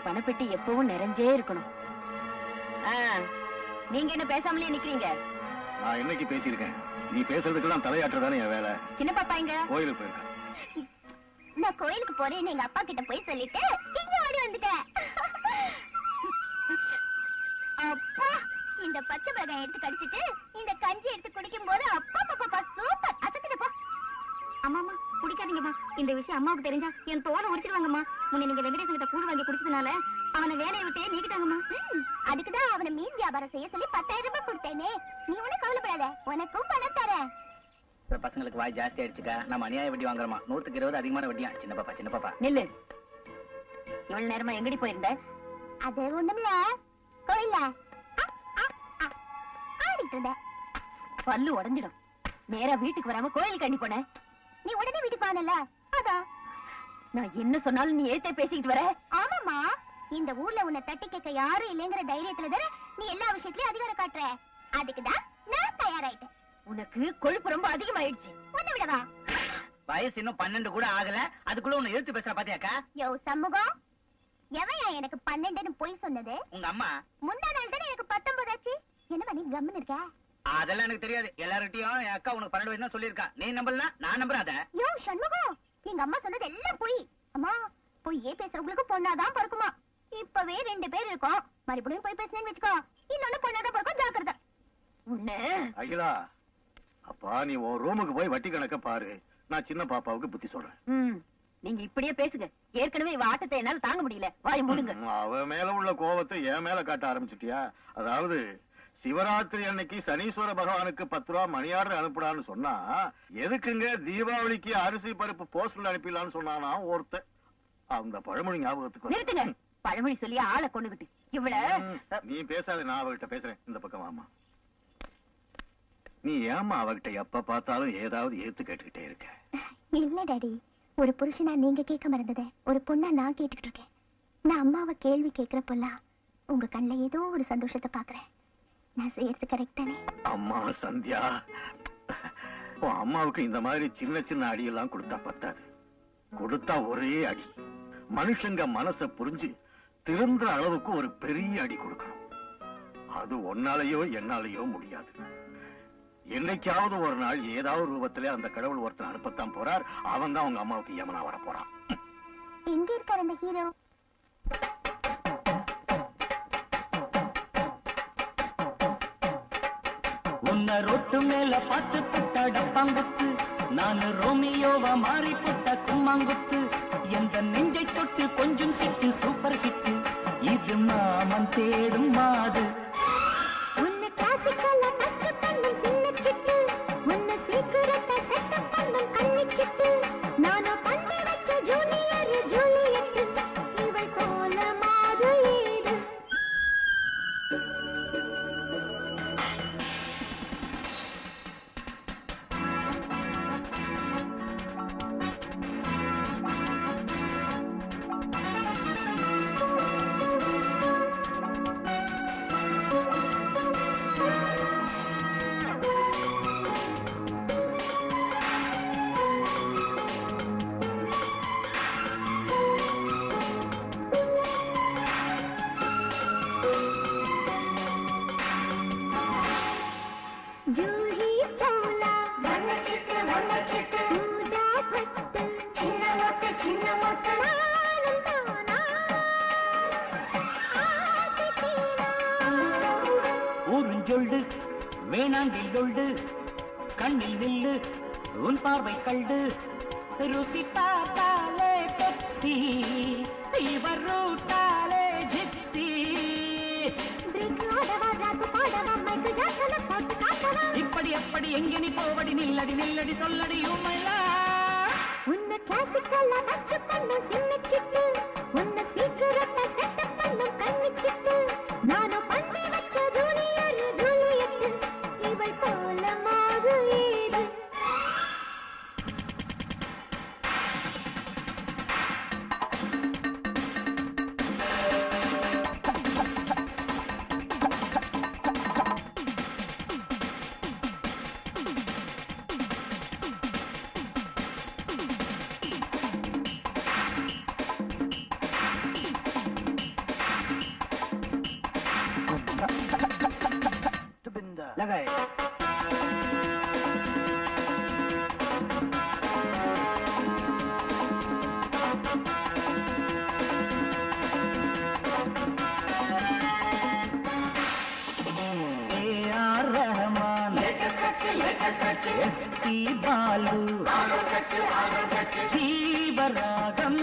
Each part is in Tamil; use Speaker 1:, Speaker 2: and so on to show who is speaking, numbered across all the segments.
Speaker 1: பணப்பெட்டி எப்பவும் நிறைஞ்சே இருக்கணும் ஆ, நீங்க என்ன பேசாமலே நிக்கிறீங்க
Speaker 2: நான் என்னைக்கு பேசியிருக்கேன் நீ பேசுறதுக்கெல்லாம் தலையாட்டுறதானே என் வேலை
Speaker 1: சின்ன பாப்பா இங்க
Speaker 2: கோயிலுக்கு போயிருக்கேன்
Speaker 3: நான் கோயிலுக்கு போறேன்னு எங்க அப்பா கிட்ட போய் சொல்லிட்டு இங்க ஓடி வந்துட்டேன் அப்பா இந்த பச்சை மிளகாய் எடுத்து கடிச்சிட்டு இந்த கஞ்சி எடுத்து குடிக்கும் போது அப்பா பாப்பா சூப்பர் அசத்துக்கப்பா அம்மாமா குடிக்காதீங்கம்மா இந்த விஷயம் அம்மாவுக்கு தெரிஞ்சா என் தோலை உரிச்சிருவாங்கம்மா முன்ன நீங்க வெங்கடேசன் கிட்ட கூடு வாங்கி குடிச்சதுனால அவனை வேலையை விட்டே நீக்கிட்டாங்கம்மா அதுக்குதான் அவனை மீன் வியாபாரம் செய்ய சொல்லி பத்தாயிரம் ரூபாய் கொடுத்தேனே நீ ஒண்ணு கவலைப்படாத உனக்கும் பணம் தரேன்
Speaker 4: இப்ப பசங்களுக்கு வாய் ஜாஸ்தி ஆயிடுச்சுக்கா நம்ம அநியாய வட்டி வாங்குறோமா நூத்துக்கு இருபது அதிகமான வட்டியா சின்ன பாப்பா சின்ன பாப்பா
Speaker 1: நில்லு இவ்வளவு நேரமா எங்கடி போயிருந்த
Speaker 3: அது ஒண்ணுமில்ல கோயில்ல ஆ, ஆ, ஆ, ஆடிட்டு இருந்தேன்
Speaker 1: பல்லு உடைஞ்சிடும் நேரா வீட்டுக்கு வராம கோயிலுக்கு அண்ணி போனேன்
Speaker 3: நீ உடனே வீட்டுக்கு வானல அதான்
Speaker 1: நான் என்ன சொன்னாலும் நீ ஏத்தே பேசிக்கிட்டு வர
Speaker 3: ஆமாமா இந்த ஊர்ல உன்னை தட்டி கேட்க யாரும் இல்லைங்கிற தைரியத்துல தானே நீ எல்லா விஷயத்திலயும் அதிகாரம் காட்டுற அதுக்குதான் நான் தயாராயிட்டேன்
Speaker 1: உனக்கு கொழுப்பு ரொம்ப அதிகமாயிடுச்சு
Speaker 3: உன்னை விடவா
Speaker 4: வயசு இன்னும் பன்னெண்டு கூட ஆகல அதுக்குள்ள உன்னை எழுத்து பேசுற பாத்தியாக்கா
Speaker 3: யோ சண்முகம் எவையா எனக்கு பன்னெண்டுன்னு பொய் சொன்னது
Speaker 4: உங்க அம்மா
Speaker 3: முந்தா நாள் தானே எனக்கு பத்தொன்பது ஆச்சு என்னமா நீ கம்முன்னு இருக்க
Speaker 4: அதெல்லாம் எனக்கு தெரியாது எல்லார்கிட்டயும் என் அக்கா உனக்கு பன்னெண்டு வயசு தான் சொல்லியிருக்கா நீ நம்பலாம் நான் நம்புறேன் அத
Speaker 3: யோ சண்முகம் எங்க அம்மா சொன்னது எல்லாம் பொய் அம்மா பொய்யே பேசுறவங்களுக்கு பொண்ணாதான் பிறக்குமா இப்பவே ரெண்டு பேர் இருக்கோம் மறுபடியும் போய் பேசுனேன்னு வச்சுக்கோ இன்னொன்னு பொண்ணாதான் பிறக்கும் ஜாக்கிரதை
Speaker 1: உன்ன
Speaker 2: அகிலா அப்பா நீ உன் ரூமுக்கு போய் வட்டி கணக்க பாரு நான் சின்ன பாப்பாவுக்கு புத்தி சொல்றேன்
Speaker 1: ம் நீங்க இப்படியே பேசுங்க ஏற்கனவே இவ ஆட்டத்தை என்னால தாங்க முடியல வாய் மூடுங்க
Speaker 2: ம், அவ மேல உள்ள கோபத்தை என் மேல காட்ட ஆரம்பிச்சிட்டியா அதாவது சிவராத்திரி அன்னைக்கு சனீஸ்வர பகவானுக்கு பத்து ரூபா மணியார்டர் அனுப்புடான்னு சொன்னா எதுக்குங்க தீபாவளிக்கு அரிசி பருப்பு போஸ்டல் அனுப்பிடலான்னு சொன்னானா ஒருத்தன் அந்த பழமொழி ஞாபகத்துக்கு வருது.
Speaker 1: நிறுத்துங்க பழமொழி சொல்லி ஆளை கொண்டுகிட்டு இவள
Speaker 2: ம், நீ பேசாத நான் அவகிட்ட பேசுறேன் இந்த பக்கம் வாமா நீ ஏமா அவகிட்ட எப்ப பார்த்தாலும் ஏதாவது ஏத்து கேட்டுக்கிட்டே இருக்க
Speaker 3: இல்ல டாடி ஒரு புருஷனா நீங்க கேட்க மறந்தத ஒரு பொண்ணா நான் கேட்டுக்கிட்டு இருக்கேன் நான் அம்மாவை கேள்வி கேட்கிறப்பெல்லாம் உங்க கண்ணுல ஏதோ ஒரு சந்தோஷத்தை பாக்குறேன் நான் செய்யறது கரெக்ட் தானே
Speaker 2: அம்மா சந்தியா உன் அம்மாவுக்கு இந்த மாதிரி சின்ன சின்ன அடியெல்லாம் கொடுத்தா பத்தாது கொடுத்தா ஒரே அடி மனுஷங்க மனச புரிஞ்சு திருந்துற அளவுக்கு ஒரு பெரிய அடி கொடுக்கணும் அது ஒன்னாலேயோ என்னாலேயோ முடியாது என்னைக்காவது ஒரு நாள் ஏதாவது ரூபத்திலே அந்த கடவுள் ஒருத்தன் அனுப்பத்தான் போறார் அவன் தான் உங்க அம்மாவுக்கு யமனா வர போறான்
Speaker 3: எங்க இருக்கார் அந்த ஹீரோ
Speaker 5: உன்ன ரொட்டு மேல பார்த்து புட்ட டப்பாங்குத்து நானு ரோமியோவா மாறி புட்ட கும்மாங்குத்து எந்த நெஞ்சை தொட்டு கொஞ்சம் சிட்டு சூப்பர் ஹிட்டு இது மாமன் தேடும் மாது
Speaker 3: உன்னை கிளாசிக்கல்ல நச்சு பண்ணும் சின்ன சிட்டு உன்னை சீக்கிரத்தை செட்ட பண்ணும் கண்ணி சிட்டு நானும் பண்ணி வச்ச ஜூனியர் ஜூலியட் இவள் போல மாது ஏது ஜூஹி சோலா வண்ண சிட்டு வண்ண சிட்டு பூஜா பட்டு சின்ன மொட்டு சின்ன மொட்டு நானும் தானா ஆசை தீனா
Speaker 5: ஊருஞ்சொல்லு வேணாண்டி லொள்ளு கண்ணில் நில்லு உன் பார்வை கண்டு ருசி பார்த்தாலே பெப்சி இவர் ரூட்டாலே ஜிப்சி
Speaker 3: பிரேக் ஆடவா ராக்கு பாடவா மைக்கு ஜாக்கன போட்டு காட்டவா
Speaker 5: இப்படி அப்படி எங்கே நீ போவடி நில்லடி நில்லடி சொல்லடி உண்மையா
Speaker 3: உன்னை கிளாசிக்கல்ல நச்சு பண்ணும் சின்ன சிட்டு உன்னை சீக்கிரத்தை செட்ட பண்ணும் கண்ணி சிட்டு நானும் பண்ணி வச்ச ஜூனியர் ஜூலியட் இவள் போல மாது ஏது
Speaker 4: தகாய்
Speaker 5: ஏஆர் ரஹ்மான் எஸ்பி பாலு ஜீவராகம்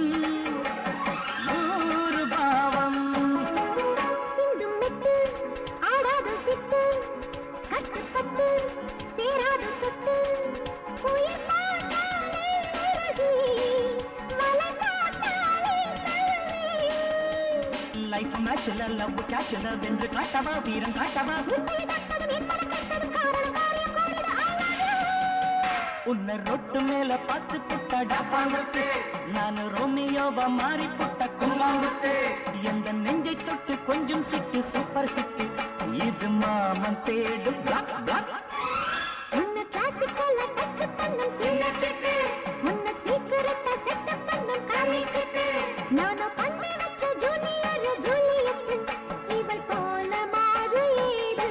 Speaker 5: நூறு பாவம்
Speaker 3: சிந்தும் மெட்டு ஆடாத சிட்டு கட்டு கட்டு சேராத சொட்டு உயிர் பார்த்தாலே அழகி மலை பார்த்தாலே தழுவி
Speaker 5: லைஃப் மேட்ச்ல லவ் கேட்ச்ல வென்று காட்டவா வீரன் காட்டவா
Speaker 3: உன்னை தட்டதும் என்பன கெட்டதும் காரணம் காரியம் கோடிட ஆகாது
Speaker 5: உன்னை ரொட்டு மேல பார்த்து புட்ட டப்பாங்குத்து நான் ரோமியோவா மாறி புட்ட கும்பாங்குத்து எந்த நெஞ்சை தொட்டு கொஞ்சம் சிட்டு சூப்பர் ஹிட் இது மாமன் தேடும் பிளாக் பிளாக்
Speaker 3: உன்னை கிளாசிக்கல்ல டச் பண்ணும் சின்ன சிட்டு உன்னை சீக்கிரட்டா செட் பண்ணும் காலி சிட்டு நானும் பண்ணி வச்ச ஜூனியர் ஜூலியட் இவள் போல மாறு ஏது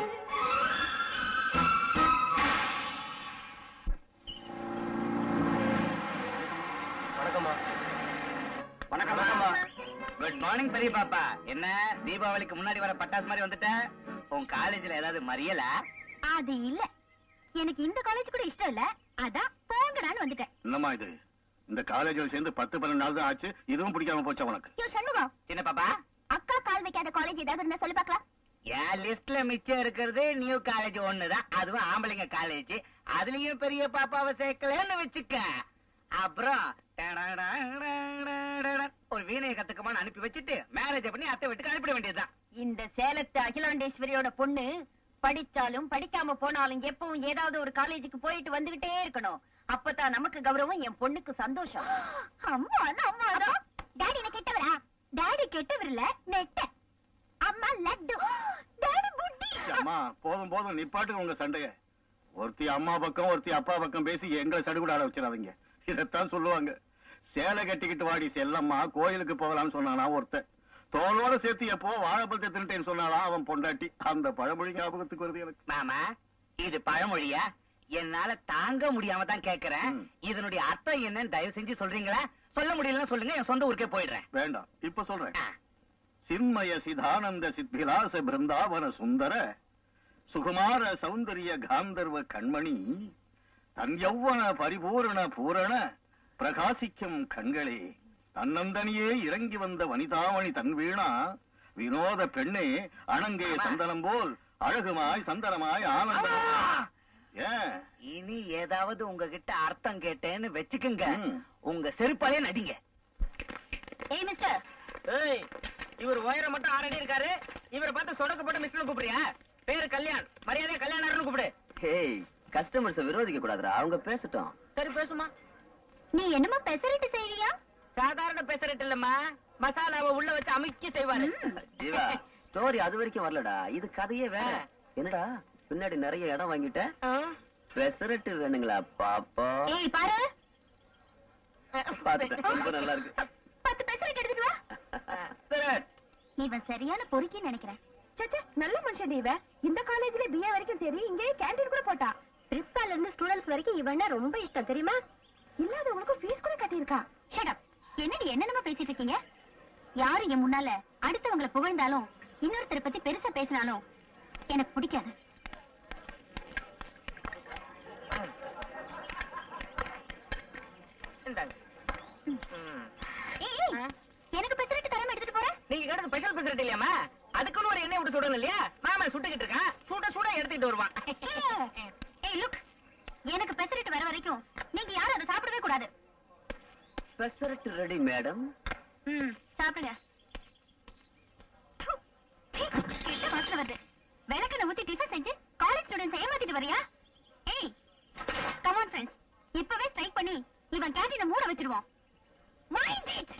Speaker 4: வணக்கம்மா வணக்கம் வணக்கம்மா குட் மார்னிங் பெரிய பாப்பா என்ன தீபாவளிக்கு முன்னாடி வர பட்டாசு மாதிரி வந்துட்ட உன் காலேஜ்ல ஏதாவது மறியலா
Speaker 3: அது இல்ல எனக்கு இந்த காலேஜ் கூட இஷ்டம் இல்ல அதான் போங்கடான்னு வந்துட்டேன்
Speaker 2: என்னம்மா இது இந்த காலேஜில் சேர்ந்து பத்து பன்னெண்டு நாள் தான் ஆச்சு இதுவும் பிடிக்காம போச்சா உனக்கு
Speaker 3: யோ சண்முகம்
Speaker 4: சின்ன பாப்பா
Speaker 3: அக்கா கால் வைக்காத காலேஜ் ஏதாவது இருந்தா சொல்லி பார்க்கலாம்
Speaker 4: என் லிஸ்ட்ல மிச்சம் இருக்கிறது நியூ காலேஜ் ஒண்ணுதான் அதுவும் ஆம்பளைங்க காலேஜ் அதுலயும் பெரிய பாப்பாவை சேர்க்கலன்னு வச்சுக்க அப்புறம் ஒரு வீணையை கத்துக்கமான்னு அனுப்பி வச்சுட்டு மேரேஜ் பண்ணி அத்தை வீட்டுக்கு அனுப்பிட வேண்டியதுதான்
Speaker 1: இந்த சேலத்து அகிலாண்டேஸ்வரியோட பொண்ணு படிச்சாலும் படிக்காம போனாலும் எப்பவும் ஏதாவது ஒரு காலேஜுக்கு போயிட்டு வந்துகிட்டே இருக்கணும் அப்பதான் நமக்கு கௌரவம் என் பொண்ணுக்கு சந்தோஷம்
Speaker 3: அம்மா அம்மா டாடி என்ன கெட்டவரா டாடி கெட்டவர் இல்ல நெட்ட அம்மா லட்டு டாடி புட்டி
Speaker 2: அம்மா போதும் போதும் நிப்பாட்டுங்க உங்க சண்டைய ஒருத்தி அம்மா பக்கம் ஒருத்தி அப்பா பக்கம் பேசி எங்களை சடுகுட ஆட வச்சிடாதீங்க இதைத்தான் சொல்லுவாங்க சேலை கட்டிக்கிட்டு வாடி செல்லம்மா கோயிலுக்கு போகலாம்னு சொன்னானா ஒருத்தன் தோளோட சேர்த்து எப்போ வாழைப்பழத்தை தின்ட்டேன்னு சொன்னானா அவன் பொண்டாட்டி அந்த பழமொழி ஞாபகத்துக்கு வருது எனக்கு
Speaker 4: மாமா இது பழமொழியா என்னால தாங்க முடியாம தான் கேக்குறேன்
Speaker 2: ம்.
Speaker 4: இதனுடைய அர்த்தம் என்னன்னு தயவு செஞ்சு சொல்றீங்களா சொல்ல முடியலன்னா சொல்லுங்க என் சொந்த ஊருக்கே போயிடுறேன்
Speaker 2: வேண்டாம் இப்ப சொல்றேன்
Speaker 4: ஆ.
Speaker 2: சின்மய சிதானந்த சித்விலாச பிருந்தாவன சுந்தர சுகுமார சௌந்தரிய காந்தர்வ கண்மணி தன் யௌவன பரிபூரண பூரண பிரகாசிக்கும் கண்களே தன்னந்தனியே இறங்கி வந்த வனிதாமணி தன் வீணா வினோத பெண்ணே அணங்கே
Speaker 4: ஆமா.
Speaker 2: சந்தனம் போல் அழகுமாய் சந்தனமாய் ஆனந்தம் ஏன்
Speaker 4: இனி ஏதாவது உங்ககிட்ட அர்த்தம் கேட்டேன்னு வச்சுக்குங்க
Speaker 2: ம்.
Speaker 4: உங்க செருப்பாலே நடிங்க
Speaker 1: ஏய் மிஸ்டர்
Speaker 4: ஏய் இவர் உயரம் மட்டும் ஆறடி இருக்காரு இவரை பார்த்து சொடக்கப்பட்டு மிஸ்னு கூப்பிடுறியா பேரு கல்யாண் மரியாதை கல்யாணர்னு கூப்பிடு
Speaker 6: ஹேய் கஸ்டமர்ஸ் விரோதிக்க கூடாதுடா அவங்க பேசட்டும்
Speaker 4: சரி பேசுமா
Speaker 3: நீ என்னமோ பெசரிட்டு செய்வியா
Speaker 4: சாதாரண பேசுறது இல்லம்மா மசாலாவை உள்ள வச்சு அமுக்கி செய்வாரு
Speaker 6: ஜீவா ஸ்டோரி அது வரைக்கும் வரலடா இது கதையே வேற
Speaker 4: ஆ.
Speaker 6: என்னடா பின்னாடி நிறைய இடம் வாங்கிட்ட
Speaker 4: ஆ?
Speaker 6: பெசரட்டு வேணுங்களா பாப்பா
Speaker 3: ஏய் பாரு
Speaker 6: பாத்துட்டேன் ரொம்ப நல்லா இருக்கு
Speaker 3: பத்து பெசரிட்டு எடுத்துட்டு வா
Speaker 4: சரி.
Speaker 3: இவன் சரியான பொறுக்கின்னு நினைக்கிறேன்
Speaker 1: சச்சா நல்ல மனுஷன் இவ இந்த காலேஜ்ல பிஏ வரைக்கும் சரி இங்கே கேண்டீன் கூட போட்டா பிரின்சிபால் இருந்து ஸ்டூடெண்ட்ஸ் வரைக்கும் இவன்னா ரொம்ப இஷ்டம் தெரியுமா இல்லாதவங்களுக்கு ஃபீஸ் கூட கட்டியிருக்கா
Speaker 3: ஷட் என்னடி என்னென்னமோ பேசிட்டு இருக்கீங்க யாரு என் முன்னால அடுத்தவங்கள புகழ்ந்தாலும் இன்னொருத்தரை பத்தி பெருசா பேசினாலும் எனக்கு பிடிக்காது
Speaker 4: இந்தாங்க. ம்.
Speaker 3: ஏய், ஏய், எனக்கு பெசரிட்டு தராம எடுத்துட்டு போற
Speaker 4: நீங்க கேட்டது ஸ்பெஷல் பேசுறது இல்லையாமா அதுக்குன்னு ஒரு எண்ணெய் விட்டு சுடணும் இல்லையா மாமா சுட்டுக்கிட்டு இருக்கான் சுட சுட எடுத்துக்கிட்டு வருவான்
Speaker 3: ஏய் லுக் எனக்கு பெசரிட்டு வர வரைக்கும் நீங்க யாரும் அதை சாப்பிடவே கூடாது
Speaker 6: பெசரட்டு ரெடி மேடம்
Speaker 3: ம் சாப்பிடுங்க ப்பு, சீ, கெட்ட வாசனை வருது விளக்கெண்ணெய் ஊத்தி டிஃபன் செஞ்சு காலேஜ் ஸ்டூடெண்ட்ஸ் ஏமாத்திட்டு வரியா ஏய் கமான் ஃப்ரெண்ட்ஸ் இப்பவே ஸ்ட்ரைக் பண்ணி இவன் கேண்டீனை மூட வச்சிடுவோம் மைண்ட் இட்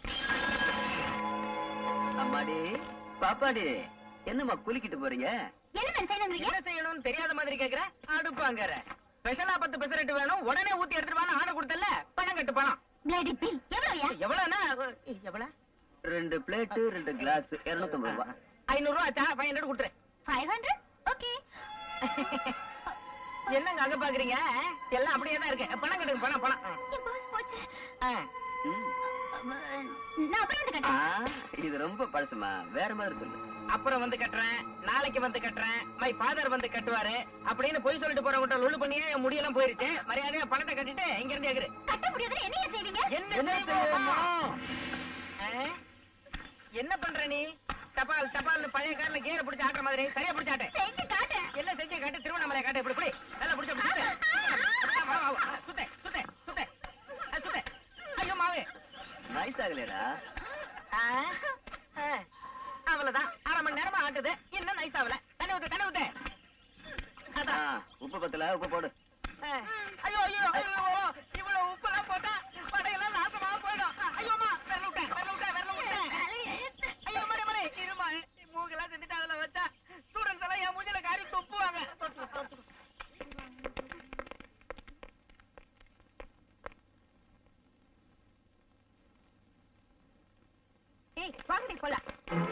Speaker 6: அம்மாடி பாப்பாடி என்னம்மா குளிக்கிட்டு போறீங்க
Speaker 3: என்ன மேம் செய்யணுங்கிறீங்க
Speaker 4: என்ன செய்யணும்னு தெரியாத மாதிரி கேக்குற அடுப்பாங்கற ஸ்பெஷலா பத்து பெசரட்டு வேணும் உடனே ஊத்தி எடுத்துட்டு வான்னு ஆர்டர் கொடுத்தல பணம் கட்டு பணம்
Speaker 3: பிளேடி பில் எவ்வளவுயா
Speaker 4: எவ்வளவுனா எவ்வளவு
Speaker 6: ரெண்டு பிளேட்டு ரெண்டு கிளாஸ் இருநூத்தம்பது ரூபாய்
Speaker 4: ஐநூறு ரூபா ஆச்சா ஃபைவ் ஹண்ட்ரட் கொடுத்துரு
Speaker 3: ஃபைவ் ஹண்ட்ரட் ஓகே
Speaker 4: என்னங்க அங்க பாக்குறீங்க எல்லாம் அப்படியே தான் இருக்கு பணம் கட்டுங்க பணம் பணம்
Speaker 3: என் பர்ஸ் போச்சு
Speaker 4: ஆ.
Speaker 6: ம்.
Speaker 3: நான் அப்புறம் வந்து
Speaker 6: ஆ,
Speaker 3: கட்டேன்
Speaker 6: இது ரொம்ப பழசுமா வேற மாதிரி சொல்லு
Speaker 4: அப்புறம் வந்து கட்டுறேன் நாளைக்கு வந்து கட்டுறேன் மை ஃபாதர் வந்து கட்டுவாரு அப்படின்னு பொய் சொல்லிட்டு போறவங்க லொல்லு பண்ணியே என் முடியெல்லாம் போயிருச்சு மரியாதையா பணத்தை கட்டிட்டு இங்க இருந்து எகிரு
Speaker 3: கட்ட முடியாதுன்னு என்னைய செய்வீங்க
Speaker 4: என்ன செய்வோமா? ஆ? என்ன பண்ற நீ தபால் தபால் பழைய கார்ல கேர பிடிச்சு ஆட்டுற மாதிரி சரியா பிடிச்சு ஆட்டு
Speaker 3: செஞ்சு காட்டு
Speaker 4: என்ன செஞ்சு காட்டு திருவண்ணாமலை காட்டு இப்படி இப்படி நல்லா பிடிச்ச சுத்த சுத்த சுத்த சுத்த ஆ, சுத்த ஐயோ மாவு
Speaker 6: நைஸ் ஆகலையடா
Speaker 4: ஆ, ஆ. அவ்வளவுதான் அரை மணி நேரமா ஆட்டுது இன்னும் நைஸ் ஆகல தண்ணி ஊத்து தண்ணி ஊத்து
Speaker 6: ஆ,
Speaker 4: அதான்
Speaker 6: உப்பு பத்தல உப்பு போடு
Speaker 4: ஆ. ஐயோ ஐயோ ஐயோ இவ்வளவு உப்பெல்லாம் போட்டா படையெல்லாம் நாசமா போயிடும் ஐயோமா வெள்ள விட்டேன் வெள்ள விட்டேன் வெள்ள விட்டேன் ஐயோ மறை மறை இருமா மூக்கெல்லாம் செஞ்சுட்டு அதுல வச்சா ஸ்டூடெண்ட்ஸ் எல்லாம் என் மூஞ்சில காரி துப்புவாங்க
Speaker 1: ஏய் வாங்கடி போலாம்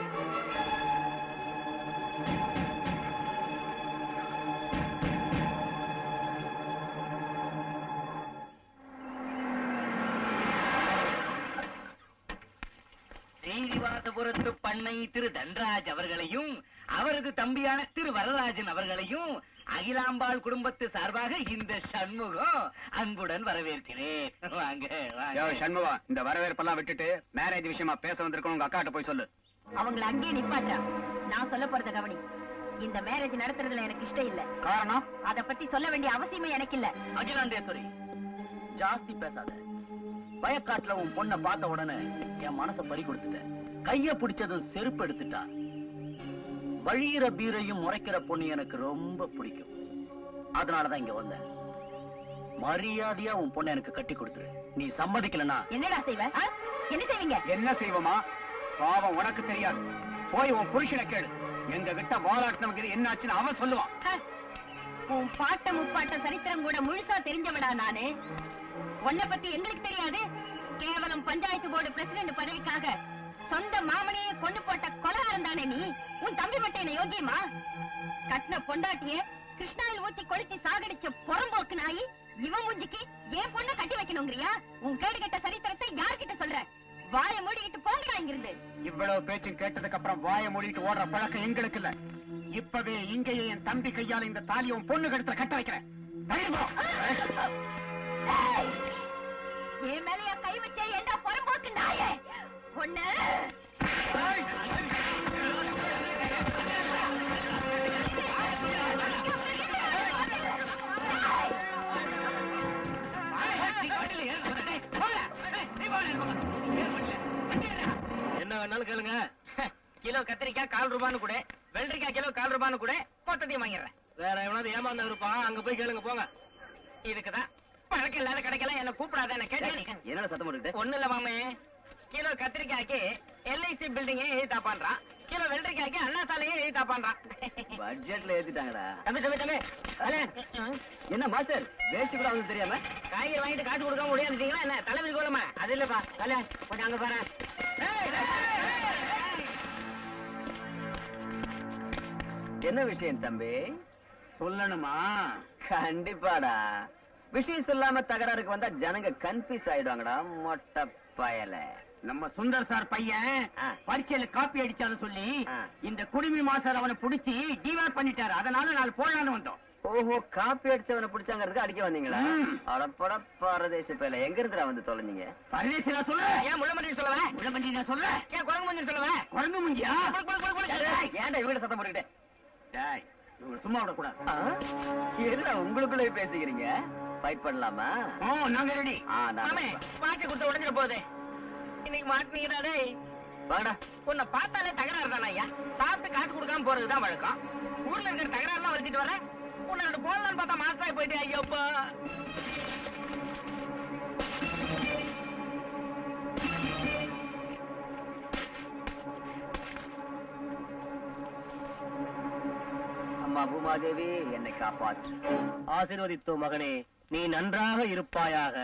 Speaker 4: ஸ்ரீனிவாசபுரத்து பண்ணை திரு தன்ராஜ் அவர்களையும் அவரது தம்பியான திரு வரராஜன் அவர்களையும் அகிலாம்பாள் குடும்பத்து சார்பாக இந்த சண்முகம் அன்புடன் வரவேற்கிறேன் வாங்க
Speaker 6: யோ
Speaker 4: வாங்க
Speaker 6: சண்முகம் இந்த வரவேற்பெல்லாம் விட்டுட்டு மேரேஜ் விஷயமா பேச வந்திருக்கோம் உங்க அக்காட்ட போய் சொல்லு
Speaker 1: அவங்கள அங்கேயே நிப்பாட்டா நான் சொல்ல போறத கவனி இந்த மேரேஜ் நடத்துறதுல எனக்கு இஷ்டம் இல்ல
Speaker 6: காரணம்
Speaker 1: அத பத்தி சொல்ல வேண்டிய அவசியமே எனக்கு இல்ல
Speaker 5: அகிலாண்டேஸ்வரி ஜாஸ்தி பேசாத வயக்காட்டுல உன் பொண்ண பார்த்த உடனே என் மனச பறி கொடுத்துட்டேன் கைய பிடிச்சதும் செருப்பு எடுத்துட்டா வழியிற பீரையும் முறைக்கிற பொண்ணு எனக்கு ரொம்ப பிடிக்கும் அதனாலதான் இங்க வந்தேன் மரியாதையா உன் பொண்ணை எனக்கு கட்டி கொடுத்துரு நீ சம்மதிக்கலனா
Speaker 1: என்னடா செய்வ ஆ? என்ன செய்வீங்க
Speaker 6: என்ன செய்வோமா பாவம் உனக்கு தெரியாது போய் உன் புருஷனை கேளு எங்க கிட்ட வாலாட்டினவங்க இது என்னாச்சுன்னு அவன் சொல்லுவான்
Speaker 1: ஹ, உன் பாட்ட முப்பாட்ட சரித்திரம் கூட முழுசா தெரிஞ்சவடா நானு உன்னை பத்தி எங்களுக்கு தெரியாது கேவலம் பஞ்சாயத்து போர்டு பிரசிடண்ட் பதவிக்காக சொந்த மாமனையே கொண்டு போட்ட கொலகாரம் தானே நீ உன் தம்பி மட்டும் என்ன யோகியமா கட்டின பொண்டாட்டிய கிருஷ்ணாயில் ஊத்தி கொளுத்தி சாகடிச்ச புறம்போக்கு நாயி இவன் மூஞ்சிக்கு ஏன் பொண்ண கட்டி வைக்கணுங்கிறியா உன் கேடு கெட்ட சரித்திரத்தை யார்கிட்ட சொல்ற வாயை மூடிக்கிட்டு போங்கடா இங்கிருந்து
Speaker 6: இவ்வளவு பேச்சும் கேட்டதுக்கு அப்புறம் வாயை மூடிட்டு ஓடுற பழக்கம் எங்களுக்கு இல்ல இப்பவே இங்கேயே என் தம்பி கையால இந்த தாலியை உன் பொண்ணு கழுத்துல கட்ட வைக்கிறேன் தள்ளி போ.
Speaker 1: ஏய்! என் மேல என் கை வச்சே ஏண்டா புறம்போக்கு நாயே ஒண்ணு
Speaker 5: என்ன வேணாலும் கேளுங்க
Speaker 4: கிலோ கத்திரிக்காய் கால் ரூபான்னு கூட வெள்ளரிக்காய் கிலோ கால் ரூபான்னு கூட மொத்தத்தையும் வாங்கிடுறேன்
Speaker 5: வேற எவனாவது ஏமாந்த இருப்பான் அங்க போய் கேளுங்க போங்க
Speaker 4: இதுக்குதான் பழக்கம் இல்லாத கடைக்கெல்லாம் என்ன கூப்பிடாத என்ன கேட்டேன்
Speaker 6: என்னடா சத்தம் போட்டுக்கிட்டு
Speaker 4: ஒண்ணு இல்ல மாமே கிலோ கத்திரிக்காய்க்கு எல்ஐசி பில்டிங்கே எழுதி தாப்பான்றான் கிலோ வெள்ளரிக்காய்க்கு அண்ணா சாலையே எழுதி தாப்பான்றான்
Speaker 6: பட்ஜெட்ல ஏத்திட்டாங்கடா
Speaker 4: தம்பி தம்பி தம்பி அண்ணே,
Speaker 6: என்ன மாஸ்டர் வேஷ்டி கூட அவங்களுக்கு தெரியாம
Speaker 4: காய்கறி வாங்கிட்டு காசு கொடுக்காம முடியாதுட்டீங்களா என்ன தலைமை கோலமா அது இல்லப்பா தல கொஞ்சம் அங்க பாரு
Speaker 6: என்ன விஷயம் தம்பி
Speaker 5: சொல்லணுமா
Speaker 6: கண்டிப்பாடா விஷயம் சொல்லாம தகராறுக்கு வந்தா ஜனங்க கன்ஃபியூஸ் ஆயிடுவாங்கடா மொட்டை பயல
Speaker 5: நம்ம சுந்தர் சார் பையன்
Speaker 6: ஆ.
Speaker 5: பரீட்சையில காப்பி அடிச்சான்னு சொல்லி
Speaker 6: ஆ.
Speaker 5: இந்த குடிமி மாஸ்டர் அவனை புடிச்சு டிவார் பண்ணிட்டாரு அதனால நாலு போடலான்னு வந்தோம்
Speaker 6: ஓஹோ காப்பி அடிச்சவனை பிடிச்சாங்கிறதுக்கு அடிக்க வந்தீங்களா
Speaker 5: ம்.
Speaker 6: அடப்பட பாரதேச பயல எங்க இருந்துடா வந்து தொலைஞ்சீங்க
Speaker 5: பரதேசில சொல்ல
Speaker 4: ஏன் முள்ளமண்டி சொல்லுவ
Speaker 5: உள்ள பண்ணி நான் சொல்ல
Speaker 4: ஏன் குழம்பு மஞ்சள் சொல்லுவ
Speaker 5: குழம்பு முஞ்சியா
Speaker 4: குளு, குளு, குளு, குளு.
Speaker 6: ஏய், ஏன்டா இவங்கிட்ட சத்தம் போட்டுக்கிட்டே
Speaker 5: டேய், இவங்களை சும்மா விடக்கூடாது
Speaker 6: ஆ? எதுடா உங்களுக்குள்ளே பேசிக்கிறீங்க ஃபைட் பண்ணலாமா
Speaker 5: ஓ நாங்க ரெடி
Speaker 6: ஆ நான்
Speaker 4: மாமே பாட்டி கொடுத்து உடஞ்சிட போகுது இன்னைக்கு மாட்டினீங்கடா டேய்
Speaker 6: வாங்கடா
Speaker 4: உன்னை பார்த்தாலே தகராறு தானே ஐயா சாப்பிட்டு காசு கொடுக்காம போறதுதான் வழக்கம் ஊர்ல இருக்கிற தகராறுலாம் வலிச்சிட்டு வர உன்னை ரெண்டு போடலான்னு பார்த்தா மாஸ்டராய் போயிட்டு ஐயோப்பா
Speaker 6: அம்மா பூமாதேவி என்னை காப்பாற்று
Speaker 5: ஆசீர்வதித்தோ மகனே நீ நன்றாக இருப்பாயாக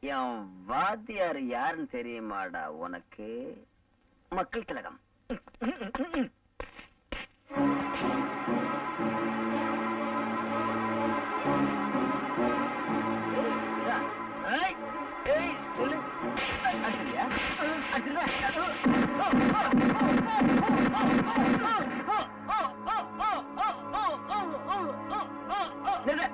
Speaker 7: என் வாத்தியார் யாருன்னு தெரியுமாடா உனக்கு மக்கள் திலகம் ஏய், ஏய், சொல்லு. அடிச்சிருவியா? அடிச்சிருவா? நில்லு.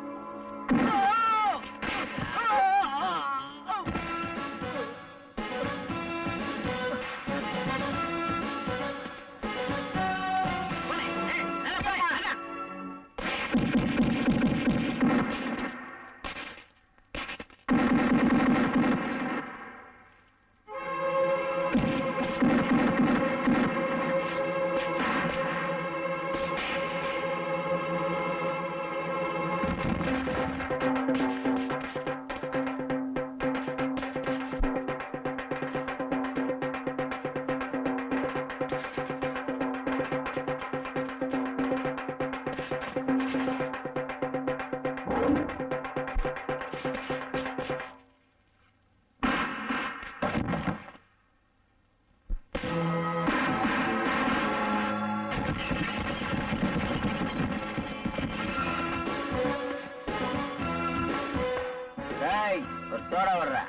Speaker 7: டேய், ஒரு சோடா வர்ற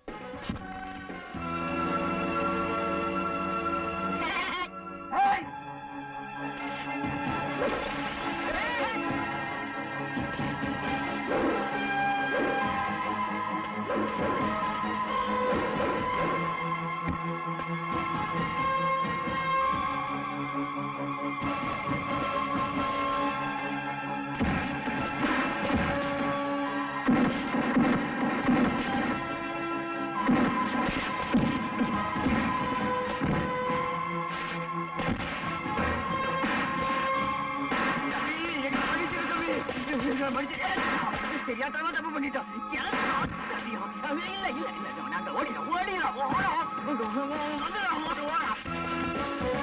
Speaker 2: தெரியாதவா தப்பு பண்ணிட்டோம் இல்ல இல்ல இல்ல நாங்க ஓடினோம் ஓடினோம் ஓடோம் வந்துடும் ஓடு ஓடா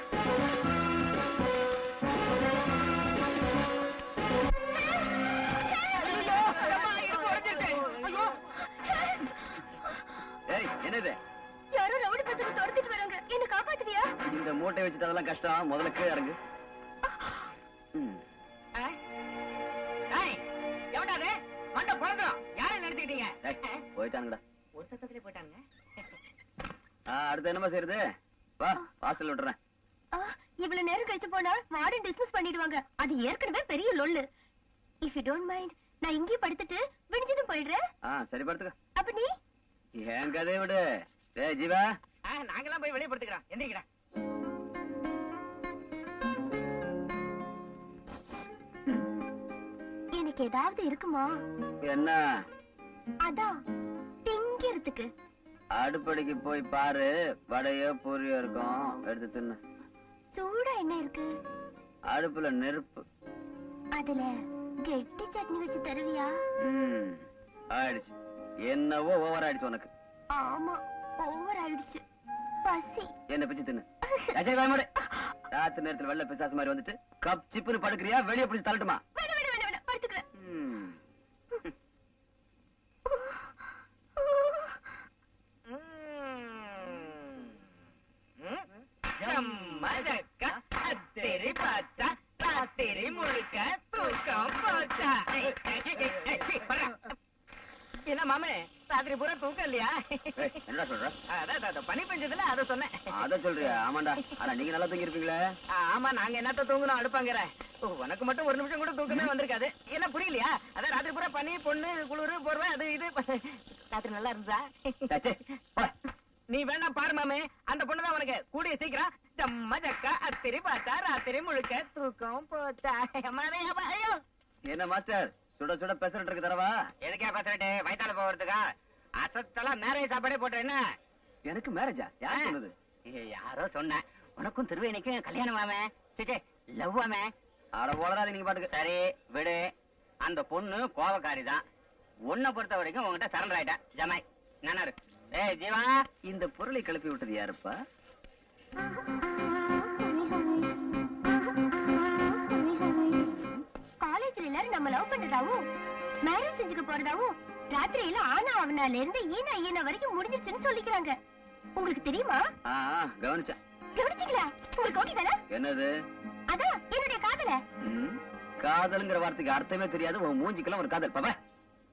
Speaker 7: ஏய் என்னது
Speaker 3: யாரோ ரவுடி பசங்க துரத்திட்டு வராங்க என்ன காப்பாத்துவியா
Speaker 7: இந்த மூட்டை வச்சுட்டு அதெல்லாம் கஷ்டம் முதல்ல கீழே இறங்கு ம்.
Speaker 4: எவனாரு மண்ட பிறந்தோம் யாரை நினைச்சுக்கிட்டீங்க
Speaker 7: ஏய், போயிட்டானுங்கடா
Speaker 4: ஒரு சத்தத்திலே போயிட்டாங்க
Speaker 7: ஆ, அடுத்து என்னமா செய்யறது வா வாசல் விட்டுறேன்
Speaker 3: ஆ, இவ்வளவு நேரம் கழிச்சு போனா வார்டன் டிஸ்மிஸ் பண்ணிடுவாங்க அது ஏற்கனவே பெரிய லொல்லு இஃப் யூ டோன்ட் மைண்ட் நான் இங்கேயே படுத்துட்டு விடிஞ்சதும் போயிடுறேன்
Speaker 7: ஆ சரி படுத்துக்க
Speaker 3: அப்ப நீ
Speaker 7: என் கதையை விடு ஏய் ஜீவா
Speaker 4: நாங்கெல்லாம் போய் வெளியே படுத்துக்கிறோம் எந்திரிக்கிறேன்
Speaker 3: எனக்கு ஏதாவது இருக்குமா
Speaker 7: என்ன
Speaker 3: அதான் திங்கிறதுக்கு
Speaker 7: அடுப்படிக்கு போய் பாரு வடையோ பூரியோ இருக்கும் எடுத்து தின்னு
Speaker 3: சூடா என்ன இருக்கு
Speaker 7: அடுப்புல நெருப்பு
Speaker 3: அதுல கெட்டி சட்னி வச்சு தருவியா
Speaker 7: ம் ஆயிடுச்சு என்னவோ ஓவர் ஆயிடுச்சு உனக்கு
Speaker 3: ஆமா ஓவர் ஆயிடுச்சு பசி
Speaker 7: என்ன பிச்சு தின்னு அஜய் வாய்மாடு ராத்திரி நேரத்துல வெள்ள பிசாசு மாதிரி வந்துட்டு கப் சிப்புன்னு படுக்கிறியா வெளியே பிடிச்சு தள்ளட்டுமா
Speaker 3: வேணாம் வேணாம் வேணாம் வேணாம் படுத்துக்கிறேன்
Speaker 7: ம்.
Speaker 4: மதக்க அத்திரி பார்த்தா ராத்திரி முழுக்க தூக்கம் போச்சா என்ன மாமே ராத்திரி பூரா தூக்கம் இல்லையா
Speaker 7: ஏய், என்னடா சொல்ற
Speaker 4: அதான், அதான், அதான், பனி பெஞ்சதுல அதை சொன்னேன்
Speaker 7: அத சொல்றியா ஆமாண்டா ஆனா நீங்க நல்லா தூங்கி இருப்பீங்களே
Speaker 4: ஆ, ஆமா நாங்க என்னத்த தூங்கணும் அடுப்பாங்கிற ஓ, உனக்கு மட்டும் ஒரு நிமிஷம் கூட தூக்கமே வந்திருக்காது என்ன புரியலையா அதான் ராத்திரி பூரா பனி பொண்ணு குளிரு போர்வை அது இது ராத்திரி நல்லா இருந்தா
Speaker 7: சே, போடா.
Speaker 4: நீ வேணா பாரு மாமே அந்த பொண்ணு தான் உனக்கு கூடிய சீக்கிரம் ஜம்ம ஜக்கா அத்திரி பார்த்தா ராத்திரி முழுக்க தூக்கம் போச்சா அம்மாவே, அப்பா, ஐயோ
Speaker 7: என்ன மாஸ்டர் சுட சுட பெசரட் இருக்கு தரவா
Speaker 4: எதுக்கே பசட்டு வயித்தால போகிறதுக்கா அசத்தெல்லாம் மேரேஜ் சாப்பாடே போட்ட என்ன
Speaker 7: எனக்கு மேரேஜா யார் சொன்னது
Speaker 4: யாரோ சொன்ன உனக்கும் திருவேணிக்கும் கல்யாணம் ஆமே சிச்சே லவ் ஆமே
Speaker 7: அட போடாது நீங்க பாட்டுக்கு
Speaker 4: சரி விடு அந்த பொண்ணு கோவக்காரி தான் உன்னை பொறுத்த வரைக்கும் உன்கிட்ட சரண்டர் ஆயிட்டா ஜமாய் நானாரு ஏய் ஜீவா
Speaker 7: இந்த பொருளை கிளப்பி விட்டது யாருப்பா
Speaker 3: காலேஜ்ல எல்லாரும் நம்ம லவ் பண்றதாவும் மேரேஜ் செஞ்சுக்க போறதாவும் ராத்திரியில ஆனா அவனால இருந்து ஈனா ஈனா வரைக்கும் முடிஞ்சிருச்சுன்னு சொல்லிக்கிறாங்க உங்களுக்கு தெரியுமா
Speaker 7: ஆ ஆ, கவனிச்சேன்
Speaker 3: கவனிச்சீங்களா உங்களுக்கு ஓகே தானே
Speaker 7: என்னது
Speaker 3: அதான் என்னுடைய காதல
Speaker 7: ம், காதல்ங்கிற வார்த்தைக்கு அர்த்தமே தெரியாது உன் மூஞ்சிக்கெல்லாம் ஒரு காதல் பாப்பா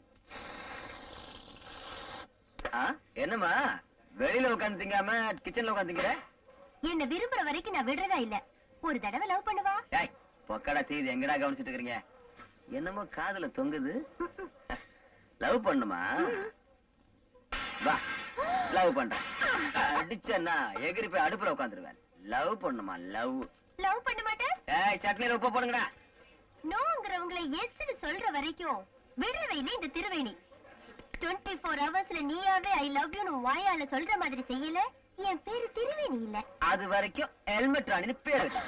Speaker 7: ஆ, என்னம்மா வெளியில உட்காந்து திங்காம கிச்சன்ல உட்காந்து திங்கிற
Speaker 3: என்ன விரும்புற வரைக்கும் நான் விடுறதா இல்ல ஒரு தடவை லவ் பண்ணுவா
Speaker 7: டேய் பொக்கடா செய்து எங்கடா கவனிச்சிட்டு இருக்கீங்க என்னமோ காதுல தொங்குது லவ் பண்ணுமா வா லவ் பண்றேன் அடிச்சேன்னா எகிரி போய் அடுப்புல உட்காந்துருவேன் லவ் பண்ணுமா லவ்
Speaker 3: லவ் பண்ண மாட்டேன்
Speaker 7: ஏய் சட்னியில உப்பு போடுங்கடா
Speaker 3: நோங்கிறவங்களை எஸ்ன்னு சொல்ற வரைக்கும் விடுறத இல்ல இந்த திருவேணி டுவெண்ட்டி ஃபோர் ஹவர்ஸ்ல நீயாவே ஐ லவ் யூ வாயால சொல்ற மாதிரி செய்யல என் பேரு திருவேணி இல்ல
Speaker 7: அது வரைக்கும் ஹெல்மெட் ராணின்னு பேர் வச்சு.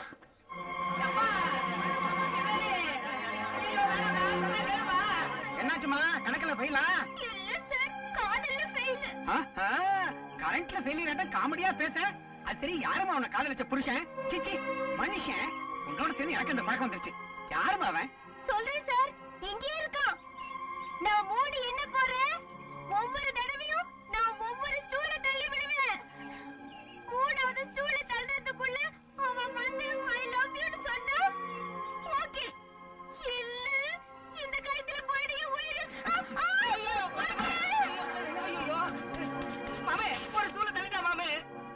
Speaker 6: என்னாச்சுமா கணக்குல ஃபெயிலா
Speaker 3: இல்ல சார் காதல்ல ஃபெயில்
Speaker 6: கரண்ட்ல ஃபெயிலியர் ஆட்டம் காமெடியா பேச அது சரி யாருமா அவனை காதலிச்ச புருஷன் சிச்சி மனுஷன் உன்னோட சேர்ந்து எனக்கு இந்த பழக்கம் வந்துருச்சு யாருமா அவன்
Speaker 3: சொல்றேன் சார் எங்கே இருக்கான் நான் மூடி என்ன போறேன் ஒவ்வொரு தடவையும் நான் ஒவ்வொரு ஸ்டூல தள்ளி விடுவேன் மூணாவது ஸ்டூல தள்ளுறதுக்குள்ள அவன் வந்து ஐ லவ் யூன்னு சொன்னா ஓகே இல்ல இந்த கழுத்துல போயிடு என் உயிரு ஆ, ஆ,
Speaker 4: ஐயோ மாமே ஒரு சூழ தள்ளிட்டா மாமே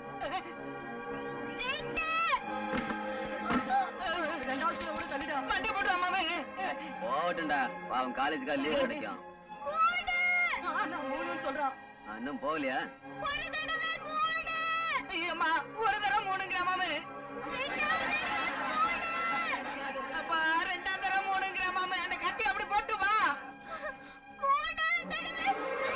Speaker 3: விக்டர்!
Speaker 4: ரெண்டாவது சூழ கூட தள்ளிட்டா வண்டி போட்டு மாமே
Speaker 7: போகட்டும்டா அவன் காலேஜுக்கா லீவ் கிடைக்கும்
Speaker 3: மூடு!
Speaker 4: நான் மூணுன்னு சொல்றான்
Speaker 7: நான் இன்னும் போகலையா
Speaker 3: ஒரு தடவை மூடு!
Speaker 4: ஐயம்மா ஒரு தரம் மூணுங்கிற மாமே
Speaker 3: ரெண்டாவது மூடு!
Speaker 4: அப்பா ரெண்டாம் தரம் மூணுங்கிற மாமே அந்த கத்தி அப்படி போட்டு வா
Speaker 3: மூணாவது தடவை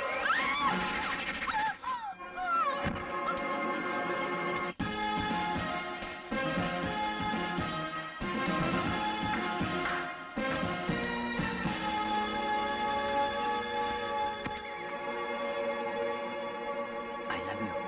Speaker 7: ஐ லவ் யூ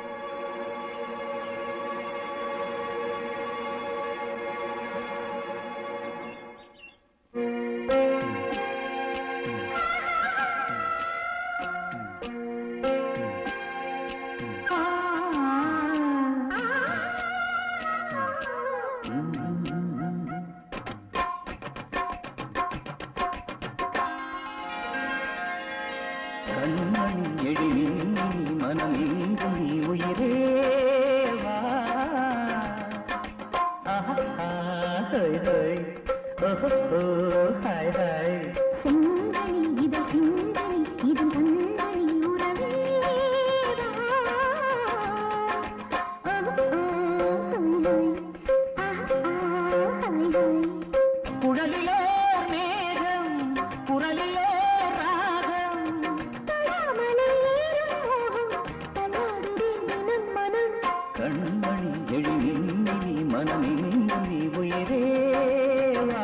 Speaker 5: கண்மணி எழில் நீ மனமீண்டும் நீ உயிரே வா ஆஹா, ஹோய், ஹோய். ஓஹோ, ஹாய், ஹாய்.
Speaker 3: சிந்தனை இதழ் சிந்தனை இது கண்மணி உறவே
Speaker 5: குழலிலோர் மேகம் குரலிலோர் ராகம் கண்மணி எழில் நீ மனமீண்டும் நீ உயிரே வா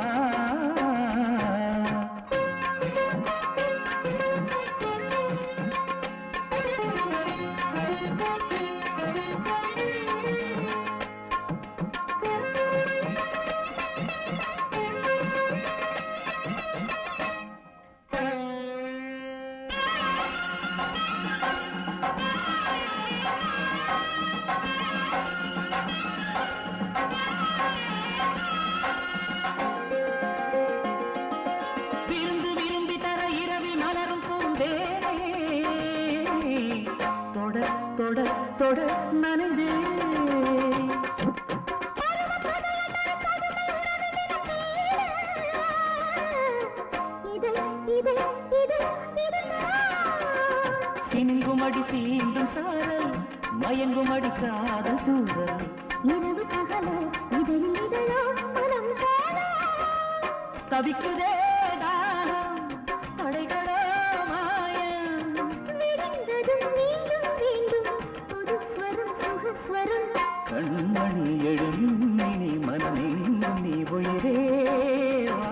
Speaker 5: விருந்து விரும்பி தர இரவில் மலரும் பூந்தேனே தொட தொட தொட நனைந்தே சினுங்குமடி சீண்டும் சாரல் மயங்குமடி காதல் தூரல்
Speaker 3: இரவு பகல இதழில் இதழோ மனம் போல
Speaker 5: தவிக்குதே தானம் அடைகளோ மாயம்
Speaker 3: விரிந்ததும் மீண்டும் மீண்டும் புது ஸ்வரம் சுகஸ்வரம்
Speaker 5: கண்மணி எழும் நீ மனமெங்கும் நீ உயிரே வா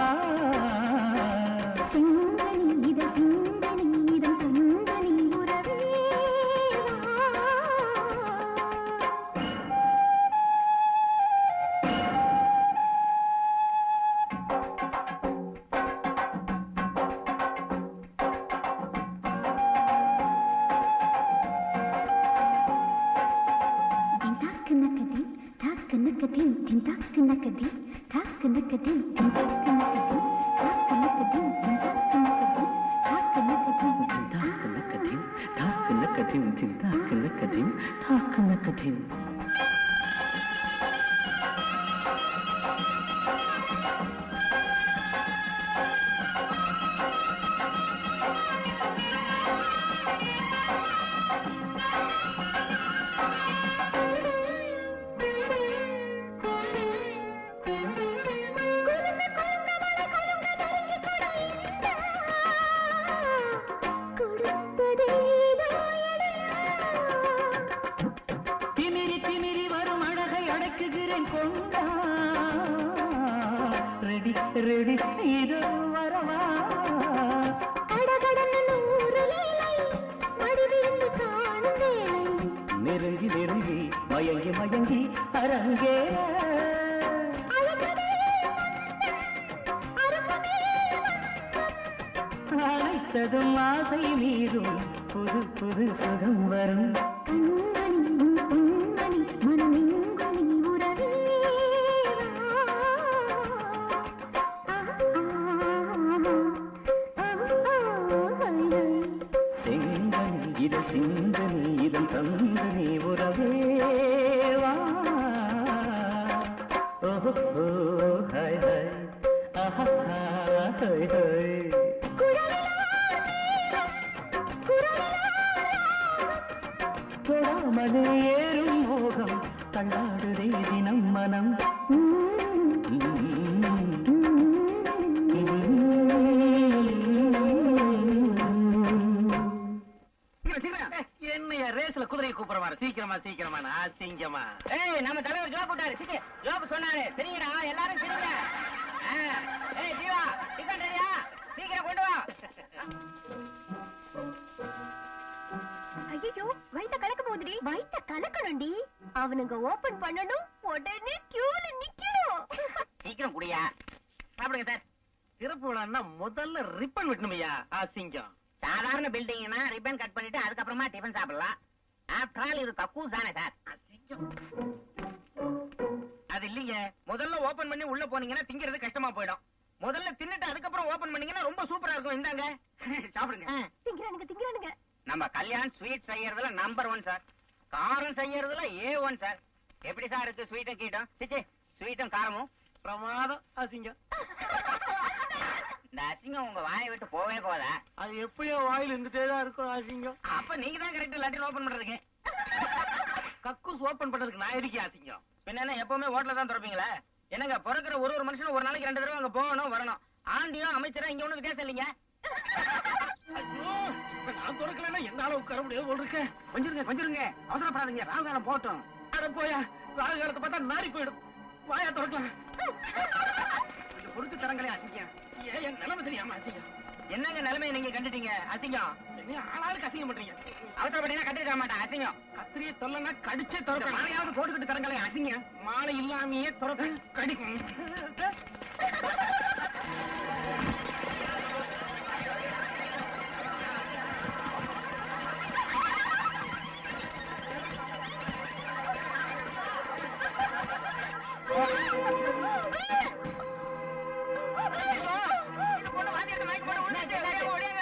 Speaker 3: சிந்தனி இத சிந்தனி இதன் கந்தனி உறவே வா. தாக்கு நக்கதி தாக்கு நக்கதி தாக்கு நக்கதி தாக்கு நக்கதி தாக்கு நக்கதி தாக்கு நக்கதி
Speaker 5: தாக்கு நக்கதிம் தாக்கு நக்கதிம் தாக்கு நக்கதிம் திமிரி திமிரி வரும் அழகை அடக்குகிறேன் கொண்டா ரெடி ரெடி இதோ வரவா நெருங்கி நெருங்கி மயங்கி மயங்கி அரங்கே அழைத்ததும் ஆசை மீறும் புது புது சுகம் வரும் செங்கனி இதழ் சிந்தனி இதன் தந்தனி உறவே வா ஓஹோ ஹாய் ஹாய் ஆஹா ஹாய் ஹாய் தொடாமலே ஏறும் மோகம் தள்ளாடுதே தினம் மனம்
Speaker 6: என்னைய ரேஸ்ல குதிரையை கூப்பிடுற மாதிரி சீக்கிரமா சீக்கிரமா அசிங்கமா
Speaker 4: ஏய் நம்ம தலைவர் ஜோப் விட்டாரு சிக்கு ஜோப் சொன்னாரு சரிங்கடா எல்லாரும் சரிங்க ஆ, ஏய் ஜீவா டிஃபன் ரெடியா சீக்கிரம் கொண்டு வா
Speaker 3: ஐயோ வயித்த கலக்க போகுதுடி வயித்த கலக்கணும்டி அவனுங்க ஓபன் பண்ணணும் உடனே கியூல நிக்கணும்
Speaker 4: சீக்கிரம் குடியா சாப்பிடுங்க சார்
Speaker 6: திறப்பு விழான்னா முதல்ல ரிப்பன் வெட்டணுமையா அசிங்கம்
Speaker 4: சாதாரண பில்டிங்னா ரிப்பன் கட் பண்ணிட்டு அதுக்கப்புறமா டிஃபன் சாப்பிடலாம் ஆஃப்டர் ஆல் இது கக்கூஸ் தானே சார் அது இல்லைங்க முதல்ல ஓபன் பண்ணி உள்ள போனீங்கன்னா திங்கிறது கஷ்டமா போயிடும் முதல்ல தின்னுட்டு அதுக்கப்புறம் ஓபன் பண்ணீங்கன்னா ரொம்ப சூப்பரா இருக்கும் இந்தாங்க சாப்பிடுங்க ஆ.
Speaker 3: திங்கிறானுங்க திங்கிறானுங்க
Speaker 4: நம்ம கல்யாண் ஸ்வீட் செய்யறதுல நம்பர் ஒன் சார் காரம் செய்யறதுல ஏ ஒன் சார் எப்படி சார் இருக்கு ஸ்வீட்டும் கீட்டும் சிச்சி ஸ்வீட்டும் காரமும்
Speaker 6: பிரமாதம் அசிங்கம்
Speaker 4: இந்த அசிங்கம் உங்க வாயை விட்டு போவே போதா
Speaker 6: அது எப்பயோ வாயில் இருந்துட்டே தான் இருக்கும் அசிங்கம்
Speaker 4: அப்ப நீங்க தான் கரெக்ட் லெட்டர் ஓபன் பண்றதுக்கு
Speaker 6: கக்கூஸ் ஓபன் பண்றதுக்கு நான் இருக்கேன் அசிங்கம்
Speaker 4: பின்ன என்ன எப்பவுமே ஹோட்டல்ல தான் திறப்பீங்களா என்னங்க பிறக்கிற ஒரு ஒரு மனுஷனும் ஒரு நாளைக்கு ரெண்டு தடவை அங்க போகணும் வரணும் ஆண்டியும் அமைச்சரும் இங்க ஒண்ணு வித்தியாசம் இல்லைங்க
Speaker 6: ஐயோ இப்ப நான் திறக்கலன்னா என்னால உட்கார முடியாது போல் இருக்கேன் கொஞ்சிருங்க கொஞ்சிருங்க அவசரப்படாதீங்க ராகுகாலம் போட்டும் அட போயா ராகுகாலத்தை பார்த்தா நாரி போயிடும் வாயா திறக்கலாம் இது பொறுத்து தரங்களே அசிங்கம் ஏன் என் நிலைமை தெரியாம அசிங்கம்
Speaker 4: என்னங்க நிலைமையை நீங்க கண்டுட்டீங்க அசிங்கம்
Speaker 6: என்ன ஆளாளுக்கு அசிங்கம் பண்றீங்க
Speaker 4: அவசரப்பட்டீங்கன்னா கட்டிட்டு வர மாட்டேன் அசிங்கம்
Speaker 6: கத்திரியை தொல்லனா கடிச்சே திறப்பேன் மாலையாவது போட்டுக்கிட்டு தரங்களே அசிங்கம் மாலை இல்லாமையே திறப்பேன் கடிக்கும்
Speaker 4: இந்த பொண்ணு வாத்தியார்ட்ட mic போட்டு விட்டுட்டு எல்லாரும் ஓடியாங்க.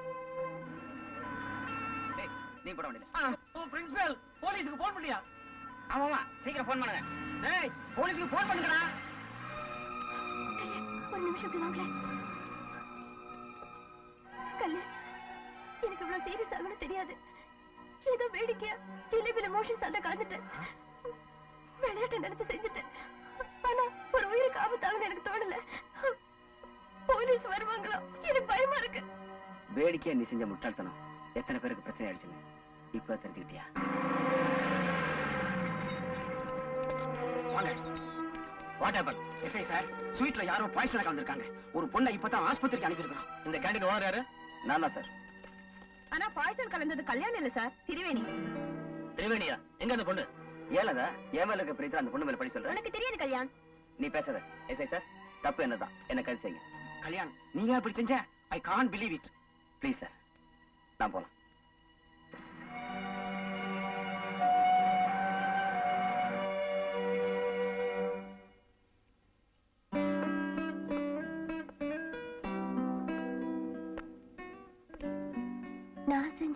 Speaker 7: ஏய், நீ போட வேண்டியது
Speaker 6: பிரின்சிபல் போலீஸுக்கு போன் பண்ணியா
Speaker 4: ஆமாமா சீக்கிரம் போன் பண்ணுங்க
Speaker 6: டேய் போலீஸுக்கு போன் பண்ணுங்கடா
Speaker 3: ஒரு நிமிஷம் இப்படி வாங்களேன் கல்லு எனக்கு இவ்வளவு சீரியஸ் ஆகணும் தெரியாது ஏதோ வேடிக்கையா ஜிலேபில மோஷன் சண்டை கலந்துட்டேன் விளையாட்டு நினைச்சு செஞ்சுட்டேன் ஆனா ஒரு உயிருக்கு ஆபத்தாகுன்னு எனக்கு தோணல போலீஸ் வருவாங்களா எனக்கு பயமா இருக்கு
Speaker 7: வேடிக்கையா நீ செஞ்ச முட்டாள்தனம் எத்தனை பேருக்கு பிரச்சனை ஆயிடுச்சுன்னு இப்ப தெரிஞ்சுக்கிட்டியா
Speaker 6: வாங்க வாட் ஹேப்பன் எஸ்ஐ சார் ஸ்வீட்ல யாரோ பாய்சன கலந்துருக்காங்க ஒரு பொண்ணை இப்பதான் ஆஸ்பத்திரிக்கு அனுப்பியிருக்கோம் இந்த கேண்டீன் ஓனர் யாரு
Speaker 7: நான் தான் சார்
Speaker 1: ஆனா பாய்சன் கலந்தது கல்யாணம் இல்ல சார் திரிவேணி
Speaker 6: திரிவேணியா எங்க அந்த பொண்ணு
Speaker 7: ஏலதா என் மேல இருக்க பிரீத்தா அந்த பொண்ணு மேல படி சொல்றேன்
Speaker 3: உனக்கு தெரியாது கல்யாண்
Speaker 7: நீ பேசாத எஸ்ஐ சார் தப்பு என்னதான் என்ன கைது செய்யுங்க
Speaker 6: கல்யாண் நீங்க அப்படி செஞ்ச I can't believe it
Speaker 7: please sir நான் போலாம்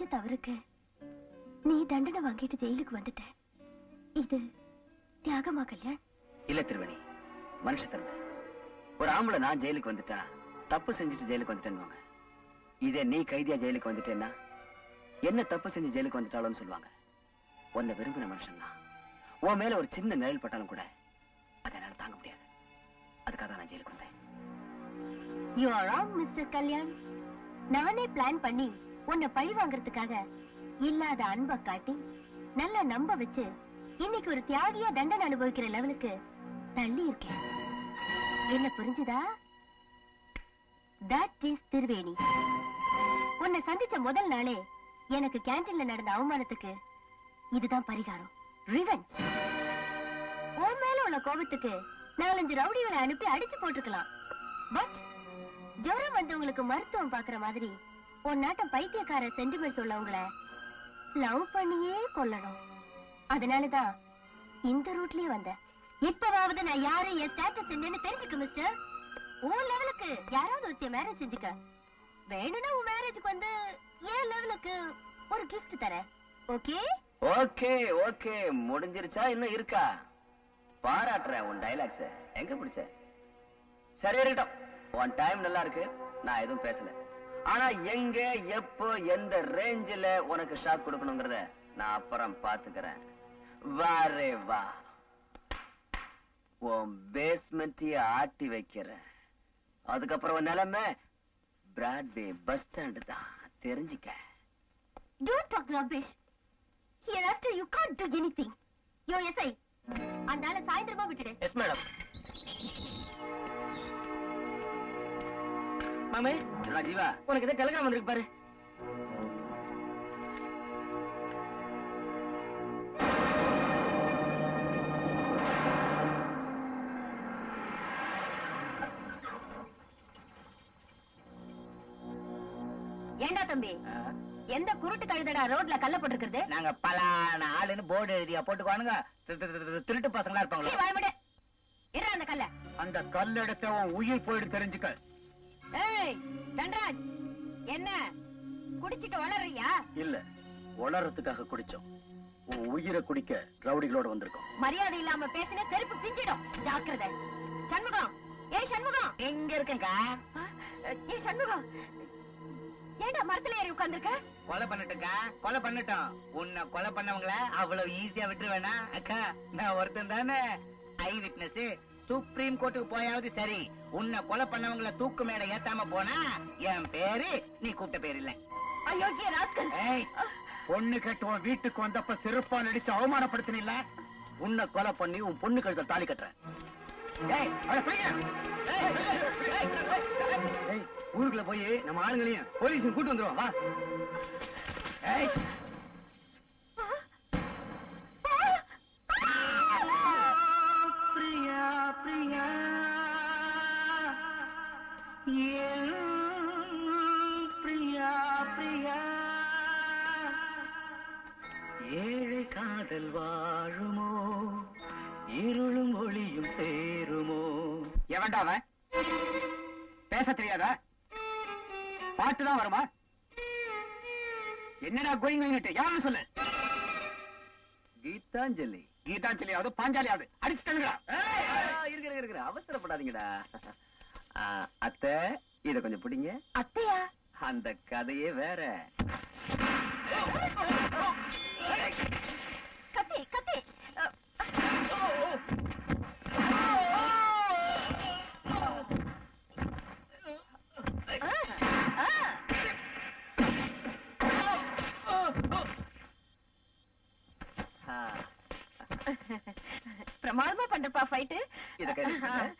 Speaker 3: தவறுக்கு நீ தண்டனை வாங்கிட்டு ஜெயிலுக்கு வந்துட்ட இது தியாகமா கல்யாண்
Speaker 7: இல்ல திருவேணி மனுஷத்தன்மை ஒரு ஆம்பளை நான் ஜெயிலுக்கு வந்துட்டா தப்பு செஞ்சுட்டு ஜெயிலுக்கு வந்துட்டேன்னு இதே நீ கைதியா ஜெயிலுக்கு வந்துட்டேன்னா என்ன தப்பு செஞ்சு ஜெயிலுக்கு வந்துட்டாலும் சொல்லுவாங்க உன்னை விரும்பின மனுஷன் தான் உன் மேல ஒரு சின்ன நிழல் பட்டாலும் கூட அதை என்னால தாங்க முடியாது அதுக்காக தான் நான் ஜெயிலுக்கு வந்தேன்
Speaker 3: you are wrong mister Kalyan நானே பிளான் பண்ணி உன்னை பழி வாங்குறதுக்காக இல்லாத அன்பை காட்டி நல்லா நம்ப வச்சு இன்னைக்கு ஒரு தியாகியா தண்டனை அனுபவிக்கிற லெவலுக்கு தள்ளி இருக்கேன் என்ன புரிஞ்சுதா தட் இஸ் திருவேணி உன்னை சந்திச்ச முதல் நாளே எனக்கு கேண்டீன்ல நடந்த அவமானத்துக்கு இதுதான் பரிகாரம் ரிவெஞ்ச் உன் மேல உள்ள கோபத்துக்கு நாலஞ்சு ரவுடிகளை அனுப்பி அடிச்சு போட்டுக்கலாம் பட் ஜுரம் வந்தவங்களுக்கு மருத்துவம் பாக்குற மாதிரி உன் நாட்டம் பைத்தியக்கார சென்டிமெண்ட்ஸ் உள்ளவங்கள லவ் பண்ணியே கொல்லணும் அதனாலதான் இந்த ரூட்லயே வந்தேன் இப்பவாவது நான் யாரு என் ஸ்டேட்டஸ் என்னன்னு தெரிஞ்சுக்க மிஸ்டர் உன் லெவலுக்கு யாராவது ஒருத்திய மேரேஜ் செஞ்சுக்க வேணும்னா உன் மேரேஜுக்கு வந்து என் லெவலுக்கு ஒரு gift தரேன் ஓகே
Speaker 7: ஓகே ஓகே முடிஞ்சிருச்சா இன்னும் இருக்கா பாராட்டுறேன் உன் டைலாக்ஸ் எங்க பிடிச்ச சரி இருக்கட்டும் உன் டைம் நல்லா இருக்கு நான் எதுவும் பேசல ஆனா எங்க எப்போ எந்த ரேஞ்சில உனக்கு ஷாக் கொடுக்கணுங்கிறத நான் அப்புறம் பாத்துக்கிறேன் வாரே வா உன் பேஸ்மெண்ட்டைய ஆட்டி வைக்கிறேன் அதுக்கப்புறம் உன் நிலைமை பிராட்வே பஸ் ஸ்டாண்டு தான் தெரிஞ்சுக்க
Speaker 3: don't talk rubbish here after you can't do anything யோ எஸ்ஐ அந்த ஆளை சாயந்தரமா விட்டுடு
Speaker 7: எஸ் மேடம்
Speaker 6: மாமே
Speaker 7: என்னடா ஜீவா
Speaker 6: உனக்கு ஏதோ டெலிகிராம் வந்திருக்கு பாரு
Speaker 1: ஏண்டா தம்பி எந்த குருட்டு கழுதடா ரோட்ல கல்ல போட்டிருக்கிறது
Speaker 6: நாங்க பலான ஆளுன்னு போர்டு எழுதியா போட்டுக்குவானுங்க திரு- திரு- திரு- திருட்டு பசங்களா இருப்பாங்களா
Speaker 1: சீ, வாய்மூடு. இருடா அந்த கல்ல
Speaker 2: அந்த கல் எடுத்த உன் உயிர் போயிட்டு தெரிஞ்சுக்க
Speaker 1: ஏய் தண்டராஜ் என்ன குடிச்சிட்டு வளர்றியா
Speaker 2: இல்ல உணர்றதுக்காக குடிச்சோம் உன் உயிரை குடிக்க ரவுடிகளோட வந்திருக்கோம்
Speaker 1: மரியாதை இல்லாம பேசின செருப்பு பிஞ்சிடும் ஜாக்கிரதை சண்முகம் ஏய் சண்முகம்
Speaker 6: எங்க இருக்குங்க
Speaker 1: ஆ, ஏய் சண்முகம் ஏண்டா மரத்துல ஏறி உட்கார்ந்திருக்க
Speaker 6: கொலை பண்ணட்டுங்க கொலை பண்ணட்டும் உன்னை கொலை பண்ணவங்கள அவ்வளவு ஈஸியா விட்டுருவேனா அக்கா நான் ஒருத்தன் தானே ஐ விட்னஸ் சுப்ரீம் கோர்ட்டுக்கு போயாவது சரி உன்னை கொலை பண்ணவங்கள தூக்கு மேல ஏத்தாம போனா என் பேரு நீ கூப்பிட்ட பேர் இல்ல
Speaker 1: அயோக்கிய ராஸ்கல்
Speaker 2: ஏய் பொண்ணு கேட்டு உன் வீட்டுக்கு வந்தப்ப செருப்பா நடிச்சு அவமானப்படுத்தினில்ல உன்னை கொலை பண்ணி உன் பொண்ணு கழுத்த தாலி கட்டுறேன் ஏய், அவளை பிடிங்க. ஏய், ஊருக்குள்ள போய் நம்ம ஆளுங்களையும் போலீஸும் கூட்டு வந்துருவோம் வா ஏய்
Speaker 6: பிரியா பிரியா பிரியா பிரியா
Speaker 5: ஏழை காதல் வாழுமோ இருளும் ஒளியும் சேருமோ
Speaker 2: எவன்டா அவன் பேச தெரியாதா பாட்டு தான் வருமா என்னடா கோயிங் கோயிங் யாருன்னு சொல்லு
Speaker 7: கீதாஞ்சலி
Speaker 2: கீதாஞ்சலியாவது பாஞ்சாலியாவது அடிச்சு தள்ளுங்கடா
Speaker 7: ஆ, இருக்கு இருக்கு இருக்கு அவசரப்படாதீங்கடா ஆ, அத்தை இத கொஞ்சம் பிடிங்க
Speaker 3: அத்தையா
Speaker 7: அந்த கதையே வேற
Speaker 3: கத்தி கத்தி அ, ஆ, ஆ.
Speaker 7: ஆ,
Speaker 1: பிரமாதமா பண்றப்பா ஃபைட்டு
Speaker 7: இத கையில எடுத்துங்க.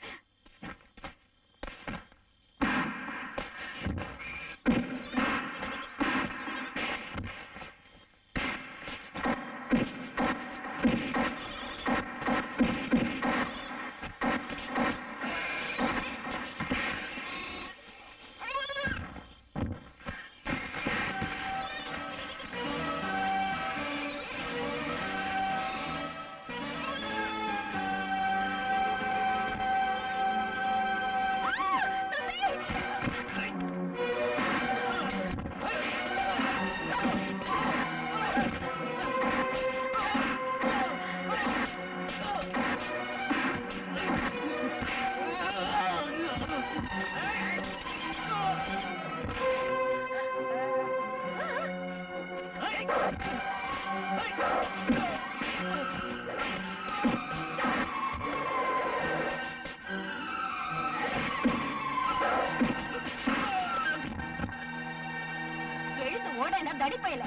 Speaker 1: எழுந்து ஓடனா தடிப்பையில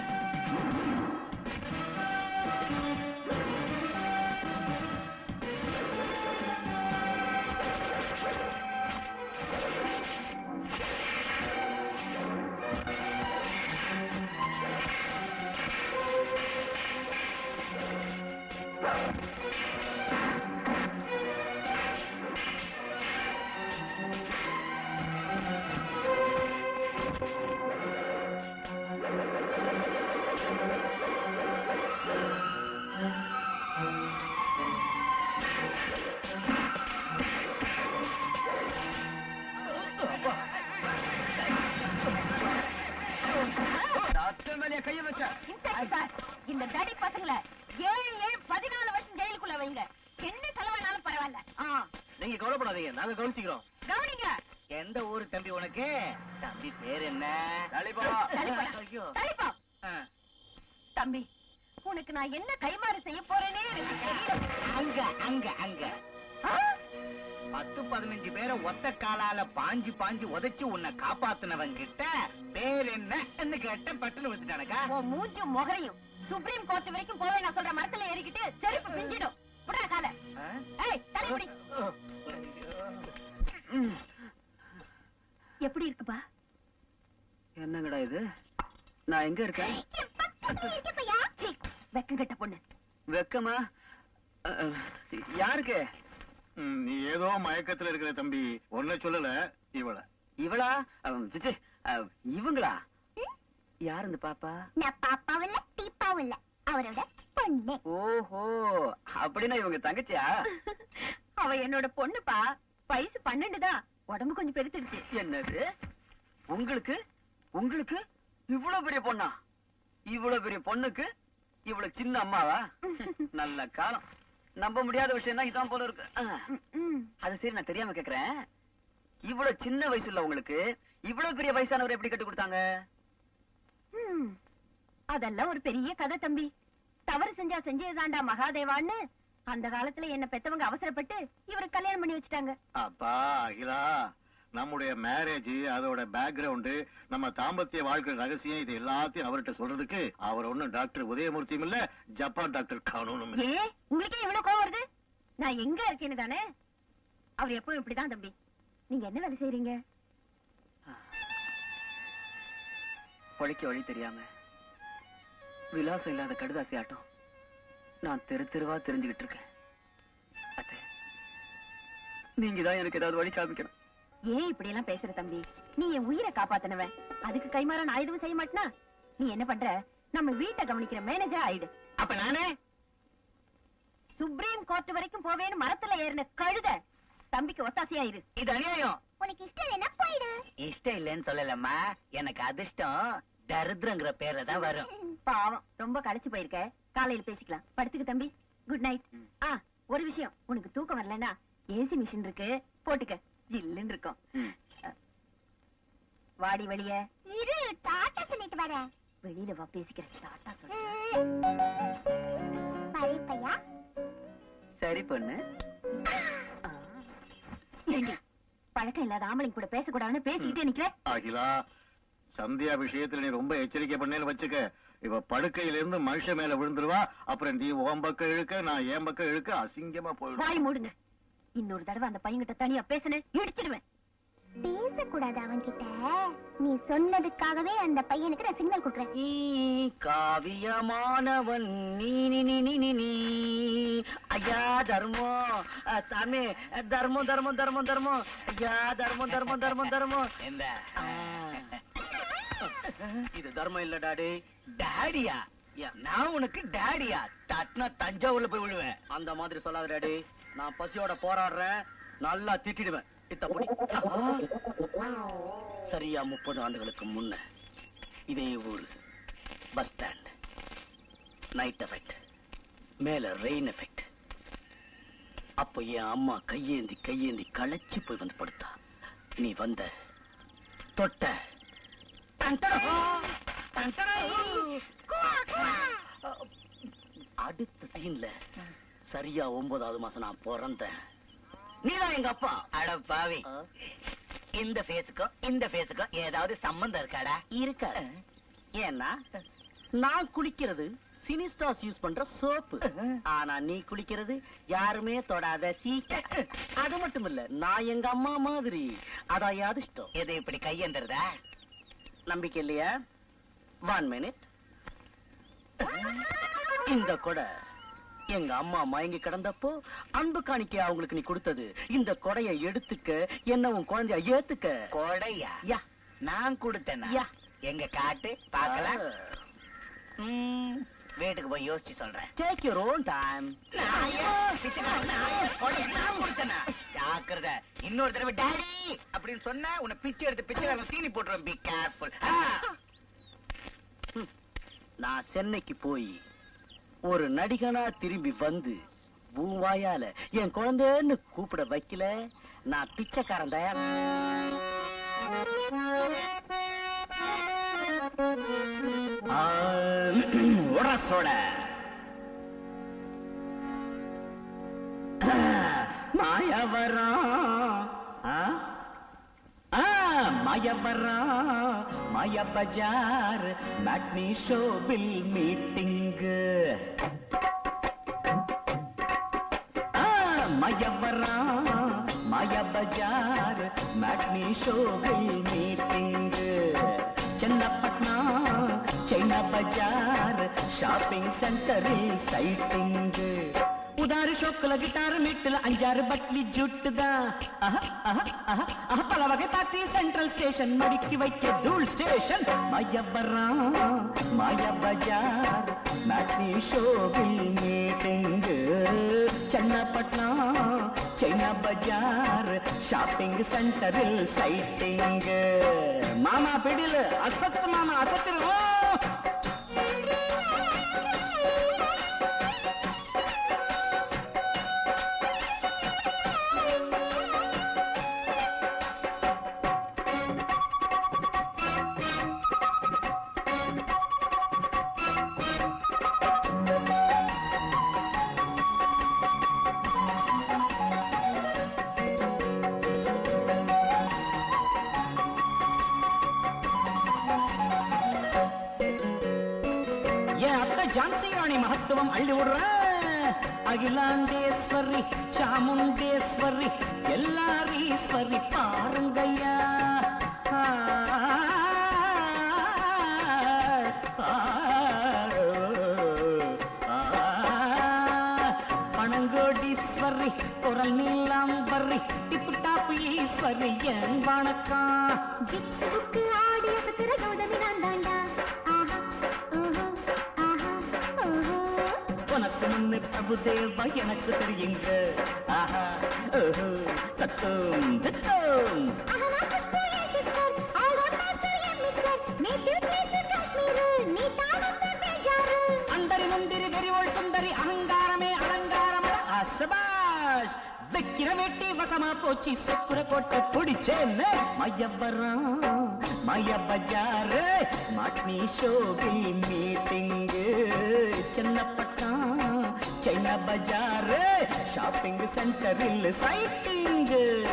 Speaker 6: டாக்டர் மேலே கைய வச்ச
Speaker 1: இன்ஸ்பெக்டர் சார் இந்த தடி பசங்களை ஏழு ஏழு பதினாலு வருஷம் ஜெயிலுக்குள்ள வைங்க என்ன செலவானாலும் பரவாயில்ல ஆ
Speaker 7: நீங்க கவலைப்படாதீங்க நாங்க கவனிச்சுக்கிறோம்
Speaker 1: கவனிங்க
Speaker 7: எந்த ஊரு தம்பி உனக்கு தம்பி பேர் என்ன
Speaker 6: தள்ளிப்போ.
Speaker 1: தள்ளிப்போடா.
Speaker 7: ஐயோ.
Speaker 1: தள்ளிப்போ.
Speaker 7: ஆ.
Speaker 1: தம்பி உனக்கு நான் என்ன கைமாறு செய்ய போறேனே எனக்கு தெரியல
Speaker 7: அங்க அங்க அங்க
Speaker 1: ஆ?
Speaker 7: பத்து பதினஞ்சு பேரை ஒத்த காலால பாஞ்சு பாஞ்சு உதைச்சு உன்னை காப்பாத்துனவன் கிட்ட பேர் என்ன கேட்ட பட்டுன்னு வந்துட்டானக்கா
Speaker 1: உன் மூஞ்சும் முகரையும் சுப்ரீம் கோர்ட் வரைக்கும் போவே நான் சொல்ற மரத்துல ஏறிக்கிட்டு செருப்பு பிஞ்சிடும் புடா கால ஏய் தலைமுடி எப்படி இருக்குப்பா
Speaker 7: என்னங்கடா இது நான் எங்க இருக்கேன்
Speaker 1: சீ, வெக்கம் கெட்ட பொண்ணு
Speaker 7: வெக்கமா அஹ், அஹ், யாருக்கு
Speaker 2: ம், நீ ஏதோ மயக்கத்துல இருக்கிற தம்பி ஒன்ன சொல்லல இவள
Speaker 7: இவளா அஹ், சிச்சி, அஹ், இவங்களா யார் இந்த பாப்பா
Speaker 3: நான் பாப்பாவும் இல்ல டீப்பாவும் இல்ல அவரோட பொண்ணு
Speaker 7: ஓஹோ அப்படின்னா இவங்க தங்கச்சியா
Speaker 1: அவ என்னோட பொண்ணுப்பா வயசு பன்னெண்டு தான் உடம்பு கொஞ்சம் பெருத்துடுச்சு
Speaker 7: என்னது உங்களுக்கு உங்களுக்கு இவ்வளவு பெரிய பொண்ணா இவ்வளவு பெரிய பொண்ணுக்கு இவ்வளவு சின்ன அம்மாவா நல்ல காலம் நம்ப முடியாத விஷயம் தான் இதான் போல இருக்கு ஆ. அது சரி நான் தெரியாம கேக்குறேன் இவ்வளவு சின்ன வயசுல உங்களுக்கு இவ்வளவு பெரிய வயசானவர் எப்படி கட்டி கொடுத்தாங்க
Speaker 1: ம். அதெல்லாம் ஒரு பெரிய கதை தம்பி தவறு செஞ்சா செஞ்சதுதான்டா மகாதேவான்னு அந்த காலத்துல என்ன பெத்தவங்க அவசரப்பட்டு இவருக்கு கல்யாணம் பண்ணி வச்சுட்டாங்க
Speaker 2: அப்பா அகிலா நம்முடைய மேரேஜ் அதோட பேக்ரவுண்டு நம்ம தாம்பத்திய வாழ்க்கை ரகசியம் இது எல்லாத்தையும் அவர்கிட்ட சொல்றதுக்கு அவர் ஒண்ணும் டாக்டர் உதயமூர்த்தியும் இல்ல ஜப்பான் டாக்டர் கானூனும் இல்ல
Speaker 1: ஏ உங்களுக்கே இவ்வளவு கோவம் வருது நான் எங்க இருக்கேன்னு தானே அவர் எப்பவும் இப்படிதான் தம்பி நீங்க என்ன வேலை செய்றீங்க
Speaker 7: பொழைக்க வழி தெரியாம விலாசம் இல்லாத கடுதாசி ஆட்டம் நான் தெரு தெருவா தெரிஞ்சுக்கிட்டு இருக்கேன் அத்தை நீங்க தான் எனக்கு ஏதாவது வழி காமிக்கணும்
Speaker 1: ஏன் இப்படி எல்லாம் பேசுற தம்பி நீ என் உயிரை காப்பாத்தினவன் அதுக்கு கைமாற நான் எதுவும் செய்ய மாட்டேனா நீ என்ன பண்ற நம்ம வீட்டை கவனிக்கிற மேனேஜர் ஆயிடு
Speaker 7: அப்ப நானே
Speaker 1: சுப்ரீம் கோர்ட் வரைக்கும் போவேன்னு மரத்துல ஏறின கழுத தம்பிக்கு ஒத்தாசையாயிரு
Speaker 7: இது அநியாயம்
Speaker 3: உனக்கு இஷ்டம் இல்லைன்னா போயிடு
Speaker 7: இஷ்டம் இல்லைன்னு சொல்லலம்மா எனக்கு அதிர்ஷ்டம் தரித்திரங்கிற பேர்ல தான் வரும்
Speaker 1: பாவம் ரொம்ப களைச்சு போயிருக்க காலையில பேசிக்கலாம் படுத்துக்கு தம்பி குட் நைட் ஆ ஒரு விஷயம் உனக்கு தூக்கம் வரலன்னா ஏசி மிஷின் இருக்கு போட்டுக்க ஜில்லுன்னு இருக்கும்
Speaker 7: ம்.
Speaker 1: வாடி வெளிய
Speaker 3: இரு டாட்டா சொல்லிட்டு வரேன்
Speaker 1: வெளியில வா பேசிக்கிறேன் டாட்டா சொல்றேன்
Speaker 3: பரி பையா
Speaker 7: சரி பொண்ணு
Speaker 1: ஏண்டி, பழக்கம் இல்லாத ஆம்பளைங்க கூட பேசக்கூடாதுன்னு பேசிக்கிட்டே நிக்கிற
Speaker 2: அகிலா சந்தியா விஷயத்துல நீ ரொம்ப எச்சரிக்கை பண்ணேன்னு வச்சுக்க இவ படுக்கையில இருந்து மனுஷன் மேல விழுந்துருவா அப்புறம் நீ உன் பக்கம் இழுக்க நான் என் பக்கம் இழுக்க அசிங்கமா போயிடும்
Speaker 1: வாய் மூடுங்க இன்னொரு தடவை அந்த பையன்கிட்ட தனியா பேசுனேன் இடிச்சிடுவேன்
Speaker 3: பேசக்கூடாது அவன்கிட்ட நீ சொன்னதுக்காகவே அந்த பையனுக்கு நான் சிக்னல் கொடுக்குறேன்
Speaker 7: நீ காவியமானவன் நீ நீ நீ நீ நீ நீ ஐயா தர்மம் அ, சாமி அ, தர்மம் தர்மம் தர்மம் தர்மம் ஐயா தர்மம் தர்மம் தர்மம் தர்மம் இந்த இது தர்மம் இல்ல டாடி டாடியா நான் உனக்கு டாடியா தட்னா தஞ்சாவூர்ல போய் விழுவேன் அந்த மாதிரி சொல்லாத டாடி நான் பசியோட போராடுறேன் நல்லா திட்டிடுவேன் இத்த புடி. சரியா முப்பது ஆண்டுகளுக்கு முன்ன இதே ஊரு பஸ் ஸ்டாண்ட் நைட் எஃபெக்ட் மேல ரெயின் எஃபெக்ட் அப்போ என் அம்மா கையேந்தி கையேந்தி களைச்சு போய் வந்து படுத்தா நீ வந்த தொட்ட டண்டடா, டண்டடா.
Speaker 5: பதினேழுல சரியா ஒன்பதாவது மாசம் நான் பிறந்தேன் நீதான் எங்க அப்பா
Speaker 4: அட பாவி இந்த ஃபேஸுக்கும் இந்த ஃபேஸுக்கும் ஏதாவது சம்பந்தம் இருக்காடா
Speaker 5: இருக்க ஏன்னா நான் குளிக்கிறது சினிஸ்டாஸ் யூஸ் பண்ற சோப்பு ஆனா நீ குளிக்கிறது யாருமே தொடாத சீக்க அது மட்டும் இல்ல நான் எங்க அம்மா மாதிரி அதான் அதிர்ஷ்டம்
Speaker 4: எது இப்படி கையெந்துறதா
Speaker 5: நம்பிக்கை இல்லையா ஒன் மினிட் இந்த கொடை எங்க அம்மா மயங்கி கிடந்தப்போ அன்பு காணிக்கை அவங்களுக்கு நீ கொடுத்தது இந்த கொடைய எடுத்துக்க என்ன உன் குழந்தைய ஏத்துக்க
Speaker 4: கொடையா
Speaker 5: யா
Speaker 4: நான் கொடுத்தேனா
Speaker 5: யா.
Speaker 4: எங்க காட்டு பார்க்கலாம் ம், வீட்டுக்கு போய் யோசிச்சு சொல்றேன்
Speaker 5: டேக் யூர் ஓன் டைம்
Speaker 4: நாயே, பிச்சைக்கார நாயே, கொடையை நான் கொடுத்தேனா? ஜாக்கிரதை. இன்னொரு தடவை டாடி அப்படின்னு சொன்னா உன்னை பிச்சை எடுத்து பிச்சைக்காரன் சீனி போட்டுருவேன் பி கேர்ஃபுல்
Speaker 5: நான் சென்னைக்கு போய் ஒரு நடிகனா திரும்பி வந்து பூவாயால என் குழந்தைன்னு கூப்பிட வைக்கல நான் பிச்சைக்காரன் தயார் உரசோட மாயவரா ஆ ஆ, மாயவரா மாய பஜார் மேட்னி ஷோவில் மீட்டிங் மாயவரா மாய பஜார் மேட்னி ஷோவில் meeting Chennapatna China Bazaar shopping centre sighting உதாரி ஷோக்குல கிட்டார் மீட்டுல அஞ்சாறு பட்லி ஜுட்டு தான் பல வகை பார்ட்டி சென்ட்ரல் ஸ்டேஷன் மடிக்கி வைக்க தூள் ஸ்டேஷன் மயபரா மய பஜார் மேட்னி ஷோவில் meeting Chennapatna China Bazaar shopping centre sighting மாமா பிடில அசத்து மாமா அசத்துருவோம் என் அத்தை ஜான்சி ராணி மகத்துவம் அள்ளி விடுற அகிலாண்டேஸ்வரி சாமுண்டேஸ்வரி எல்லாரீஸ்வரி பாருங்கய்யா ஆ, ஆ, ஆ, பணங்கோடீஸ்வரி குரல் நீலாம்பரி டிப்பு டாப்பு ஈஸ்வரி என் வணக்கம்
Speaker 3: ஜிப்புக்கு ஆடி அசத்துற கௌதமி நான் தாண்டா ஆஹா ஓஹோ ஆஹா ஓஹோ
Speaker 5: உனக்கு முன்னு பிரபுதேவா எனக்கு தெரியுங்க ஆஹா ஓஹோ தத்தும் தத்தும்
Speaker 3: ஆஹா புஷ்பு என் சிஸ்டர் ஆல் ரவுண்ட் மாஸ்டர் என் மிஸ்டர் நேட்டிவ் பிளேஸ் காஷ்மீர் நீ தாவந்த பேஜாரு
Speaker 5: அந்தரி முந்திரி வெறிவோள் சுந்தரி அகங்காரமே அலங்காரமட அசபாஷ் வைக்கிற வெட்டி வசமா போச்சு சொக்குர கோட்டை பிடிச்சேன்னு மயபரா மய பஜார் மாட்னி ஷோவில் meeting Chennapatta China Bazaar shopping centre sighting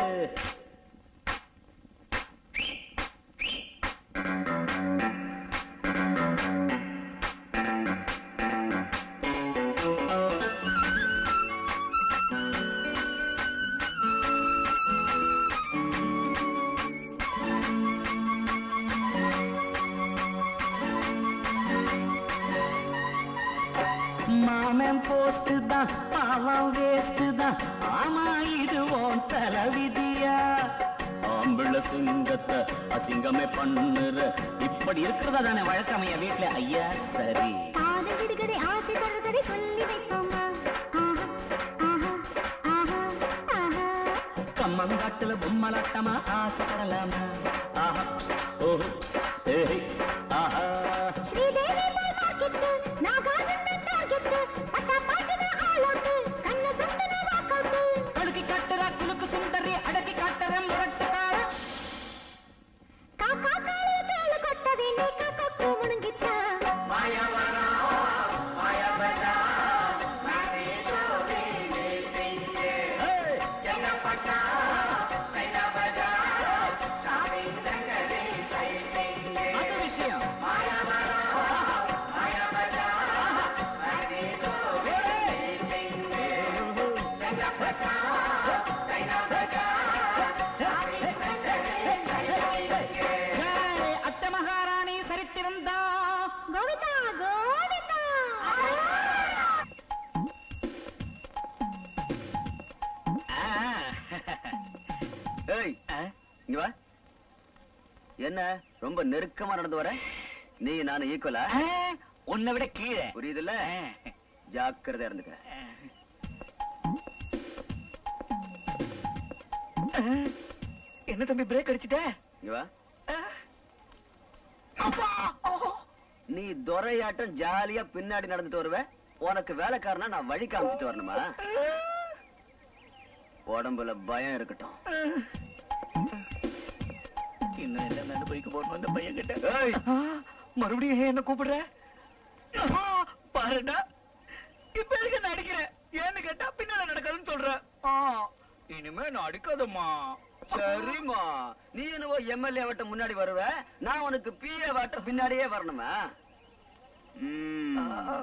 Speaker 5: மாமன் போஸ்ட் தான் பாவம் வேஸ்ட் தான் ஆமா இது உன் தலைவிதியா ஆம்பிள சிங்கத்தை அசிங்கமே பண்ணுற இப்படி இருக்கிறதா தானே வழக்கமையா வீட்டுல ஐயா சரி
Speaker 3: காதல் விடுகதை ஆசை தருகதை சொல்லி வைப்போமா ஆஹா ஆஹா ஆஹா ஆஹா
Speaker 5: கம்மங்காட்டுல பொம்மலாட்டமா ஆசைப்படலாமா ஆஹா ஓஹோ ஏஹே ஆஹா
Speaker 3: ஸ்ரீதேவி போய் மார்க்கெட்டு நாகானந்த டார்கெட்டு பட்டா பாட்டுன ஆளோட்டு கண்ண சுண்டன வாக்கோட்டு
Speaker 5: கடுக்கி காட்டுற குலுக்கு சுந்தரி அடக்கி காட்டுற முரட்டுக்கார
Speaker 3: காக்கா காலு மேல கொட்டவே நீ காக்கா முழுங்கிச்சா
Speaker 5: மாயவரா மாயவரா
Speaker 7: இங்க வா என்ன ரொம்ப நெருக்கமா நடந்து வர நீ நான் ஈக்குவலா
Speaker 6: உன்னை விட கீழே
Speaker 7: புரியுதுல்ல ஜாக்கிரதையா இருந்துக்க
Speaker 6: என்ன தம்பி பிரேக் அடிச்சிட்ட
Speaker 7: இங்க வா நீ துரையாட்டம் ஜாலியா பின்னாடி நடந்துட்டு வருவ உனக்கு வேலைக்காரனா நான் வழி காமிச்சிட்டு வரணுமா உடம்புல பயம் இருக்கட்டும்
Speaker 6: இன்னும் என்ன அனுபவிக்க போறோம் அந்த பையன் கிட்ட
Speaker 7: ஏய்,
Speaker 6: ஆ, மறுபடியும் ஏன் என்ன கூப்பிடுற ஆ, பாருடா இப்ப எதுக்கு நான் அடிக்கிறேன் ஏன்னு கேட்டா பின்னால நடக்காதுன்னு சொல்ற ஆ, இனிமே நான் அடிக்காதம்மா
Speaker 7: சரிம்மா நீ என்னவோ எம்எல்ஏ வட்ட முன்னாடி வருவ நான் உனக்கு பிஏ வட்ட பின்னாடியே வரணுமா ம்.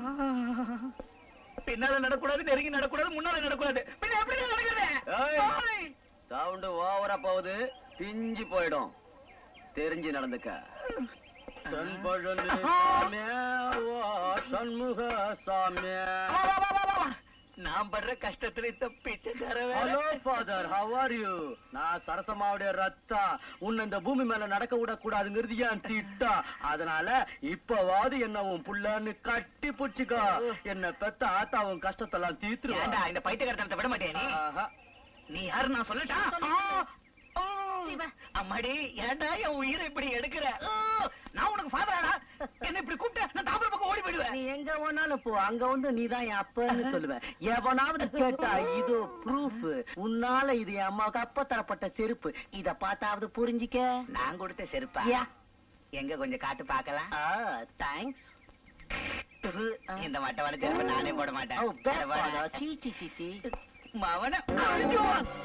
Speaker 6: பின்னால நடக்கூடாது நெருங்கி நடக்கூடாது முன்னால நடக்கூடாது பின்ன எப்படி நடக்கிறது
Speaker 7: ஏய்.
Speaker 6: ஓய்.
Speaker 7: சவுண்ட் ஓவரா போகுது பிஞ்சு போயிடும் தெரிஞ்சு நடந்துக்க தென்பழனி சாமியா, ஓ சண்முக சாமியா.
Speaker 6: வா, வா, வா, வா, வா, வா. நான் படுற கஷ்டத்துல இந்த பிச்சைக்கார
Speaker 7: hello father how are you நான் சரசமாவுடைய ரத்தா உன்னை இந்த பூமி மேல நடக்க விடக்கூடாதுங்கிறது என் திட்டா அதனால இப்பவாவது என்ன உன் புள்ளன்னு கட்டி புடிச்சுக்கோ என்ன பெத்த ஆத்தா உன் கஷ்டத்தெல்லாம் தீத்துருவா
Speaker 6: ஏன்டா இந்த பைத்தியக்காரத்தனத்தை விட மாட்டேன் நீ
Speaker 7: ஆஹா.
Speaker 6: நீ யாரு நான் சொல்லட்டா ஆ, ஆ. அம்மாடி ஏன்டா என் உயிரை இப்படி எடுக்கிற ஆ, நான் உனக்கு ஃபாதராடா என்ன இப்படி கூப்பிட்ட நான் தாமரை பக்கம் ஓடி போயிடுவேன்
Speaker 7: நீ எங்க வேணாலும் போ அங்க வந்து நீதான் என் அப்பன்னு சொல்லுவேன் எவனாவது கேட்டா இது ப்ரூஃப் உன்னால இது என் அம்மாவுக்கு அப்ப தரப்பட்ட செருப்பு இத பார்த்தாவது புரிஞ்சிக்க
Speaker 6: நான் கொடுத்த செருப்பா
Speaker 7: யா.
Speaker 6: எங்க கொஞ்சம் காட்டு பார்க்கலாம்
Speaker 7: தேங்க்ஸ்
Speaker 6: இந்த மட்டவாட செருப்பு நானே போட மாட்டேன்
Speaker 7: ஓ
Speaker 6: அட வாடா.
Speaker 7: சீ சீ சீ சீ
Speaker 6: மவன ஐயோ!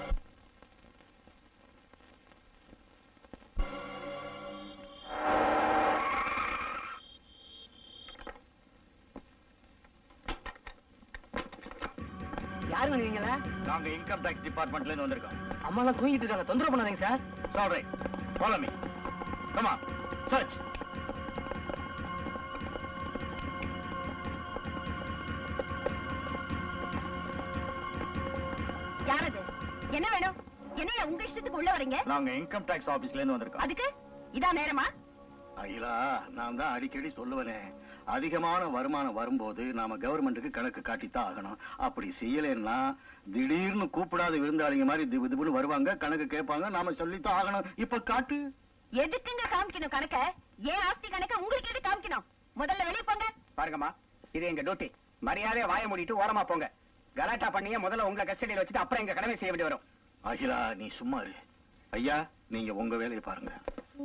Speaker 7: யாருங்க நீங்களா
Speaker 2: நாங்க இன்கம் டாக்ஸ் டிபார்ட்மெண்ட்ல இருந்து வந்திருக்கோம்
Speaker 7: அம்மாலாம் தூங்கிட்டு இருக்காங்க தொந்தரவு பண்ணாதீங்க sir
Speaker 2: sorry follow me come on search
Speaker 1: யாரது என்ன வேணும் என்னையா உங்க இஷ்டத்துக்கு உள்ள வரீங்க
Speaker 2: நாங்க இன்கம் டாக்ஸ் ஆபீஸ்ல இருந்து வந்திருக்கோம்
Speaker 1: அதுக்கு இதான் நேரமா
Speaker 2: அகிலா நான் தான் அடிக்கடி சொல்லுவனே அதிகமான வருமானம் வரும்போது நாம கவர்மெண்ட்டுக்கு கணக்கு காட்டித்தான் ஆகணும் அப்படி செய்யலைன்னா திடீர்னு கூப்பிடாத விருந்தாளிங்க மாதிரி திபு திபுன்னு வருவாங்க கணக்கு கேட்பாங்க நாம சொல்லித்தான் ஆகணும் இப்ப காட்டு
Speaker 1: எதுக்குங்க காமிக்கணும் கணக்க ஏன் ஆஸ்தி கணக்க உங்களுக்கு எது காமிக்கணும் முதல்ல வெளிய போங்க
Speaker 6: பாருங்கம்மா இது எங்க டியூட்டி மரியாதையா வாய மூடிட்டு ஓரமா போங்க கலாட்டா பண்ணீங்க முதல்ல உங்களை கஸ்டடியில வச்சுட்டு அப்புறம் எங்க கடமை செய்ய வேண்டி வரும்
Speaker 2: அகிலா நீ சும்மா இரு ஐயா நீங்க உங்க வேலையை பாருங்க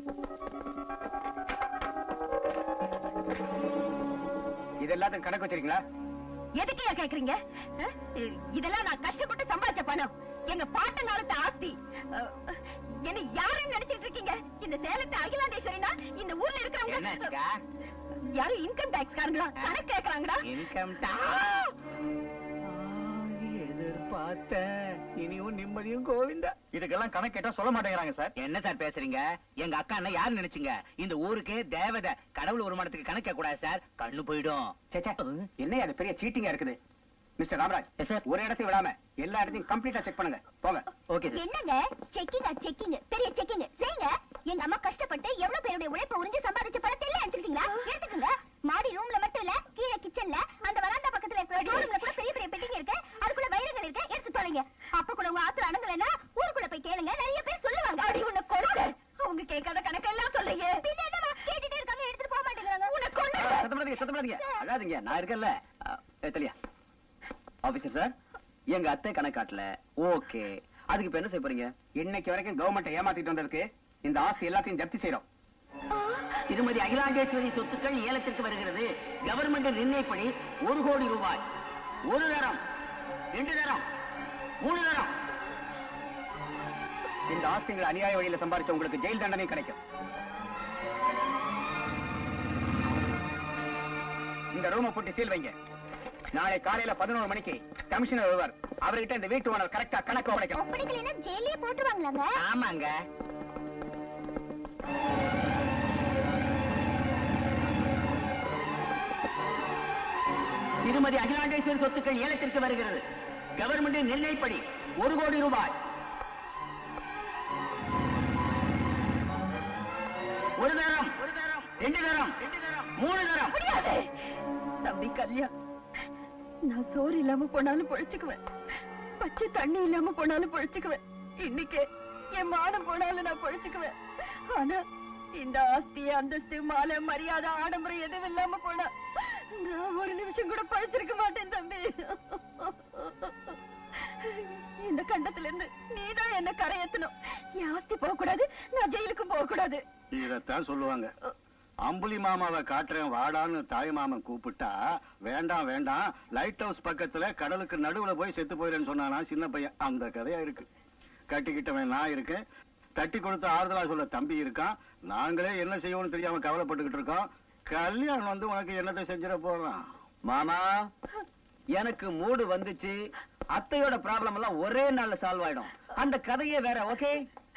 Speaker 6: இது எல்லாத்துக்கும் கணக்கு வச்சிருக்கீங்களா
Speaker 1: எதுக்குயா கேக்குறீங்க அஹ்? இதெல்லாம் நான் கஷ்டப்பட்டு சம்பாதிச்ச பணம் எங்க பாட்டங்காலத்து ஆஸ்தி அஹ், என்ன யாருன்னு நினைச்சிட்டு இருக்கீங்க இந்த சேலத்து அகிலாண்டேஸ்வரினா இந்த ஊர்ல
Speaker 6: என்னாச்சுக்கா?
Speaker 1: இருக்கிறவங்க யாரும் இன்கம் டாக்ஸ் காரங்களா கணக்கு கேக்குறாங்கடா
Speaker 6: இன்கம் எதிர்பார்த்தேன் இனியும் நிம்மதியும் கோவிந்தா
Speaker 2: இதுக்கெல்லாம் கணக்கு கேட்டா சொல்ல மாட்டேங்கிறாங்க சார்
Speaker 6: என்ன சார் பேசுறீங்க எங்க அக்கா என்ன யாரு நினைச்சீங்க இந்த ஊருக்கே தேவதை கடவுள் வருமானத்துக்கு கணக்க கூடாது சார் கண்ணு போயிடும் என்ன அது பெரிய சீட்டிங்கா இருக்குது மிஸ்டர் ராமராஜ்
Speaker 7: சார்
Speaker 6: ஒரு இடத்தையும் விடாம எல்லா இடத்தையும் கம்ப்ளீட்டா செக் பண்ணுங்க போங்க
Speaker 7: ஓகே
Speaker 3: என்னங்க செக்கிங்க செக்கிங் பெரிய செக்கிங் செய்யுங்க எங்க அம்மா கஷ்டப்பட்டு எவ்வளவு பேருடைய உழைப்ப உறிஞ்சு சம்பாதிச்ச பணத்தை எல்லாம் எடுத்துக்கிட்டீங்களா எடுத்துக்கோங்க மாடி ரூம்ல மட்டும் இல்ல கீழே கிச்சன்ல அந்த வராண்டா பக்கத்துல இருக்கிற ரூம்ல கூட பெரிய பெரிய பெட்டிங் இருக்கு அதுக்குள்ள வைரங்கள் இருக்கு எடுத்து தொலைங்க அப்ப கூட உங்க ஆத்துல அடங்கலைன்னா ஊருக்குள்ள போய் கேளுங்க நிறைய பேர் சொல்லுவாங்க
Speaker 1: அடி உன்னை கொண்டு அவங்க கேட்காத கணக்கெல்லாம் சொல்றீங்க
Speaker 3: பின்ன என்னம்மா கேட்டுட்டே இருக்காங்க எடுத்துட்டு போக மாட்டேங்கிறாங்க
Speaker 1: உன்னை கொண்டு
Speaker 7: சத்தப்படாதீங்க சத்தப்படாதீங்க அழாதீங்க நான் இருக்கேன்ல தெளியா ஆபீசர் சார் எங்க அத்தை கணக்காட்டல ஓகே அதுக்கு இப்ப என்ன செய்ய போறீங்க
Speaker 6: இன்னைக்கு வரைக்கும் கவர்மெண்ட் ஏமாத்திட்டு வந்ததுக்கு இந்த ஆசை எல்லாத்தையும் ஜப்தி செய்யறோம்
Speaker 7: திருமதி அகிலாண்டேஸ்வரி சொத்துக்கள் ஏலத்திற்கு வருகிறது கவர்மெண்ட் நிர்ணயப்படி ஒரு கோடி ரூபாய் ஒரு தரம் ரெண்டு தரம் மூணு தரம்
Speaker 6: இந்த ஆஸ்திகளை அநியாய வழியில சம்பாதிச்ச உங்களுக்கு ஜெயில் தண்டனை கிடைக்கும் இந்த ரூமை போட்டு சீல் வைங்க நாளை காலையில பதினோரு மணிக்கு கமிஷனர் வருவார் அவர்கிட்ட இந்த வீட்டு ஓனர் கரெக்டா கணக்கு உடைக்கும்
Speaker 3: ஒப்படைக்கலைன்னா ஜெயிலே போட்டுருவாங்களாங்க
Speaker 6: ஆமாங்க
Speaker 7: திருமதி அகிலாண்டேஸ்வரி சொத்துக்கள் ஏலத்திற்கு வருகிறது கவர்மெண்ட் நிர்ணயப்படி ஒரு கோடி ரூபாய் ஒரு தரம் ரெண்டு தரம் மூணு தரம்
Speaker 1: முடியாது தம்பி கல்யாண் நான் சோறு இல்லாம போனாலும் பொழைச்சுக்குவேன் பச்சை தண்ணி இல்லாம போனாலும் பொழைச்சுக்குவேன் இன்னைக்கு என் மானம் போனாலும் நான் பொழைச்சுக்குவேன் ஆனா இந்த ஆஸ்தி அந்தஸ்து மாலை மரியாதை ஆடம்பரம் எதுவும் இல்லாம போனா நான் ஒரு நிமிஷம் கூட பழிச்சிருக்க மாட்டேன் தம்பி இந்த கண்டத்துல இருந்து நீதான் என்ன கரையேத்தணும் என் ஆஸ்தி போக கூடாது நான் ஜெயிலுக்கும் போக கூடாது
Speaker 2: இதத்தான் சொல்லுவாங்க அம்புலி மாமாவை காட்டுறேன் வாடான்னு தாய் மாமன் கூப்பிட்டா வேண்டாம் வேண்டாம் லைட் ஹவுஸ் பக்கத்துல கடலுக்கு நடுவுல போய் செத்து போயிடுன்னு சொன்னானா சின்ன பையன் அந்த கதையா இருக்கு கட்டிக்கிட்டவன் நான் இருக்கேன் தட்டி கொடுத்த ஆறுதலா சொல்ல தம்பி இருக்கான் நாங்களே என்ன செய்வோம்னு தெரியாம கவலைப்பட்டுக்கிட்டு இருக்கோம் கல்யாணம் வந்து உனக்கு என்னத்தை செஞ்சிட போறான்
Speaker 7: மாமா எனக்கு மூடு வந்துச்சு அத்தையோட ப்ராப்ளம் எல்லாம் ஒரே நாள்ல சால்வ் ஆயிடும் அந்த கதையே வேற ஓகே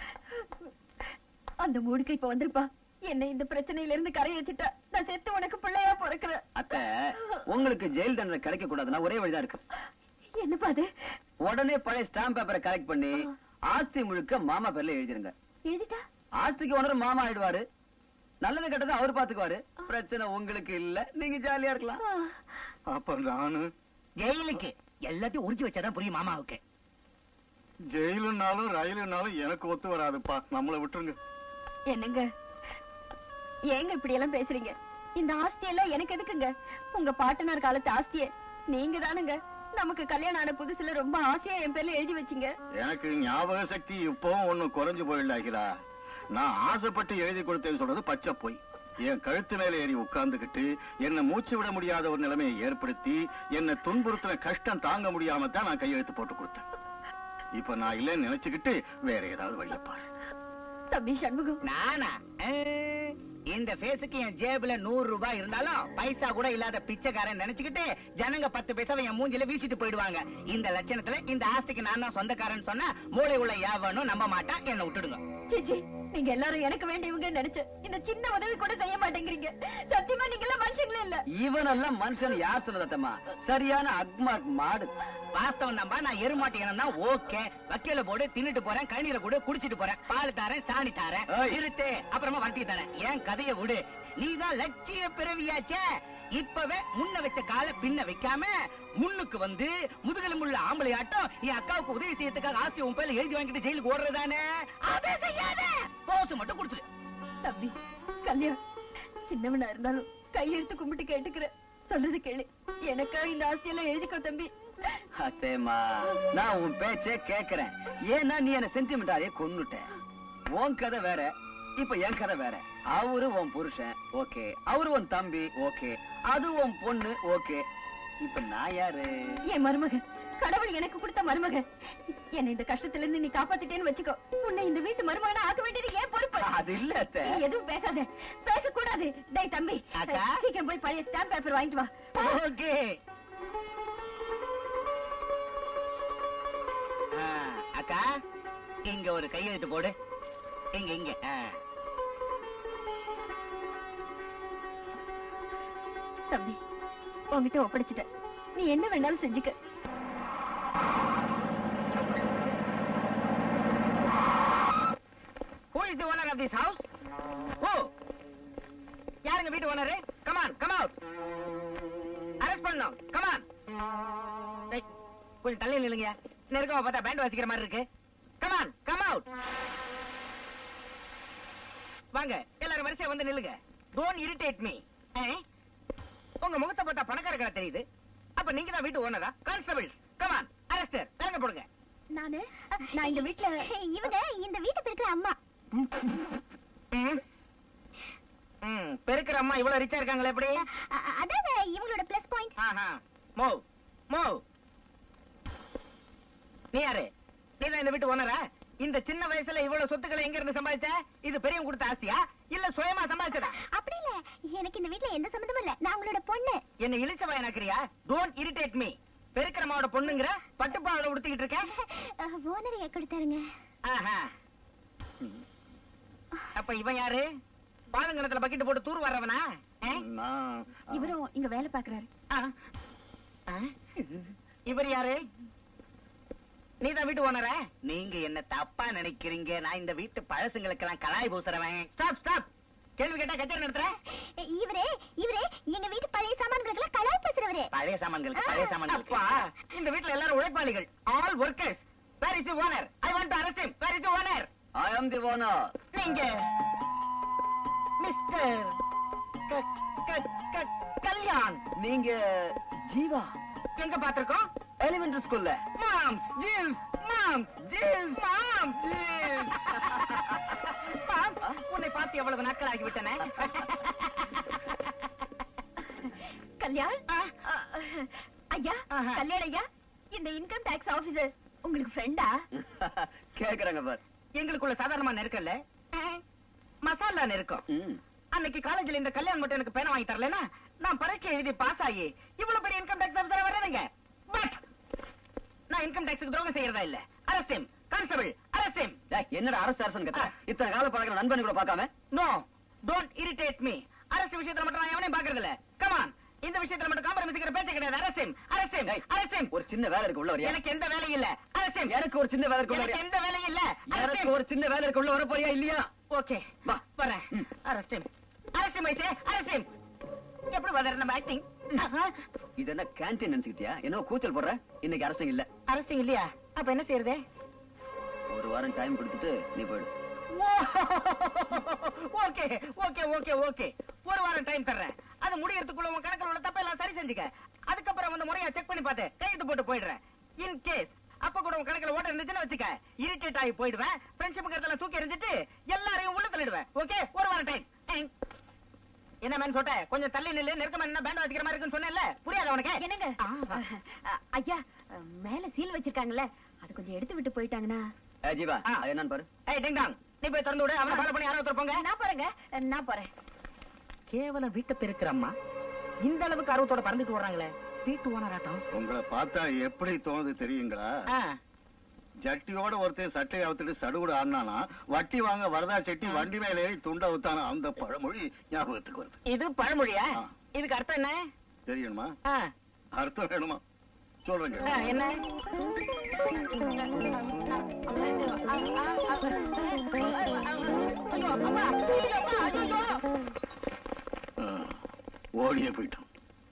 Speaker 1: அந்த மூடுக்கு இப்ப வந்திருப்பா என்னை இந்த பிரச்சனையில இருந்து கரையேத்திட்டா நான் செத்து உனக்கு பிள்ளையா பிறக்கிறேன்
Speaker 7: அத்தை உங்களுக்கு ஜெயில் தண்டனை கிடைக்க கூடாதுன்னா ஒரே வழிதான் இருக்கு
Speaker 1: என்னப்பா அது
Speaker 7: உடனே பழைய ஸ்டாம்ப் பேப்பரை கலெக்ட் பண்ணி ஆஸ்தி முழுக்க மாமா பேர்ல எழுதிருங்க
Speaker 1: எழுதிட்டா
Speaker 7: ஆஸ்திக்கு ஓனர் மாமா ஆயிடுவாரு நல்லது கெட்டது அவர் பாத்துக்குவாரு பிரச்சனை உங்களுக்கு இல்ல நீங்க ஜாலியா இருக்கலாம்
Speaker 2: அப்ப நானு
Speaker 6: ஜெயிலுக்கு எல்லாத்தையும் உரிச்சு வச்சாதான் புரியும் மாமாவுக்கு
Speaker 2: ஜெயிலுனாலும் ரயிலுனாலும் எனக்கு ஒத்து வராதுப்பா நம்மளை விட்டுருங்க
Speaker 1: என்னங்க ஏங்க இப்படி எல்லாம் பேசுறீங்க இந்த ஆஸ்தி எல்லாம் எனக்கு எதுக்குங்க உங்க பாட்டனார் காலத்து ஆஸ்தியே நீங்க தானுங்க நமக்கு கல்யாணம் ஆன புதுசுல ரொம்ப ஆசையா என் பேர்ல எழுதி வச்சீங்க
Speaker 2: எனக்கு ஞாபக சக்தி இப்பவும் ஒண்ணும் குறைஞ்சு போயிடலாகிறா நான் ஆசைப்பட்டு எழுதி கொடுத்தேன்னு சொல்றது பச்சை போய் என் கழுத்து மேல ஏறி உட்கார்ந்துகிட்டு என்ன மூச்சு விட முடியாத ஒரு நிலைமையை ஏற்படுத்தி என்ன துன்புறுத்தின கஷ்டம் தாங்க முடியாம தான் நான் கையெழுத்து போட்டு கொடுத்தேன் இப்ப நான் இல்லைன்னு நினைச்சுக்கிட்டு வேற ஏதாவது வழிய பாரு
Speaker 1: தம்பி சண்முகம்
Speaker 6: நானா அஹ், இந்த பேசுக்கு என் ஜேபுல நூறு ரூபாய் இருந்தாலும் பைசா கூட இல்லாத பிச்சைக்காரன் நினைச்சுக்கிட்டு ஜனங்க பத்து பைசாவை என் மூஞ்சில வீசிட்டு போயிடுவாங்க இந்த லட்சணத்துல இந்த ஆஸ்திக்கு நான் தான் சொந்தக்காரன் சொன்னா மூளை உள்ள யாவனும் நம்ப மாட்டான் என்ன விட்டுடுங்க
Speaker 1: சிச்சி நீங்க எல்லாரும் எனக்கு வேண்டியவங்க நினைச்சு இந்த சின்ன உதவி கூட செய்ய மாட்டேங்கிறீங்க சத்தியமா நீங்க எல்லாம் மனுஷங்களே இல்ல
Speaker 7: இவனெல்லாம் மனுஷன் யார் சொல்லுதத்தம்மா சரியான அக்மார்க் மாடு
Speaker 6: வாஸ்தவம் நம்ப நான் எருமாட்டேனா ஓகே வக்கீல போடு தின்னுட்டு போறேன் கழனியில கூட குடிச்சிட்டு போறேன் பால் தாரேன் சாணி தாரேன்
Speaker 7: ஏய்.
Speaker 6: இருத்து அப்புறமா வட்டி தரேன் ஏன் கதைய விடு நீதான் லட்சிய பிறவியாச்சே இப்பவே முன்ன வச்ச கால பின்ன வைக்காம முன்னுக்கு வந்து முதுகெலும்புள்ள ஆம்பளை ஆட்டம் என் அக்காவுக்கு உதவி செய்யறதுக்காக ஆசை உன் பேர்ல எழுதி வாங்கிட்டு ஜெயிலுக்கு ஓடுறதானே அதை செய்யாத போஸ் மட்டும் கொடுத்துரு
Speaker 1: தம்பி கல்யாண் சின்னவனா இருந்தாலும் கையெழுத்து கும்பிட்டு கேட்டுக்கிறேன் சொல்றது கேளு எனக்கா இந்த ஆசையெல்லாம் எழுதிக்கோ தம்பி
Speaker 7: அத்தேம்மா நான் உன் பேச்சே கேக்குறேன் ஏன்னா நீ என்ன சென்டிமெண்டாலே கொன்னுட்ட உன் கதை வேற இப்ப என் கதை வேற அவரு உன் புருஷன் ஓகே அவரு உன் தம்பி ஓகே அது உன் பொண்ணு ஓகே இப்ப நான் யாரு
Speaker 1: என் மருமக கடவுள் எனக்கு கொடுத்த மருமக என்னை இந்த கஷ்டத்துல இருந்து நீ காப்பாத்திட்டேன்னு வச்சுக்கோ உன்னை இந்த வீட்டு மருமகனா ஆக்க வேண்டியது ஏன் பொறுப்பு
Speaker 7: அது இல்ல அத்தை.
Speaker 1: நீ எதுவும் பேசாத பேசக்கூடாது டேய் தம்பி
Speaker 6: அக்கா?
Speaker 1: சீக்கிரம் போய் பழைய ஸ்டாம்ப் பேப்பர் வாங்கிட்டு வா
Speaker 6: ஓகே ஆ, அக்கா இங்க ஒரு கையெழுத்து போடு இங்க இங்க ஆ.
Speaker 1: தம்பி உன்கிட்ட ஒப்படைச்சிட்டேன் நீ என்ன வேணாலும் செஞ்சுக்க
Speaker 6: Who is the owner of this house? Who? யாருங்க வீட்டு owner come on come out arrest பண்ணோம் கமான் கொஞ்சம் தள்ளி நில்லுங்க நெருக்கமா பார்த்தா பேண்ட் வாசிக்கிற மாதிரி இருக்கு கமான் கம் அவுட் வாங்க எல்லாரும் வரிசையா வந்து நில்லுங்க டோன்ட் இரிட்டேட் மீ உங்க முகத்தை பார்த்தா பணக்காரக்கடை தெரியுது அப்ப நீங்க தான் வீட்டு ஓனரா கான்ஸ்டபிள்ஸ் கமான் அரெஸ்டர் வேங்க போடுங்க
Speaker 3: நானு நான் இந்த வீட்ல இவங்க இந்த வீட்டுக்கு இருக்கிற அம்மா
Speaker 6: ம். ம், பெருக்கிற அம்மா இவ்வளவு ரிச்சா இருக்காங்களே எப்படி
Speaker 3: அ- அ- அதாங்க இவங்களோட பிளஸ் பாயிண்ட்
Speaker 6: ஆஹா. மூவ் மூவ் நீ யாரு நீ தான் இந்த வீட்டு ஓனரா இந்த சின்ன வயசுல இவ்வளவு சொத்துக்களை எங்க இருந்து சம்பாதிச்ச இது பெரியவங்க கொடுத்த ஆஸ்தியா இல்ல சுயமா சம்பாதிச்சதா
Speaker 3: அப்படி இல்ல எனக்கு இந்த வீட்ல எந்த சம்மந்தமும் இல்ல நான் உங்களோட பொண்ணு
Speaker 6: என்ன இழிச்ச வயனாக்குறியா டோன்ட் இரிட்டேட் மீ பெருக்கிற அம்மாவோட பொண்ணுங்கிற பட்டுப்பாவோட உடுத்திக்கிட்டு இருக்க
Speaker 3: ஓனர் கொடுத்தாருங்க
Speaker 6: ஆஹா. அப்ப இவன் யாரு பாதங்கணத்துல பக்கெட் போட்டு தூர் வர்றவனா ஆ?
Speaker 2: நான்
Speaker 1: இவரும் இங்க வேலை பாக்குறாரு
Speaker 6: ஆ. ஆ? இவர் யாரு நீதான் வீட்டு ஓனரா நீங்க என்ன தப்பா நினைக்கிறீங்க நான் இந்த வீட்டு பழசுங்களுக்கெல்லாம் கலாய் பூசுறவன் ஸ்டாப் ஸ்டாப்
Speaker 4: கேள்வி கேட்டா கச்சேரி நடத்துற
Speaker 3: இவரே இவரே எங்க வீட்டு பழைய சாமான்களுக்கு கலர் பேசுறவரே
Speaker 7: பழைய சாமான்களுக்கு பழைய சாமான்களுக்கு
Speaker 4: அப்பா இந்த வீட்ல எல்லாரும் உழைப்பாளிகள் all workers where is owner I want to arrest him where is owner
Speaker 7: I am the owner
Speaker 4: நீங்க மிஸ்டர் க- க- க- கல்யாண்
Speaker 7: நீங்க ஜீவா
Speaker 4: எங்க பாத்திருக்கோம்
Speaker 7: எலிமெண்டரி ஸ்கூல்ல
Speaker 4: மாம்ஸ் ஜீவ்ஸ் மாம்ஸ் ஜீவ்ஸ் மாம்ஸ் ஜீவ்ஸ் மாம் உன்னை பார்த்து எவ்வளவு நாட்கள் ஆகிவிட்டன
Speaker 1: கல்யாண்
Speaker 4: ஆ.
Speaker 1: ஆ, ஐயா
Speaker 4: ஆஹா.
Speaker 1: கல்யாண் ஐயா இந்த இன்கம் டாக்ஸ் ஆபீசர் உங்களுக்கு ஃப்ரெண்டா
Speaker 7: கேக்குறாங்க பார்
Speaker 4: எங்களுக்குள்ள சாதாரணமா நெருக்கல்ல மசாலா நெருக்கம்
Speaker 7: ம்.
Speaker 4: அன்னைக்கு காலேஜ்ல இந்த கல்யாணம் மட்டும் எனக்கு பேன வாங்கி தரலனா நான் பரீட்சை எழுதி பாஸ் ஆகி இவ்வளவு பெரிய இன்கம் டாக்ஸ் ஆபீசரா வர்றேனுங்க பட் நான் இன்கம் டாக்ஸ்க்கு துரோகம் செய்யறதா இல்ல arrest him constable arrest him
Speaker 7: டேய், என்னடா அரசு அரசன் கத்த இத்தனை கால பழகிற நண்பனை கூட பார்க்காம
Speaker 4: நோ டோன்ட் இரிட்டேட் மீ அரசு விஷயத்துல மட்டும் நான் எவனையும் பாக்குறது இல்ல கமான் இந்த விஷயத்துல மட்டும் காம்ப்ரமைஸ்ங்கிற பேச்சே கிடையாது அரஸ்ட் ஹிம் அரஸ்ட் ஹிம்
Speaker 7: டேய்,
Speaker 4: அரஸ்ட் ஹிம்
Speaker 7: ஒரு சின்ன வேலை இருக்கு உள்ள வரியா
Speaker 4: எனக்கு எந்த வேலையும் இல்ல அரஸ்ட் ஹிம்
Speaker 7: எனக்கு ஒரு சின்ன வேலை இருக்கு உள்ள
Speaker 4: எனக்கு
Speaker 7: வரியா
Speaker 4: எந்த வேலையும் இல்ல arrest
Speaker 7: எனக்கு
Speaker 4: him.
Speaker 7: ஒரு சின்ன வேலை இருக்கு உள்ள வர போறியா இல்லையா
Speaker 4: ஓகே
Speaker 7: வா.
Speaker 4: வரேன்
Speaker 7: ம்.
Speaker 4: அரஸ்ட் ஹிம் அரஸ்ட் ஹிம் ஐசே அரஸ்ட் ஹிம் எப்படி வதற நம்ம ஆக்டிங்
Speaker 7: இது என்ன கேண்டீன் நினைச்சுக்கிட்டியா என்ன கூச்சல் போடுற இன்னைக்கு அரசிங் இல்ல
Speaker 4: அரஸ்டிங் இல்லையா அப்ப என்ன செய்யறதே
Speaker 7: ஒரு வாரம் டைம் கொடுத்துட்டு நீ போயிடு
Speaker 4: ஓகே ஓகே ஓகே ஓகே ஒரு வாரம் டைம் தர்றேன் அது முடியறதுக்குள்ள உன் கணக்குல உள்ள தப்ப எல்லாம் சரி செஞ்சுக்க அதுக்கப்புறம் வந்து முறையா செக் பண்ணி பார்த்து கையெழுத்து போட்டு போயிடுறேன் இன் கேஸ் அப்ப கூட உன் கணக்குல ஓட்ட இருந்துச்சுன்னு வச்சுக்க இரிட்டேட் ஆகி போயிடுவேன் ஃப்ரெண்ட்ஷிப் தூக்கி எறிஞ்சிட்டு எல்லாரையும் உள்ள தள்ளிடுவேன் ஓகே ஒரு வாரம் டைம் என்ன மேன் சொல்ற கொஞ்சம் தள்ளி நில்லு நெருக்கமா என்ன பேண்ட் வச்சுக்கிற மாதிரி இருக்குன்னு சொன்னேன்ல புரியாது உனக்கு
Speaker 1: என்னங்க
Speaker 4: ஆ.
Speaker 1: அ, ஐயா மேல சீல் வச்சிருக்காங்கல்ல அது கொஞ்சம் எடுத்து விட்டு போயிட்டாங்கன்னா
Speaker 7: ஏ ஜீவா
Speaker 4: ஆ.
Speaker 7: அது என்னன்னு பாரு
Speaker 4: ஏய் டிங் டாங் நீ போய் திறந்து விடு அவனை ஃபாலோ பண்ணி யாரோ ஒருத்தர் போங்க
Speaker 1: நான் போறேங்க நான் போறேன்
Speaker 4: கேவலம் வீட்டை பெருக்கிற அம்மா இந்த அளவுக்கு அருவத்தோட பறந்துட்டு வர்றாங்களே வீட்டு ஓனர் ஆட்டம்
Speaker 2: உங்களை பார்த்தா எப்படி தோணுது தெரியுங்களா
Speaker 4: ஆ,
Speaker 2: ஜட்டியோட ஒருத்தர் சட்டையை அவுத்துட்டு சடுகுடு ஆடினானா வட்டி வாங்க வரதா செட்டி வண்டி மேல ஏறி துண்ட ஊத்தானா அந்த பழமொழி ஞாபகத்துக்கு வருது
Speaker 4: இது பழமொழியா
Speaker 2: ஆ.
Speaker 4: இதுக்கு அர்த்தம் என்ன
Speaker 2: தெரியணுமா
Speaker 4: ஆ,
Speaker 2: அர்த்தம் வேணுமா சொல்றேங்க
Speaker 4: ஆ, என்ன ஐயோ, அம்மா, ஐயோ, அம்மா, ஐயோ.
Speaker 2: ஆ, ஓடியே போயிட்டோம்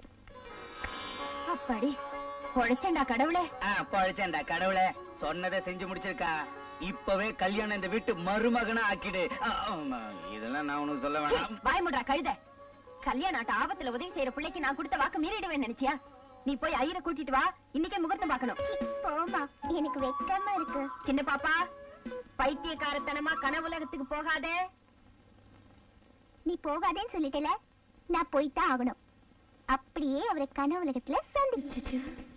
Speaker 1: அப்பாடி பொழைச்சேன்டா கடவுளே
Speaker 4: ஆ, பழிச்சேன்டா கடவுளே சொன்னதை செஞ்சு முடிச்சிருக்கா இப்பவே கல்யாணம் இந்த வீட்டு மருமகனா ஆக்கிடு ஆ, ஆமா, இதெல்லாம் நான் உனக்கு சொல்ல வேணாம்
Speaker 1: வாய்முட்றா கழுத கல்யாணாட்ட ஆபத்துல உதவி செய்யற பிள்ளைக்கு நான் கொடுத்த வாக்கு மீறிடுவேன் நினைச்சியா நீ போய் ஐயரை கூட்டிட்டு வா இன்னைக்கே முகூர்த்தம் பார்க்கணும்
Speaker 3: போமா எனக்கு வெக்கமா இருக்கு
Speaker 1: சின்ன பாப்பா பைத்தியக்காரத்தனமா கனவுலகத்துக்கு போகாதே
Speaker 3: நீ போகாதேன்னு சொல்லிட்டல நான் போய்தான் ஆகணும் அப்படியே அவரை கனவுலகத்துல சந்திச்சு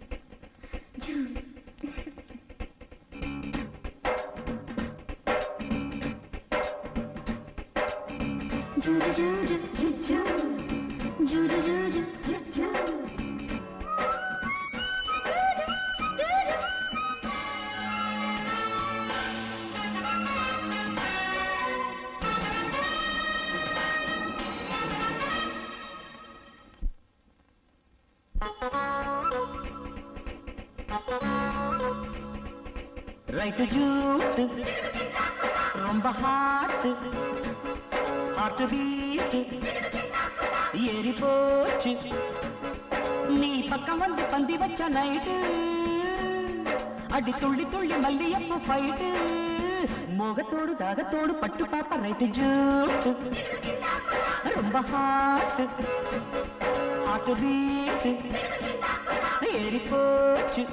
Speaker 5: ரைட்டு ஜூட்டு ரொம்ப ஹாட்டு ஹார்ட் பீட்டு ஏறி போச்சு நீ பக்கம் வந்து பந்தி வச்ச நைட்டு அடி துள்ளி துள்ளி மல்லியப்பூ ஃபைட்டு மோகத்தோடு தாகத்தோடு பட்டு பாப்பா ரைட்டு ஜூட்டு ரொம்ப ஹாட்டு ஹார்ட் பீட்டு ஏறி போச்சு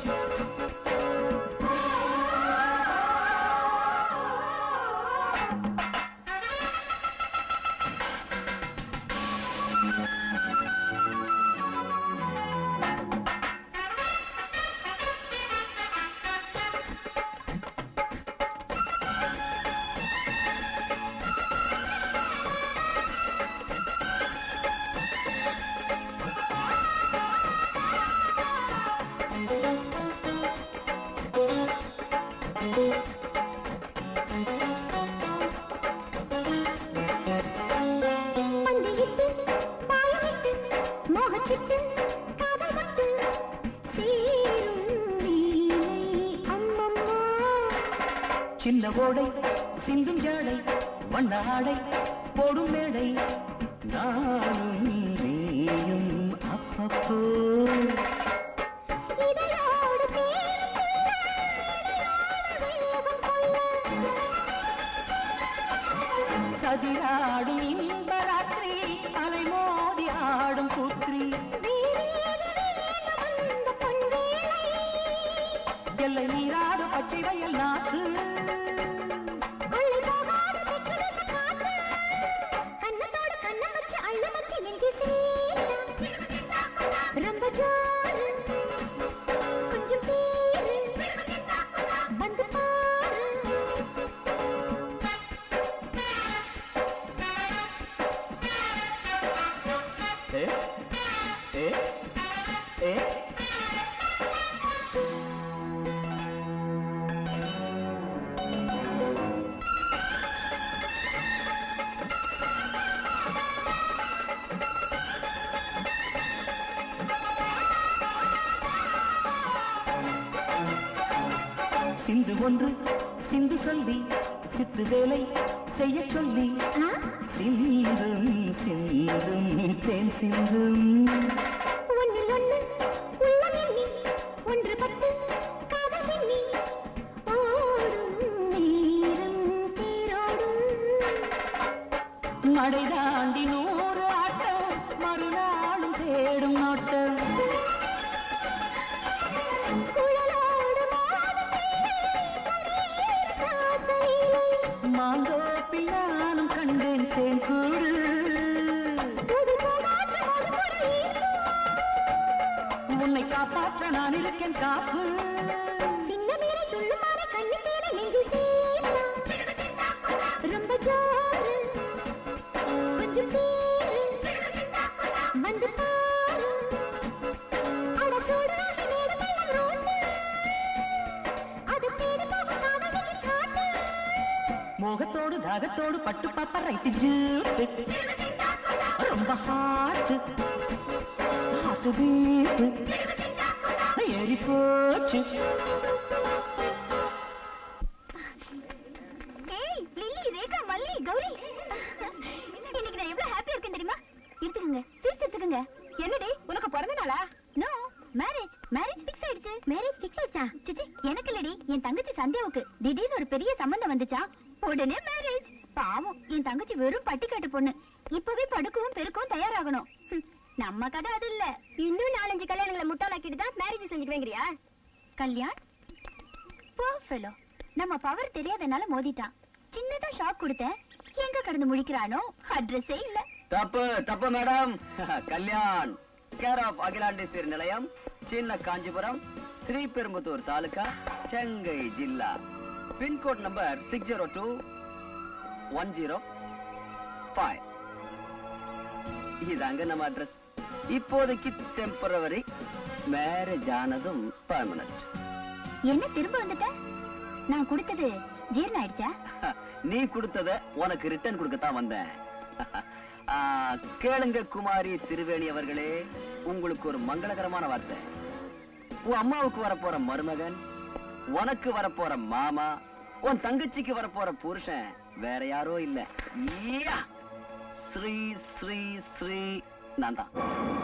Speaker 3: பந்தியிட்டு பாயமிட்டு மோகச்சிட்டு காதல் பட்டு சேரும் வீணை அம்மம்மா
Speaker 5: சின்ன ஓடை சிந்தும் ஜாடை வண்ண ஆடை போடும் மேடை நானும் நீயும் அப்பப்போ
Speaker 3: இதழோடு தேனும் வேகம் கொள்ள
Speaker 5: சதிராடும் இன்ப ராத்திரி அலை மோதி ஆடும் புத்ரி
Speaker 3: அந்த பொன்வேளை
Speaker 5: எல்லை நீராடு பச்சை வயல் நாட்டு
Speaker 3: கொள்ளை போகாத தெற்குதேச காத்து. கன்னத்தோடு கன்னம் வச்சு அள்ளம் வச்சு நெஞ்சு சேர்த்தா. ரொம்ப ஜோரு. கொஞ்சம் பேரு. வந்து பாரு.
Speaker 5: ஏ ஏ ஏ சிந்து ஒன்று சிந்து சொல்லி சித்து வேலை செய்ய சொல்லி
Speaker 3: ஆ?
Speaker 5: சிந்தும் சிந்தும் தேன் சிந்தும்
Speaker 3: ஒன்னில் ஒன்று உள்ளம் எண்ணி ஒன்று பத்து காதல் எண்ணி ஓடும் நேரம் தேரோடும்
Speaker 5: மடை தாண்டி நூறு ஆட்டம் மறுநாளும் தேடும் நோட்டம்
Speaker 3: குழலோடு மாதம் காசையிலே
Speaker 5: மாந்தோப்பில் நானும் கண்டேன் தேன் கூடு
Speaker 3: புது பூங்காற்று மது பொருள்
Speaker 5: உன்னை காப்பாற்ற நான் இருக்கேன் காப்பு
Speaker 3: சின்ன மேலே துள்ளுமாற கண்ணு தேட நெஞ்சு சேர்த்தா ரொம்ப ஜோரு கொஞ்சம் பேரு வந்து பாரு அட சூடாகி நேரமெல்லாம் ரோட்டு அது தேடி போகும் காதலுக்கு காட்டு
Speaker 5: மோகத்தோடு தாகத்தோடு பட்டு பாப்பா ரைட்டு ஜூட்டு ரொம்ப ஹாட்டு ஹாட்டு பீட்டு ஏறி போச்சு
Speaker 3: ஏய் லில்லி ரேகா மல்லி கௌரி இன்னைக்கு நான் எவ்வளவு ஹாப்பியா இருக்கேன் தெரியுமா எடுத்துக்கங்க ஸ்வீட்ஸ் எடுத்துக்கங்க என்னடி உனக்கு பிறந்த நாளா நோ மேரேஜ் மேரேஜ் ஃபிக்ஸ் ஆயிடுச்சு மேரேஜ் ஃபிக்ஸ் ஆயிடுச்சா சிச்சி எனக்கு இல்லடி என் தங்கச்சி சந்தியாவுக்கு திடீர்னு ஒரு பெரிய சம்பந்தம் வந்துச்சா உடனே மேரேஜ் பாவம் என் தங்கச்சி வெறும் பட்டிக்காட்டு பொண்ணு இப்பவே படுக்கவும் பெருக்கவும் தயாராகணும் ஹம், நம்ம கதை அது இல்ல இன்னும் நாலஞ்சு கல்யாணங்களை முட்டாளாக்கிட்டு தான் மேரேஜ் செஞ்சுக்குவேங்கிறியா கல்யாண் Poor fellow. நம்ம பவர் தெரியாதனால மோதிட்டான் சின்னதா ஷாக் கொடுத்தேன் எங்க கடந்து முழிக்கிறானோ அட்ரஸே இல்ல
Speaker 7: தப்பு தப்பு madam Kalyan care of Akilandeswari நிலையம் Chinna Kanchipuram Sriperumbudur taluka Chengai zilla pincode number six zero two one zero five இதாங்க நம்ம அட்ரஸ் இப்போதைக்கு டெம்பரவரி மேரேஜ் ஆனதும் பர்மனன்ட்
Speaker 3: என்ன திரும்ப வந்துட்ட நான் கொடுத்தது ஜீரணம் ஆயிடுச்சா
Speaker 7: நீ கொடுத்தத உனக்கு ரிட்டர்ன் கொடுக்கத்தான் வந்தேன் ஆ, கேளுங்க குமாரி திருவேணி அவர்களே உங்களுக்கு ஒரு மங்களகரமான வார்த்தை உன் அம்மாவுக்கு வரப்போற மருமகன் உனக்கு வரப்போற மாமா உன் தங்கச்சிக்கு வரப்போற புருஷன் வேற யாரோ இல்ல ஈயா! ஸ்ரீ ஸ்ரீ ஸ்ரீ நான் தான்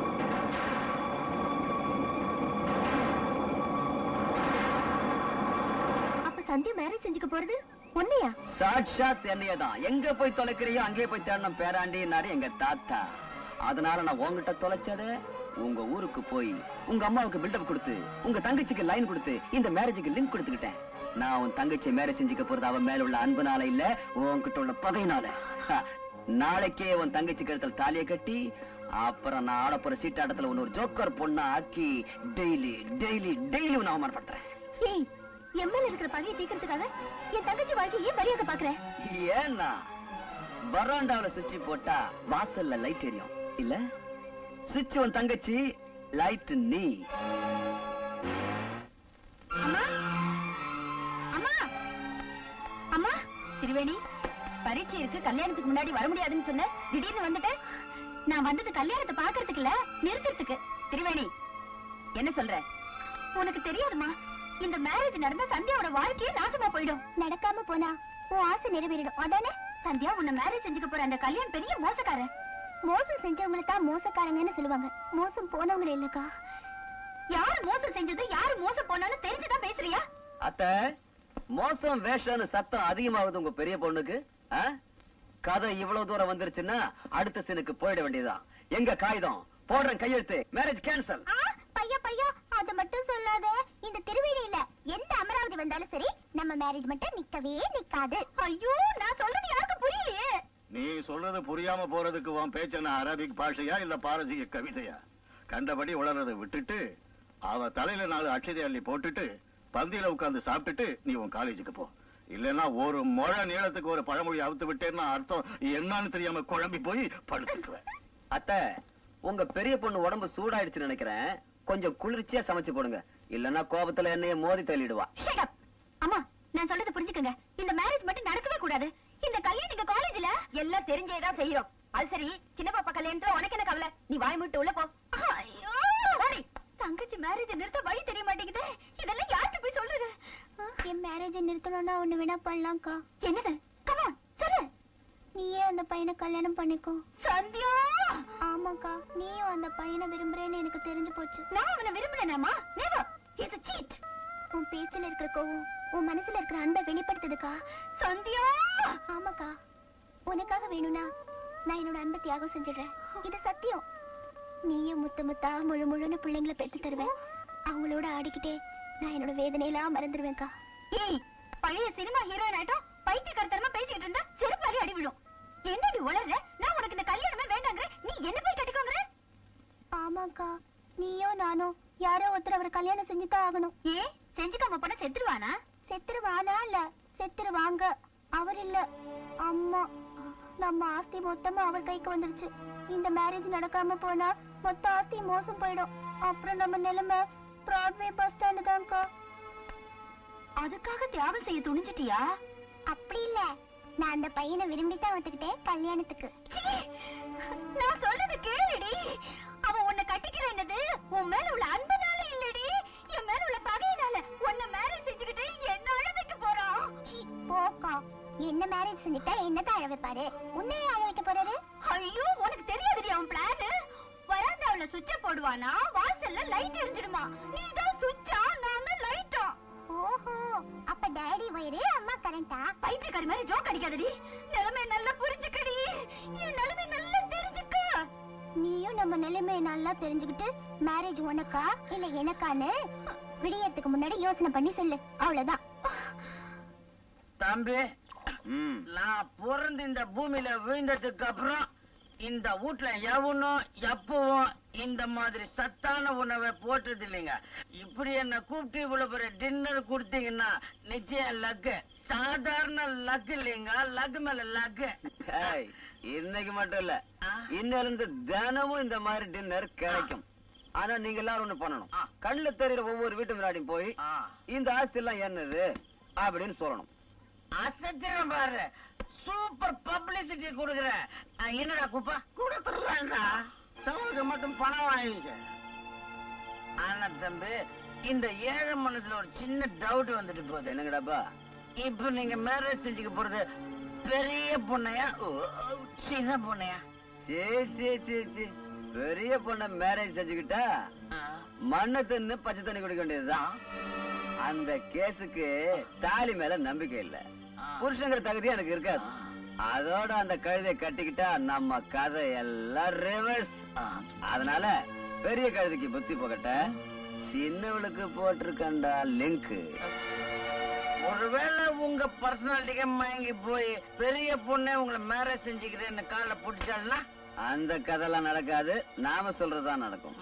Speaker 3: அப்ப சந்தியா மேரேஜ் செஞ்சுக்க போறது உன்னையா
Speaker 7: சாட்சாத் என்னையே தான் எங்க போய் தொலைக்கிறியோ அங்கே போய் தேடணும் பேராண்டினாரு எங்க தாத்தா அதனால நான் உங்ககிட்ட தொலைச்சத உங்க ஊருக்கு போய் உங்க அம்மாவுக்கு பில்டப் கொடுத்து உங்க தங்கச்சிக்கு லைன் கொடுத்து இந்த மேரேஜுக்கு லிங்க் கொடுத்துக்கிட்டேன் நான் உன் தங்கச்சி மேரேஜ் செஞ்சுக்க போறது அவன் மேல உள்ள அன்புனால இல்ல உன்கிட்ட உள்ள பகையினால ஹ, நாளைக்கே உன் தங்கச்சி கழுத்தில் தாலியை கட்டி அப்புறம் நான் ஆடப்போற சீட்டாட்டத்துல உன்னை ஒரு ஜோக்கர் பொண்ணா ஆக்கி டெய்லி டெய்லி டெய்லி உன்னை அவமானப்படுத்துறேன்
Speaker 3: ஏய் எம்எல்ஏ இருக்கிற பகையை தீக்கிறதுக்காக என் தங்கச்சி வாழ்க்கையை ஏன் மரியாதை பாக்குறேன்
Speaker 7: ஏன்னா வராண்டாவில சுவிட்ச் போட்டா வாசல்ல லைட் எரியும் இல்ல சுவிட்ச் உன் தங்கச்சி லைட் நீ
Speaker 3: அம்மா அம்மா அம்மா திருவேணி பரீட்சை இருக்கு கல்யாணத்துக்கு முன்னாடி வர முடியாதுன்னு சொன்ன திடீர்னு வந்துட்டேன் நான் வந்தது கல்யாணத்தை பாக்குறதுக்கு இல்ல நிறுத்துறதுக்கு திருவேணி என்ன சொல்ற உனக்கு தெரியாதுமா இந்த மேரேஜ் நடந்தா சந்தியாவோட வாழ்க்கையே நாசமா போயிடும் நடக்காம போனா உன் ஆசை நிறைவேறிடும் அதானே சந்தியா உன்னை மேரேஜ் செஞ்சுக்க போற அந்த கல்யாணம் பெரிய மோசக்காரன் மோசம் செஞ்சவங்களை தான் மோசக்காரங்கன்னு சொல்லுவாங்க மோசம் போனவங்கள இல்லக்கா யாரு மோசம் செஞ்சது யாரு மோசம் போனாலும் தெரிஞ்சுதான் பேசுறியா
Speaker 7: அத்த மோசம் வேஷம்னு சத்தம் அதிகமாகுது உங்க பெரிய பொண்ணுக்கு ஆ? கதை இவ்வளவு தூரம் வந்துருச்சுன்னா அடுத்த சீனுக்கு போயிட வேண்டியதுதான் எங்க காகிதம் போடுறேன் கையெழுத்து மேரேஜ் கேன்சல்
Speaker 3: ஆ, பையா பையா அது மட்டும் சொல்லாத இந்த திருவேணியில எந்த அமராவதி வந்தாலும் சரி நம்ம மேரேஜ் மட்டும் நிக்கவே நிக்காது ஐயோ நான் சொல்றது யாருக்கும் புரியலையே
Speaker 2: நீ சொல்றது புரியாம போறதுக்கு உன் பேச்சு என்ன அரபிக் பாஷையா இல்ல பாரசீக கவிதையா கண்டபடி உளறதை விட்டுட்டு அவ தலையில நாலு அட்சதை அள்ளி போட்டுட்டு பந்தியில உட்கார்ந்து சாப்பிட்டுட்டு நீ உன் காலேஜுக்கு போ இல்லைன்னா ஒரு முழ நீளத்துக்கு ஒரு பழமொழி அவுத்து விட்டேன்னா அர்த்தம் என்னன்னு தெரியாம குழம்பி போய் படுத்துக்குவேன்
Speaker 7: அத்த உங்க பெரிய பொண்ணு உடம்பு சூடாயிடுச்சுன்னு நினைக்கிறேன் கொஞ்சம் குளிர்ச்சியா சமைச்சு போடுங்க இல்லன்னா கோபத்துல என்னைய மோதி தள்ளிடுவா
Speaker 3: Shut up. அம்மா நான் சொல்றத புரிஞ்சுக்கங்க இந்த மேரேஜ் மட்டும் நடக்கவே கூடாது இந்த கல்யாணம் எங்க காலேஜ்ல
Speaker 1: எல்லாம் தெரிஞ்சேதான் செய்யறோம் அது சரி சின்ன பாப்பா கல்யாணத்துல உனக்கு என்ன கவலை நீ வாய் மூட்டு உள்ள போ
Speaker 3: ஐயோ தங்கச்சி மேரேஜ் நிறுத்த வழி தெரிய மாட்டேங்குது இதெல்லாம் யார்கிட்ட போய் சொல்றது என் மேரேஜ் நிறுத்தணும்னா ஒண்ணு வேணா பண்ணலாம்க்கா என்னது கமான் சொல்லு நீயே அந்த பையனை கல்யாணம் பண்ணிக்கோ சந்தியா ஆமாக்கா நீயும் அந்த பையனை விரும்புறேன்னு எனக்கு தெரிஞ்சு போச்சு நான் அவனை விரும்பலனாமா நெவர் ஹிஸ் a cheat உன் பேச்சுல இருக்கிற கோவம் உன் மனசுல இருக்கிற அன்பை வெளிப்படுத்துதுக்கா சந்தியா ஆமாக்கா உனக்காக வேணும்னா நான் என்னோட அன்பை தியாகம் செஞ்சிடுறேன் இது சத்தியம் நீயும் முத்து முத்தா முழு முழுன்னு பிள்ளைங்களை பெத்து தருவேன் அவங்களோட ஆடிக்கிட்டே நான் என்னோட வேதனையெல்லாம் மறந்துடுவேன்க்கா ஏய் பழைய சினிமா ஹீரோயின் ஆயிட்டும் பைத்தியக்காரத்தனமா பேசிக்கிட்டு இருந்தா செருப்பாரி அடி விழும் என்னடி உளற நான் உனக்கு இந்த கல்யாணமே வேண்டாங்கிற நீ என்ன போய் கட்டிக்கோங்கிற ஆமாக்கா நீயோ நானோ யாரோ ஒருத்தர் அவர் கல்யாணம் செஞ்சுதான் ஆகணும் ஏ செஞ்சுக்காம போனா செத்துருவானா செத்துருவானா இல்ல செத்துருவாங்க அவர் இல்ல அம்மா நம்ம ஆஸ்தி மொத்தமா அவர் கைக்கு வந்துருச்சு இந்த மேரேஜ் நடக்காம போனா மொத்த ஆஸ்தி மோசம் போயிடும் அப்புறம் நம்ம நிலைமை பிராட்வே பஸ் ஸ்டாண்டு தான்க்கா அதுக்காக தியாகம் செய்ய துணிஞ்சிட்டியா அப்படி இல்ல நான் அந்த பையனை விரும்பி தான் ஒத்துக்கிட்டேன் கல்யாணத்துக்கு நான் சொல்றது கேளுடி அவன் உன்னை கட்டிக்கிறேன்னது உன் மேல உள்ள அன்புனால இல்லடி என் மேல உள்ள பகையினால உன்னை மேரேஜ் செஞ்சுக்கிட்டு என்ன அழ வைக்க போறான் போக்கா என்ன மேரேஜ் செஞ்சுட்டா என்னதான் அழ வைப்பாரு உன்னையே அழ வைக்க போறாரு ஐயோ உனக்கு தெரியாதுடி அவன் பிளான் வராந்தாவுல சுவிட்ச போடுவானா வாசல்ல லைட் எரிஞ்சிடுமா நீ தான் சுவிட்சா நான் தான் லைட்டா ஓஹோ அப்ப டாடி வயிறு அம்மா கரண்டா பைத்தியக்காரி மாதிரி ஜோக் அடிக்காதடி நிலைமை நல்லா புரிஞ்சுக்கடி என் நிலைமை நல்லா தெரிஞ்சுக்க நீயும் நம்ம நிலைமையை நல்லா தெரிஞ்சுக்கிட்டு மேரேஜ் உனக்கா இல்ல எனக்கான்னு விடியறதுக்கு முன்னாடி யோசனை பண்ணி சொல்லு அவ்வளவுதான்
Speaker 6: தம்பி
Speaker 7: ம்
Speaker 6: நான் பிறந்து இந்த பூமியில விழுந்ததுக்கு அப்புறம் இந்த வீட்ல எவனும் எப்பவும் இந்த மாதிரி சத்தான உணவை போட்டது இல்லைங்க இப்படி என்ன கூப்பிட்டு இவ்வளவு பெரிய டின்னர் கொடுத்தீங்கன்னா நிச்சயம் லக்கு சாதாரண லக்கு இல்லைங்க லக்கு மேல லக்கு
Speaker 7: ஏய், இன்னைக்கு மட்டும் இல்ல
Speaker 6: ஆ.
Speaker 7: இன்னையில இருந்து தினமும் இந்த மாதிரி டின்னர் கிடைக்கும் ஆனா நீங்க எல்லாரும் ஒண்ணு பண்ணணும்
Speaker 6: ஆ.
Speaker 7: கண்ணுல தெரியுற ஒவ்வொரு வீட்டு முன்னாடியும் போய்
Speaker 6: ஆ.
Speaker 7: இந்த ஆஸ்தி எல்லாம் என்னது அப்படின்னு சொல்லணும்
Speaker 6: அசத்திரம் பாரு சூப்பர் பப்ளிசிட்டி கொடுக்குற ஆ, என்னடா குப்பா கொடுத்துடலாம்டா சவுளுக்கு மட்டும் பணம் வாங்கிக்க ஆனா தம்பி இந்த ஏழை மனசுல ஒரு சின்ன டவுட் வந்துட்டு போகுது
Speaker 7: என்னங்கடாப்பா
Speaker 6: இப்ப நீங்க மேரேஜ் செஞ்சுக்க போறது பெரிய பொண்ணையா ஓ, சின்ன பொண்ணையா
Speaker 7: சே சே சே சே பெரிய பொண்ண மேரேஜ் செஞ்சுக்கிட்டா
Speaker 6: ஆ.
Speaker 7: மண்ணை தின்னு பச்சை தண்ணி குடிக்க வேண்டியதுதான் அந்த கேஸுக்கு தாலி மேல நம்பிக்கை இல்ல
Speaker 6: ஆ.
Speaker 7: புருஷங்கிற தகுதி எனக்கு இருக்காது அதோட அந்த கழுதையை கட்டிக்கிட்டா நம்ம கதை எல்லாம் ரிவர்ஸ்
Speaker 6: ஆ.
Speaker 7: அதனால பெரிய கழுதைக்கு புத்தி போகட்ட சின்னவளுக்கு போட்டிருக்கண்டா லிங்க்
Speaker 6: ஒருவேளை உங்க பர்சனாலிட்டிக்கு மயங்கி போய் பெரிய பொண்ணே உங்களை மேரேஜ் செஞ்சுக்கிறேன்னு காலை பிடிச்சாள்னா
Speaker 7: அந்த கதைலாம் நடக்காது நாம சொல்றதுதான் நடக்கும்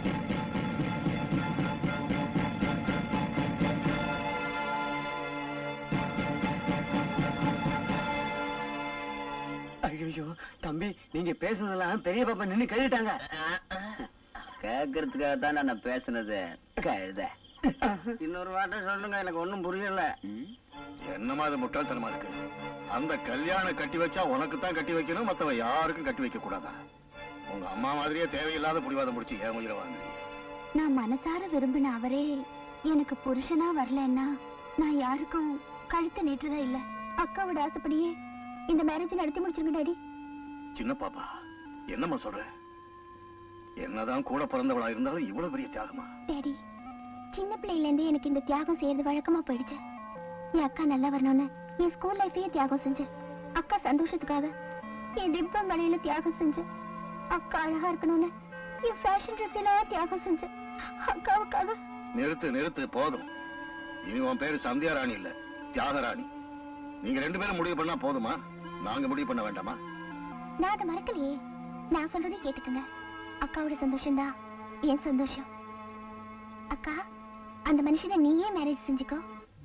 Speaker 7: ஐயோ தம்பி நீங்க பேசுனதெல்லாம் பெரிய பாப்பா நின்னு கேட்டுட்டாங்க கேக்குறதுக்காக தான் நான் பேசுனது கழுத
Speaker 6: இன்னொரு வார்த்தை சொல்லுங்க எனக்கு ஒண்ணும் புரியல
Speaker 2: என்னமா அது முட்டாள்தனமா இருக்கு அந்த கல்யாணம் கட்டி வச்சா உனக்கு தான் கட்டி வைக்கணும் மத்தவ யாருக்கும் கட்டி வைக்க கூடாதா உங்க அம்மா மாதிரியே தேவையில்லாத புடிவாதம் முடிச்சு ஏன் உயிரை வாங்குறீங்க
Speaker 3: நான் மனசார விரும்பின அவரே எனக்கு புருஷனா வரலன்னா நான் யாருக்கும் கழுத்து நீட்டுறதா இல்ல அக்காவோட ஆசைப்படியே இந்த மேரேஜ் நடத்தி முடிச்சிருங்க டாடி
Speaker 2: சின்ன பாப்பா என்னம்மா சொல்ற என்னதான் கூட பிறந்தவளா இருந்தாலும் இவ்வளவு பெரிய தியாகமா
Speaker 3: டாடி சின்ன பிள்ளையில இருந்தே எனக்கு இந்த தியாகம் செய்யறது வழக்கமா போயிடுச்சு என் அக்கா நல்லா வரணும்னு என் ஸ்கூல் லைஃபையே தியாகம் செஞ்சேன் அக்கா சந்தோஷத்துக்காக என் திப்பம் வலையில தியாகம் செஞ்சேன் அக்கா அழகா இருக்கணும்னு என் ஃபேஷன் ட்ரெஸ் எல்லாம் தியாகம் செஞ்சேன் அக்காவுக்காக
Speaker 2: நிறுத்து நிறுத்து போதும் இனி உன் பேரு சந்தியா ராணி இல்ல தியாகராணி நீங்க ரெண்டு பேரும் முடிவு பண்ணா போதுமா நாங்க முடிவு பண்ண வேண்டாமா
Speaker 3: நான் அதை மறக்கலையே நான் சொல்றதை கேட்டுக்கங்க அக்காவோட சந்தோஷம் தான் என் சந்தோஷம் அக்கா அந்த மனுஷனை நீயே மேரேஜ் செஞ்சுக்கோ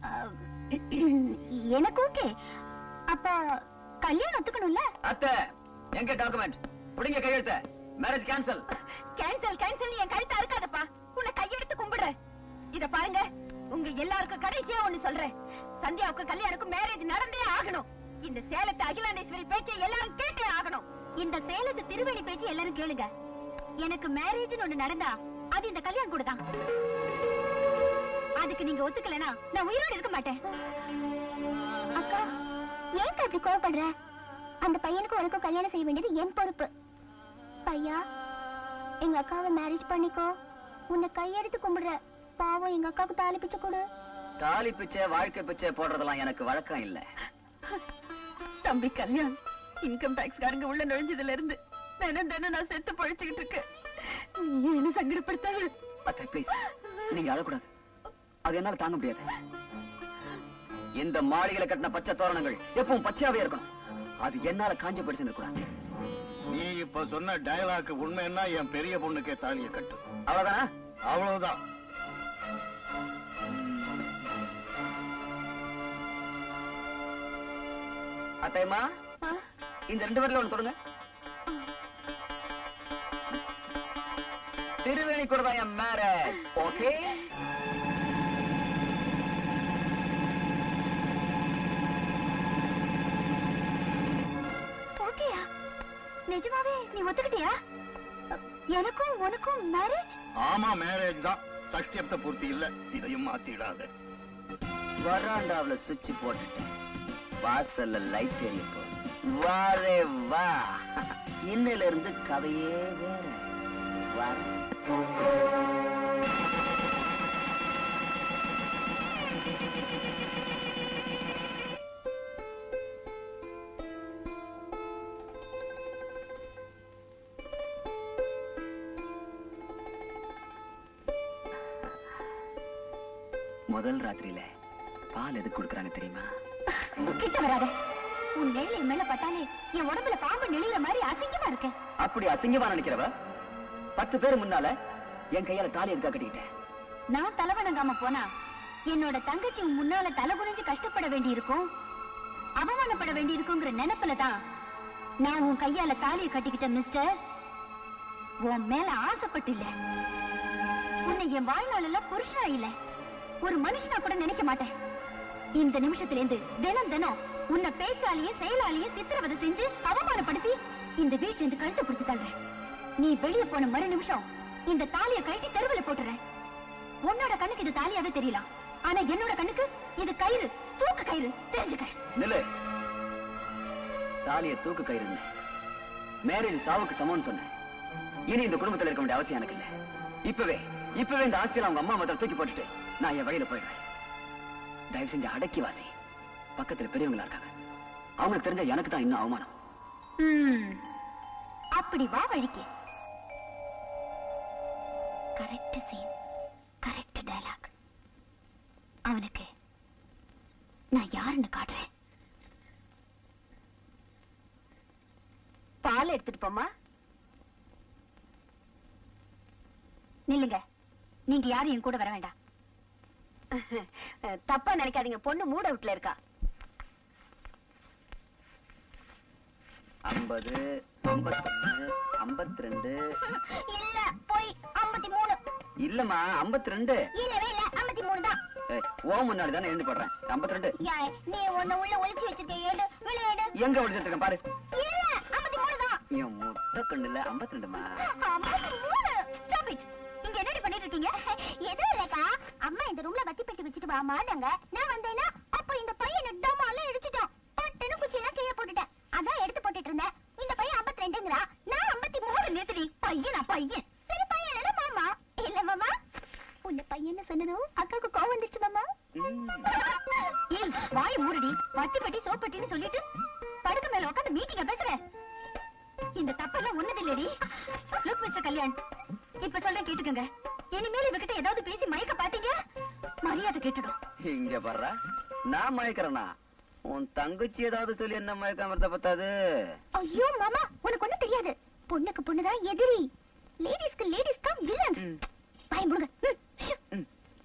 Speaker 3: எனக்கு ஓகே அப்ப கல்யாணம் ஒத்துக்கணும்ல
Speaker 7: அத்தை எங்க டாக்குமெண்ட் புடிங்க கையெழுத்த மேரேஜ் கேன்சல்
Speaker 1: கேன்சல் கேன்சல் என் கழுத்தை அறுக்காதப்பா உன்னை கையெடுத்து கும்பிடுறேன் இத பாருங்க உங்க எல்லாருக்கும் கடைசியா ஒண்ணு சொல்றேன் சந்தியாவுக்கு கல்யாணுக்கும் மேரேஜ் நடந்தே ஆகணும் இந்த சேலத்து அகிலாண்டேஸ்வரி பேச்சை எல்லாரும் கேட்டே ஆகணும்
Speaker 3: இந்த சேலத்து திருவள்ளி பேச்சு எல்லாரும் கேளுங்க எனக்கு மேரேஜ்னு ஒண்ணு நடந்தா அது இந்த கல்யாணம் கூட தான்
Speaker 1: அதுக்கு நீங்க ஒத்துக்கலனா நான் உயிரோட இருக்க மாட்டேன்
Speaker 3: அக்கா ஏன் அப்படி கோவப்படுற அந்த பையனுக்கு உனக்கும் கல்யாணம் செய்ய வேண்டியது என் பொறுப்பு பையா எங்க அக்காவை மேரேஜ் பண்ணிக்கோ உன்னை கையெடுத்து கும்பிடுற பாவம் எங்க அக்காவுக்கு தாலி பிச்சை கொடு
Speaker 7: தாலி பிச்சை வாழ்க்கை பிச்சை போடுறதெல்லாம் எனக்கு வழக்கம் இல்ல
Speaker 1: தம்பி கல்யாண் இன்கம் டாக்ஸ் காரங்க உள்ள நுழைஞ்சதுல இருந்து தினம் தினம் நான் செத்து பழிச்சுக்கிட்டு இருக்கேன் நீ என்ன சங்கடப்படுத்தாது
Speaker 7: அத்தை ப்ளீஸ் நீங்க அழக்கூடாது அது என்னால தாங்க முடியாது இந்த மாளிகையில கட்டின பச்சை தோரணங்கள் எப்பவும் பச்சையாவே இருக்கணும் அது என்னால காஞ்ச படிச்சு கூடாது
Speaker 2: நீ இப்ப சொன்ன டயலாக் உண்மைன்னா என் பெரிய பொண்ணுக்கே தாலியை கட்டு
Speaker 7: அவ்வளவுதானா
Speaker 2: அவ்வளவுதான்
Speaker 7: அத்தையம்மா இந்த ரெண்டு பேர்ல ஒண்ணு தொடுங்க திருவேணி கூட தான் என் மேரேஜ் ஓகே
Speaker 3: ஓகேயா நிஜமாவே நீ ஒத்துக்கிட்டியா எனக்கும் உனக்கும் மேரேஜ்
Speaker 2: ஆமா மேரேஜ் தான் சஷ்டியப்த பூர்த்தி இல்ல இதையும் மாத்திடாத
Speaker 7: வராண்டாவுல சுவிட்ச் போட்டுட்டேன் வாசல்ல லைட் எரிய போகுது வாரே வா இன்னையில இருந்து கதையே வேற வர முதல் ராத்திரியில பால் எதுக்கு கொடுக்குறாங்க தெரியுமா
Speaker 3: கிட்ட வராத உன் நிழல் என் மேல பட்டாலே என் உடம்புல பாம்பு நெளிகிற மாதிரி அசிங்கமா இருக்கு
Speaker 7: அப்படி அசிங்கமா நினைக்கிறவ பத்து பேர் முன்னால என் கையால தாலி எதுக்கா கட்டிக்கிட்டேன்
Speaker 3: நான் தலை வணங்காம போனா என்னோட தங்கச்சி உன் முன்னால தலை குனிஞ்சு கஷ்டப்பட வேண்டி இருக்கும் அவமானப்பட வேண்டி இருக்குங்கிற நினைப்புல தான் நான் உன் கையால தாலியை கட்டிக்கிட்ட மிஸ்டர் உன் மேல ஆசைப்பட்டு இல்ல உன்னை என் வாழ்நாள்ல புருஷனா இல்ல ஒரு மனுஷனா கூட நினைக்க மாட்டேன் இந்த நிமிஷத்துல இருந்து தினம் தினம் உன்னை பேச்சாலேயே செயலாலேயே சித்திரவதை செஞ்சு அவமானப்படுத்தி இந்த வீட்டுல இருந்து கழுத்தை பிடிச்சு தள்ளுறேன் நீ வெளிய போன மறு நிமிஷம் இந்த தாலியை கழட்டி தெருவுல போட்டுறேன் உன்னோட கண்ணுக்கு இது தாலியாவே தெரியலாம் ஆனா என்னோட கண்ணுக்கு இது கயிறு தூக்கு கயிறு தெரிஞ்சுக்க
Speaker 7: நில்லு தாலிய தூக்கு கயிறுன்னு மேரேஜ் சாவுக்கு சமம்னு சொன்னேன் இனி இந்த குடும்பத்துல இருக்க வேண்டிய அவசியம் எனக்கு இல்ல இப்பவே இப்பவே இந்த ஆஸ்தியில அவங்க அம்மா முதல்ல தூக்கி போட்டுட்டு நான் என் வழியில போயிடுறேன் தயவு செஞ்சு அடக்கி வாசி பக்கத்துல பெரியவங்களா இருக்காங்க அவங்களுக்கு தெரிஞ்ச எனக்கு தான் இன்னும் அவமானம்
Speaker 3: ம், அப்படி வா வழிக்கு கரெக்ட் சீன் கரெக்ட் டயலாக் அவனுக்கு நான் யாருன்னு காட்டுறேன்
Speaker 1: பால் எடுத்துட்டு போமா
Speaker 3: நில்லுங்க நீங்க யாரும் என் கூட வர வேண்டாம்
Speaker 1: தப்பா நினைக்காதீங்க பொண்ணு மூட வீட்டுல இருக்கா
Speaker 7: ஐம்பது ஐம்பத்தொன்னு ஐம்பத்தி ரெண்டு
Speaker 3: இல்ல போய் ஐம்பத்தி மூணு
Speaker 7: இல்லம்மா ஐம்பத்தி ரெண்டு
Speaker 3: இல்லவே இல்ல ஐம்பத்தி மூணு தான்
Speaker 7: ஓ முன்னாடி தானே எழுந்து போடுறேன் ஐம்பத்தி ரெண்டு
Speaker 3: ஏய், நீ ஒண்ணு உள்ள ஒளிச்சு வச்சிருக்க ஏடு விளையாடு
Speaker 7: எங்க ஒழிச்சிட்டு இருக்கேன் பாரு
Speaker 3: இல்ல ஐம்பத்தி மூணு தான்
Speaker 7: என் முட்டை கண்டுல ஐம்பத்தி ரெண்டுமா
Speaker 3: ஐம்பத்தி மூணு ஸ்டாப் இட் இங்க என்னடி பண்ணிட்டு இருக்கீங்க எதுவும் இல்லக்கா அம்மா இந்த ரூம்ல வத்தி பெட்டி வச்சுட்டு வாமான்னாங்க நான் வந்தேன்னா அப்ப இந்த பையனை டமால இடிச்சிட்டான் பட்டுன்னு குச்சியெல்லாம் கீழே போட்டுட்டேன் நான் என்ன சொன்னதும் அக்காவுக்கு கோவம் வந்துருச்சு மாமா
Speaker 7: ம்.
Speaker 3: ஏய் வாய் மூடுடி பட்டி பட்டி சோப்பட்டின்னு சொல்லிட்டு படுக்க மேல உட்காந்து மீட்டிங்க பேசுற இந்த தப்பெல்லாம் ஒண்ணது இல்லடி லுக் மிஸ்டர் கல்யாண் இப்ப சொல்றேன் கேட்டுக்கங்க இனிமேல் இவகிட்ட ஏதாவது பேசி மயக்க பாத்தீங்க மரியாதை கேட்டுடும்
Speaker 7: இங்க பாருடா நான் மயக்கிறேனா உன் தங்கச்சி ஏதாவது சொல்லி என்ன மயக்காம இருந்தா பத்தாது
Speaker 3: ஐயோ மாமா உனக்கு ஒண்ணும் தெரியாது பொண்ணுக்கு பொண்ணுதான் எதிரி லேடிஸ்க்கு லேடிஸ் தான் வில்லன்
Speaker 7: ம்.
Speaker 3: பயம் முடுங்க
Speaker 7: ம்.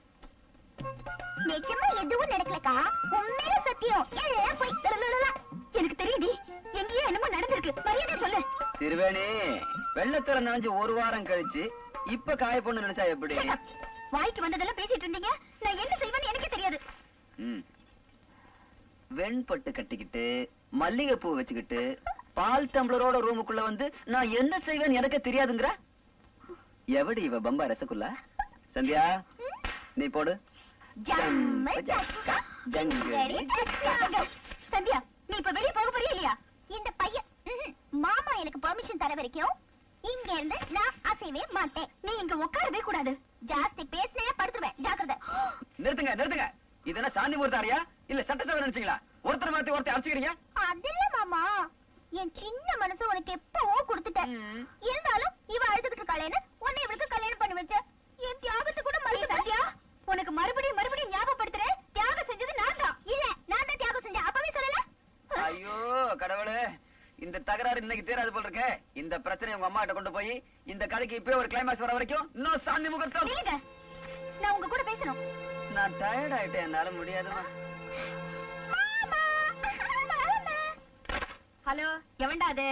Speaker 3: நிஜமா எதுவும் நடக்கலக்கா உண்மையில சத்தியம் எல்லாம் போய் லலலலல. எனக்கு தெரியுடி எங்கேயோ என்னமோ நடந்திருக்கு மரியாதை சொல்லு
Speaker 7: திருவேணி வெள்ளத்துல நனைஞ்சு ஒரு வாரம் கழிச்சு இப்ப காய பொண்ணு நினைச்சா எப்படி
Speaker 3: Shut up. வாய்க்கு வந்ததெல்லாம் பேசிட்டு இருந்தீங்க நான் என்ன செய்வேன்னு எனக்கே தெரியாது
Speaker 7: ம். வெண்பட்டு கட்டிக்கிட்டு மல்லிகைப்பூ வச்சுக்கிட்டு பால் டம்ளரோட ரூமுக்குள்ள வந்து நான் என்ன செய்வேன்னு எனக்கு தெரியாதுங்கிற எவடி இவ பம்பா ரசகுல்லா சந்தியா நீ போடு
Speaker 3: ஜம்ம ஜக்கா, ஜங்கடி ஜக்கா. சந்தியா நீ இப்ப வெளிய போக போறியா இல்லையா இந்த பையன் ம்ஹும். மாமா எனக்கு பெர்மிஷன் தர வரைக்கும் இங்க இருந்து நான் அசையவே மாட்டேன் நீ இங்க உட்காரவே கூடாது ஜாஸ்தி பேசினே படுத்துருவேன் ஜாக்கிரதை
Speaker 7: நிறுத்துங்க நிறுத்துங்க இது என்ன சாந்தி முகூர்த்தாரியா இல்ல சட்டசபை நினைச்சீங்களா ஒருத்தர் மாத்தி ஒருத்தர் அடிச்சுக்கிறீங்க
Speaker 3: அதில்ல மாமா என் சின்ன மனசு உனக்கு எப்பவோ கொடுத்துட்டேன் இருந்தாலும் இவ அழுதுகிட்டு இருக்காளேன்னு உன்னை இவளுக்கு கல்யாணம் பண்ணி வச்ச என் தியாகத்தை கூட மறந்து சந்தியா உனக்கு மறுபடியும் மறுபடியும் ஞாபகப்படுத்துறேன் தியாகம் செஞ்சது நான் தான் இல்ல நான் தான் தியாகம் செஞ்சேன் அப்பவே சொல்லல
Speaker 7: ஐயோ கடவுளே இந்த தகராறு இன்னைக்கு தீராது போல இருக்கே இந்த பிரச்சனை உங்க அம்மா கிட்ட கொண்டு போய் இந்த கதைக்கு இப்பவே ஒரு கிளைமாக்ஸ் வர வரைக்கும் இன்னும் சாந்தி முகூர்த்தம்
Speaker 3: நில்லுங்க நான் உங்க கூட பேசணும்
Speaker 7: நான் டயர்ட் ஆயிட்டேன் என்னால முடியாதுமா
Speaker 3: மாமா மாமா
Speaker 1: ஹலோ எவன்டா அது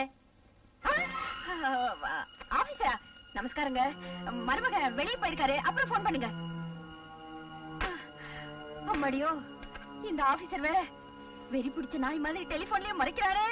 Speaker 1: ஆபீசரா நமஸ்காரங்க மருமக வெளியே போயிருக்காரு அப்புறம் போன் பண்ணுங்க அம்மாடியோ இந்த ஆபீசர் வேற வெறி பிடிச்ச நாய் மாதிரி டெலிபோன்லயே மறைக்கிறாரே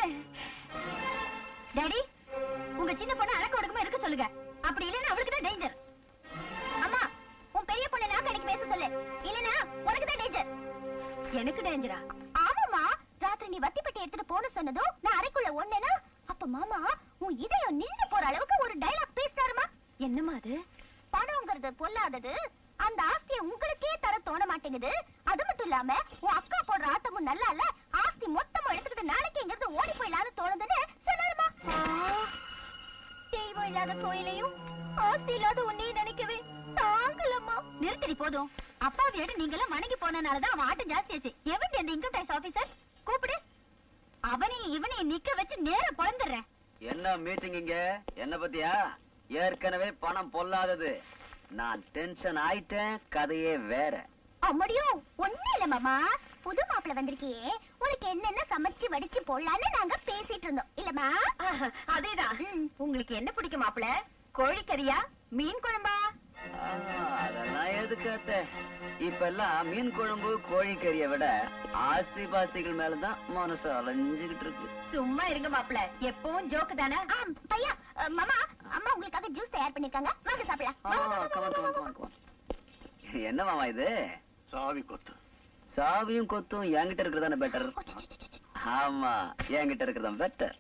Speaker 3: டாடி உங்க சின்ன பொண்ணு அடக்க ஒடுக்கமா இருக்க சொல்லுங்க அப்படி இல்லைன்னா அவளுக்கு தான் டேஞ்சர் அம்மா உன் பெரிய பொண்ணு நான் கடைக்கு பேச சொல்லு இல்லைன்னா உனக்கு தான் டேஞ்சர்
Speaker 1: எனக்கு டேஞ்சரா
Speaker 3: ஆமாமா ராத்திரி நீ வத்தி பெட்டி எடுத்துட்டு போன சொன்னதும் நான் அறைக்குள்ள ஒண்ணேனா அப்ப மாமா உன் இதயம் நின்னு போற அளவுக்கு ஒரு டயலாக் பேசினாருமா
Speaker 1: என்னமா அது
Speaker 3: பணம்ங்கிறது பொல்லாதது அந்த ஆஸ்தியை உங்களுக்கே தர தோண மாட்டேங்குது அது மட்டும் இல்லாம உன் அக்கா போடுற ஆட்டமும் நல்லா இல்ல ஆஸ்தி மொத்தமா எடுத்துக்கிட்டு நாளைக்கு இங்கிருந்து ஓடி போயிடலான்னு தோணுதுன்னு சொன்னாருமா தெய்வம் இல்லாத கோயிலையும் ஆஸ்தி இல்லாத உன்னையும் நினைக்கவே தாங்கலம்மா
Speaker 1: நிறுத்தடி போதும் அப்பாவியோட நீங்க எல்லாம் வணங்கி போனனாலதான் அவன் ஆட்டம் ஜாஸ்தியாச்சு எவன் அந்த இன்கம் டேக்ஸ் ஆபீசர் கூப்பிடு அவனையும் இவனையும் நிக்க வச்சு நேர பொழந்துடுறேன்
Speaker 7: என்ன மீட்டிங் இங்க என்ன பத்தியா ஏற்கனவே பணம் பொல்லாதது நான் டென்ஷன் ஆயிட்டேன் கதையே வேற
Speaker 3: அம்மடியோ ஒண்ணு இல்ல மாமா புது மாப்பிள வந்திருக்கியே உனக்கு என்னென்ன சமைச்சு வடிச்சு போடலான்னு நாங்க பேசிட்டு இருந்தோம் இல்லம்மா
Speaker 1: ஆஹ், அதேதான் உங்களுக்கு என்ன பிடிக்கும் மாப்பிள கோழிக்கறியா மீன் குழம்பா
Speaker 7: ஆமா, அதெல்லாம் எதுக்கு அத்தை? இப்ப எல்லாம் மீன் குழம்பு கோழிக்கறியை விட ஆஸ்தி பாஸ்திகள் மேலதான் மனசு அலைஞ்சுகிட்டு இருக்கு
Speaker 1: சும்மா இருங்க மாப்பிள எப்பவும் ஜோக்கு தானே
Speaker 3: ஆம் பையா அஹ், மாமா அம்மா உங்களுக்காக ஜூஸ் தயார் பண்ணிருக்காங்க வாங்க சாப்பிடலாம்
Speaker 7: ஆ,
Speaker 3: வாங்க, வாங்க,
Speaker 7: come on,
Speaker 3: வாங்க,
Speaker 7: come on,
Speaker 3: வாங்க,
Speaker 7: come on, come on. என்ன மாமா இது
Speaker 2: சாவி கொத்து
Speaker 7: சாவியும் கொத்தும் என்கிட்ட இருக்கிறதானே பெட்டர் ஆமா என்கிட்ட இருக்கிறதான் பெட்டர்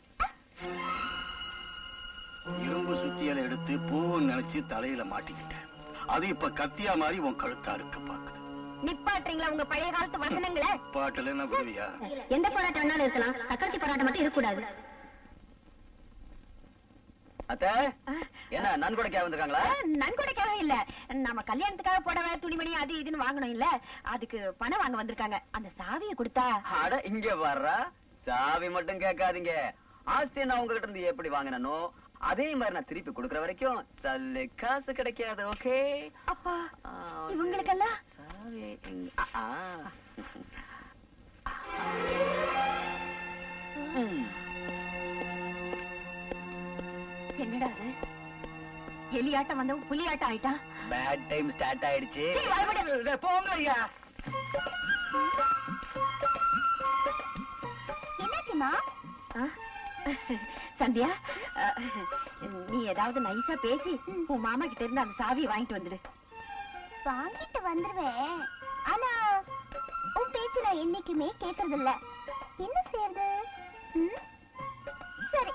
Speaker 2: இரும்பு சுத்தியலை எடுத்து பூவும் நினைச்சு தலையில மாட்டிக்கிட்டேன் அது இப்ப கத்தியா மாதிரி உன் கழுத்தா இருக்க பாக்குது
Speaker 1: நிப்பாட்டுறீங்களா உங்க பழைய காலத்து வசனங்களை
Speaker 2: பாட்டுல என்ன விடுவியா
Speaker 1: எந்த போராட்டம் வேணாலும் இருக்கலாம் சக்கரத்தி போராட்டம் மட்டும் இருக்கக்கூடாது
Speaker 7: அத்தை என்ன நன்கொடைக்கா வந்திருக்காங்களா
Speaker 1: நன்கொடைக்காக இல்ல நம்ம கல்யாணத்துக்காக புடவை துணிமணி அது இதுன்னு வாங்கணும் இல்ல அதுக்கு பணம் வாங்க வந்திருக்காங்க அந்த சாவியை கொடுத்தா
Speaker 7: அட இங்க வர்றா சாவி மட்டும் கேட்காதீங்க ஆஸ்தி நான் உங்ககிட்ட இருந்து எப்படி வாங்கினோ அதே மாதிரி நான் திருப்பி கொடுக்கற வரைக்கும் சல்லு காசு கிடைக்காது ஓகே
Speaker 1: அப்பா இவங்களுக்கெல்லாம்
Speaker 7: சாவி எங்க- ஆ, ஆ. ம்.
Speaker 1: என்னடா அது எலியாட்டம் வந்தவன் புலியாட்டம் ஆயிட்டான்
Speaker 7: பேட் டைம் ஸ்டார்ட் ஆயிடுச்சு
Speaker 1: சீ, வரவிடு.
Speaker 7: போங்க ஐயா
Speaker 3: என்னாச்சுமா
Speaker 1: ஆ? சந்தியா அ, நீ ஏதாவது நைஸா பேசி உன் மாமா கிட்ட இருந்து அந்த சாவியை வாங்கிட்டு வந்துடு
Speaker 3: வாங்கிட்டு வந்துருவேன் ஆனா உன் பேச்சு நான் என்னைக்குமே கேக்குறது இல்ல என்ன செய்யறது ம்? சரி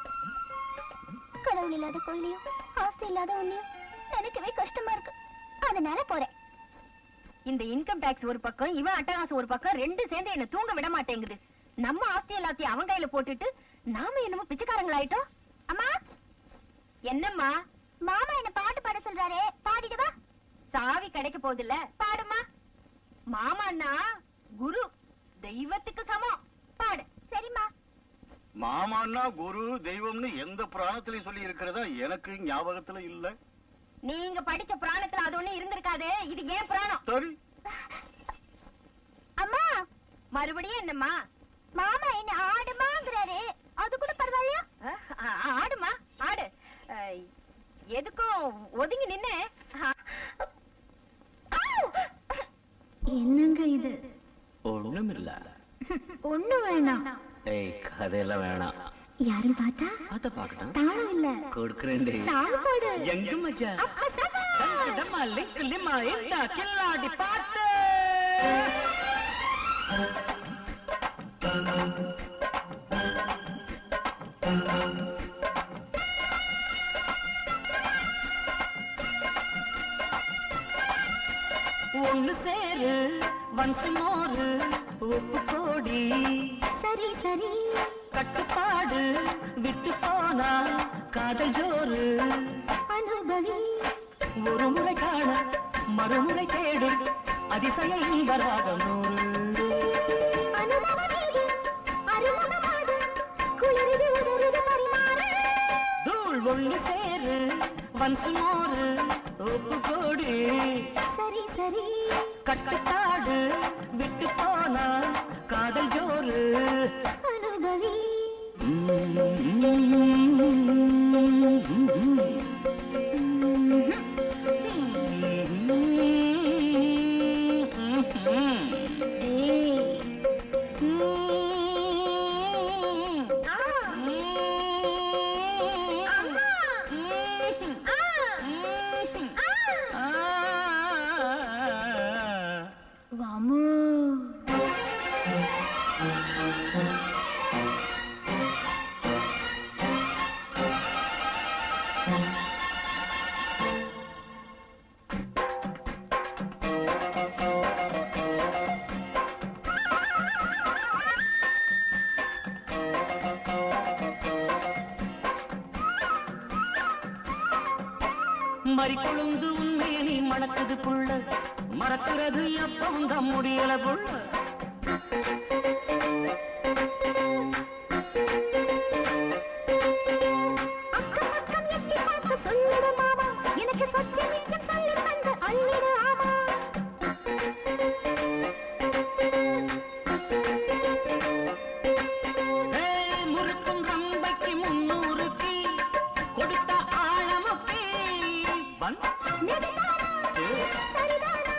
Speaker 3: கடவுள் இல்லாத கோயிலையும் ஆஸ்தி இல்லாத உன்னையும் நினைக்கவே கஷ்டமா இருக்கு அதனால போறேன்
Speaker 1: இந்த இன்கம் டாக்ஸ் ஒரு பக்கம் இவன் அட்டகாசம் ஒரு பக்கம் ரெண்டு சேர்ந்து என்ன தூங்க விட மாட்டேங்குது நம்ம ஆஸ்தி எல்லாத்தையும் அவன் கையில போட்டுட்டு நாம என்னமோ பிச்சைக்காரங்களாயிட்டோம்
Speaker 3: அம்மா
Speaker 1: என்னம்மா
Speaker 3: மாமா என்ன பாட்டு பாட சொல்றாரே பாடிடுவா
Speaker 1: சாவி கிடைக்க போகுதுல்ல
Speaker 3: பாடுமா
Speaker 1: மாமான்னா குரு தெய்வத்துக்கு சமம் பாடு
Speaker 3: சரிம்மா
Speaker 2: மாமான்னா குரு தெய்வம்னு எந்த புராணத்திலையும் சொல்லி இருக்கிறதா எனக்கு ஞாபகத்துல இல்ல
Speaker 1: நீங்க படிச்ச புராணத்துல அது ஒண்ணு இருந்திருக்காது இது ஏன் புராணம்
Speaker 2: சரி
Speaker 3: அம்மா
Speaker 1: மறுபடியும் என்னம்மா
Speaker 3: மாமா என்ன ஆடுமாங்கிறாரு அது கூட பரவாயில்லையா
Speaker 1: அஹ், ஆ- ஆடுமா ஆடு அஹ், எதுக்கும் ஒதுங்கி நின்னு
Speaker 3: என்னங்க இது
Speaker 7: ஒண்ணும் இல்ல
Speaker 3: ஒண்ணு வேணாம்
Speaker 7: ஏய் கதையெல்லாம் வேணாம்
Speaker 3: யாரும் பார்த்தா
Speaker 7: பார்த்த பாக்கட்டும்
Speaker 3: தாளம் இல்ல
Speaker 7: கொடுக்குறேன்
Speaker 3: சாப்பாடு
Speaker 7: எங்க மச்சா
Speaker 3: அப்பா சபா
Speaker 5: டம்மா லிங்க் லிம்மா இந்த கில்லாடி பாட்டு ஒண்ணு சேரு வன்சு மோரு உப்பு கோடி
Speaker 3: சரி சரி
Speaker 5: கட்டுப்பாடு விட்டு போனா காதல் ஜோறு
Speaker 3: அனுபவி
Speaker 5: ஒரு முறை காண மறுமுறை தேடு அதிசய இன்பராக நூறு
Speaker 3: அனுபவமேது அருமுகமாது குளிருது உதறுது பரிமாறு
Speaker 5: தூள் ஒண்ணு சேரு வன்சு மோரு உப்பு கோடி
Speaker 3: சரி சரி
Speaker 5: கட்டுப்பாடு விட்டு போனா காதல் ஜோறு
Speaker 3: அனுபவி ஏய் ஆ அம்மா ஆ ஆ வாமு
Speaker 5: மறி கொழுந்து உண்மையை மணக்குது புள்ள மறக்கிறது எப்பவும் தான் முடியல புள்ள
Speaker 3: அக்கம் பக்கம் எட்டி பார்த்து சொல்லிடு மாமா எனக்கு சொச்ச மிச்சம் சொல்லி தந்து அள்ளிடு ஆமா
Speaker 5: ஏய், முறுக்கும் ரம்பைக்கு முன்னூறுக்கு கொடுத்த ஆழமுக்கு ஒன்
Speaker 3: நெடுந்தானா சரிதானா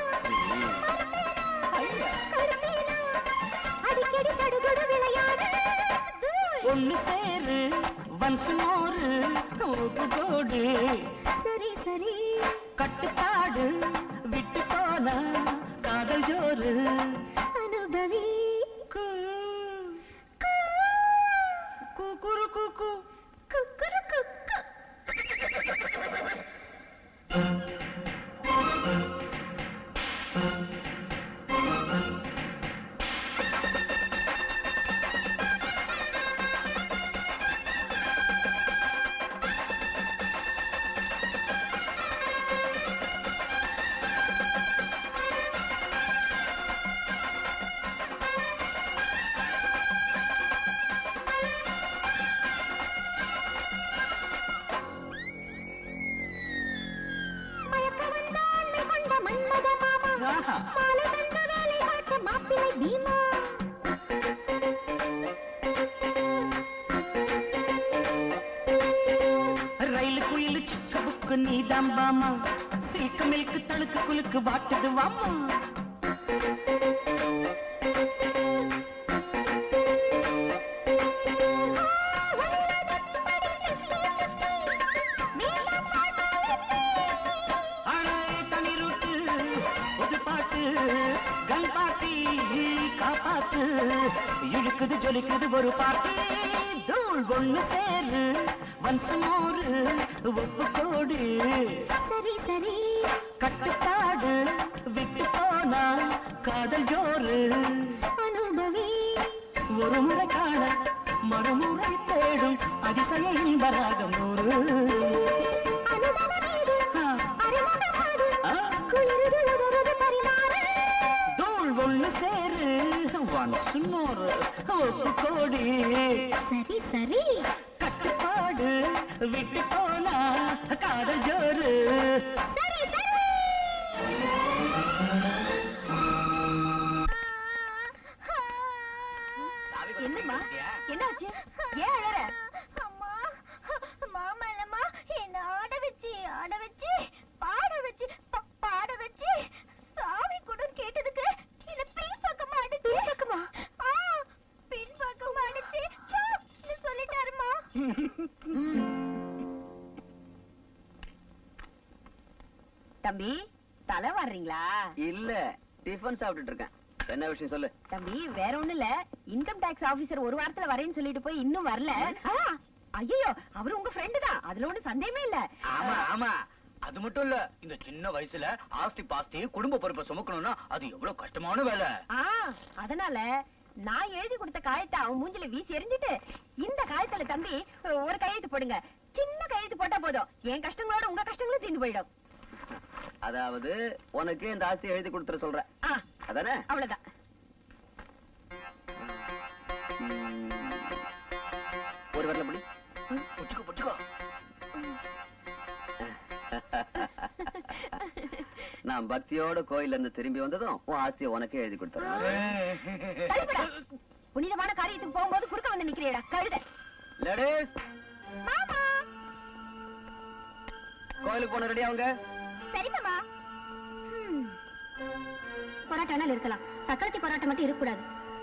Speaker 5: ஐயா
Speaker 3: கடுப்பேனா அடிக்கடி சடுகுடு விளையாடு தூள்.
Speaker 5: ஒண்ணு சேரு வன்சு மோரு உப்பு கோடு
Speaker 3: சரி சரி
Speaker 5: கட்டுப்பாடு விட்டு போனா காதல் ஜோறு
Speaker 3: அனுபவி
Speaker 5: கூ கூ குரு கூ கூ
Speaker 3: குக்குரு குக்கு மயக்க வந்த ஆண்மை கொண்ட மன்மத மாமா
Speaker 5: ஆஹா.
Speaker 3: மாலை தந்த வேலை காட்ட மாப்பிள்ளை பீமா
Speaker 5: ரயில் குயில் சிக்க புக்கு நீதான் பாமா சில்க் மில்க் தழுக்கு குலுக்கு வாட்டுது வாமா அணை தனி ரூட்டு புது பாட்டு கன் பாட்டி காப்பாத்து இழுக்குது ஜொலிக்குது ஒரு பாட்டு தூள் ஒண்ணு சேரு வன்சு மோரு உப்பு கோடு
Speaker 3: சரி சரி
Speaker 5: கட்டுப்பாடு விட்டு போனா காதல் ஜோறு
Speaker 3: அனுபவி
Speaker 5: ஒரு முறை காண மறுமுறை தேடும் அதிசய இன்பராகம் நூறு
Speaker 3: அனுபவமேது
Speaker 5: ஆ,
Speaker 3: அறிமுகமாது
Speaker 5: ஆ,
Speaker 3: குளிருது பரிமாறு
Speaker 5: தூள் ஒண்ணு சேரு ஒன்ஸ் மோர் ஒப்பு கோடி
Speaker 3: சரி சரி
Speaker 5: கட்டுப்பாடு விட்டு போனா காதல் ஜோறு
Speaker 3: சரி சரி
Speaker 1: என்னம்மா என்னாச்சு ஏன் அழற
Speaker 3: அம்மா மாமா இல்லம்மா என்ன ஆட வச்சு ஆட வச்சு பாட வச்சு ப- பாட வச்சு சாமி கூட கேட்டதுக்கு என்ன பின் பக்கமா அடிச்சு பின் பக்கமா ஆ பின் பக்கமா அடிச்சு சாப்னு சொல்லிட்டாருமா
Speaker 1: தம்பி தலை வர்றீங்களா
Speaker 7: இல்ல டிஃபன் சாப்பிட்டுட்டு இருக்கேன் என்ன விஷயம் சொல்லு
Speaker 1: தம்பி வேற ஒண்ணு இல்ல இன்கம் டாக்ஸ் ஆபீசர் ஒரு வாரத்துல வரேன்னு சொல்லிட்டு போய் இன்னும் வரல ஐயோ அவரு உங்க ஃப்ரெண்டு தான் அதுல ஒண்ணு சந்தேகமே இல்ல
Speaker 6: ஆமா ஆமா அது மட்டும் இல்ல இந்த சின்ன வயசுல ஆஸ்தி பாஸ்தி குடும்ப பொறுப்பை சுமக்கணும்னா அது எவ்வளவு கஷ்டமான வேலை
Speaker 1: ஆ அதனால நான் எழுதி கொடுத்த காயத்தை அவன் மூஞ்சில வீசி எறிஞ்சிட்டு இந்த காயத்துல தம்பி ஒரு கையெழுத்து போடுங்க சின்ன கையெழுத்து போட்டா போதும் என் கஷ்டங்களோட உங்க கஷ்டங்களும் தீர்ந்து போயிடும்
Speaker 7: அதாவது உனக்கு இந்த ஆஸ்தியை எழுதி கொடுத்துற சொல்றேன்
Speaker 1: ஆ
Speaker 7: அதானே
Speaker 1: அவ்வளவுதான்
Speaker 7: ஒரு வரல படி
Speaker 6: புச்சுக்கோ புச்சுக்கோ
Speaker 7: நான் பக்தியோட கோயில்ல இருந்து திரும்பி வந்ததும் உன் ஆஸ்தியை உனக்கே எழுதி கொடுத்துறேன்
Speaker 1: தள்ளிப்படா. புனிதமான காரியத்துக்கு போகும்போது குறுக்க வந்து நிக்கிறேடா கழுத
Speaker 7: லேடிஸ்
Speaker 3: மாமா
Speaker 7: கோயிலுக்கு போன ரெடி அவங்க
Speaker 3: சரி மாமா பரோட்டானால் இருக்கலாம் தக்காளி பரோட்டா மட்டும் இருக்கக்கூடாது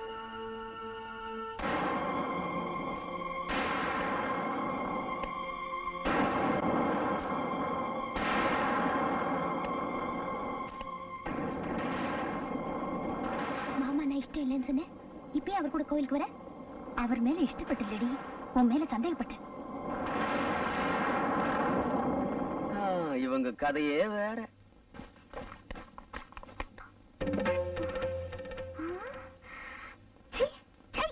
Speaker 3: மாமா நான் இஷ்டம் இல்லைன்னு சொன்னேன் இப்பயே அவர் கூட கோயிலுக்கு வர அவர் மேல இஷ்டப்பட்டு இல்லடி உன் மேல சந்தேகப்பட்டேன்
Speaker 7: ஆ, இவங்க கதையே வேற
Speaker 3: சீ, சீ.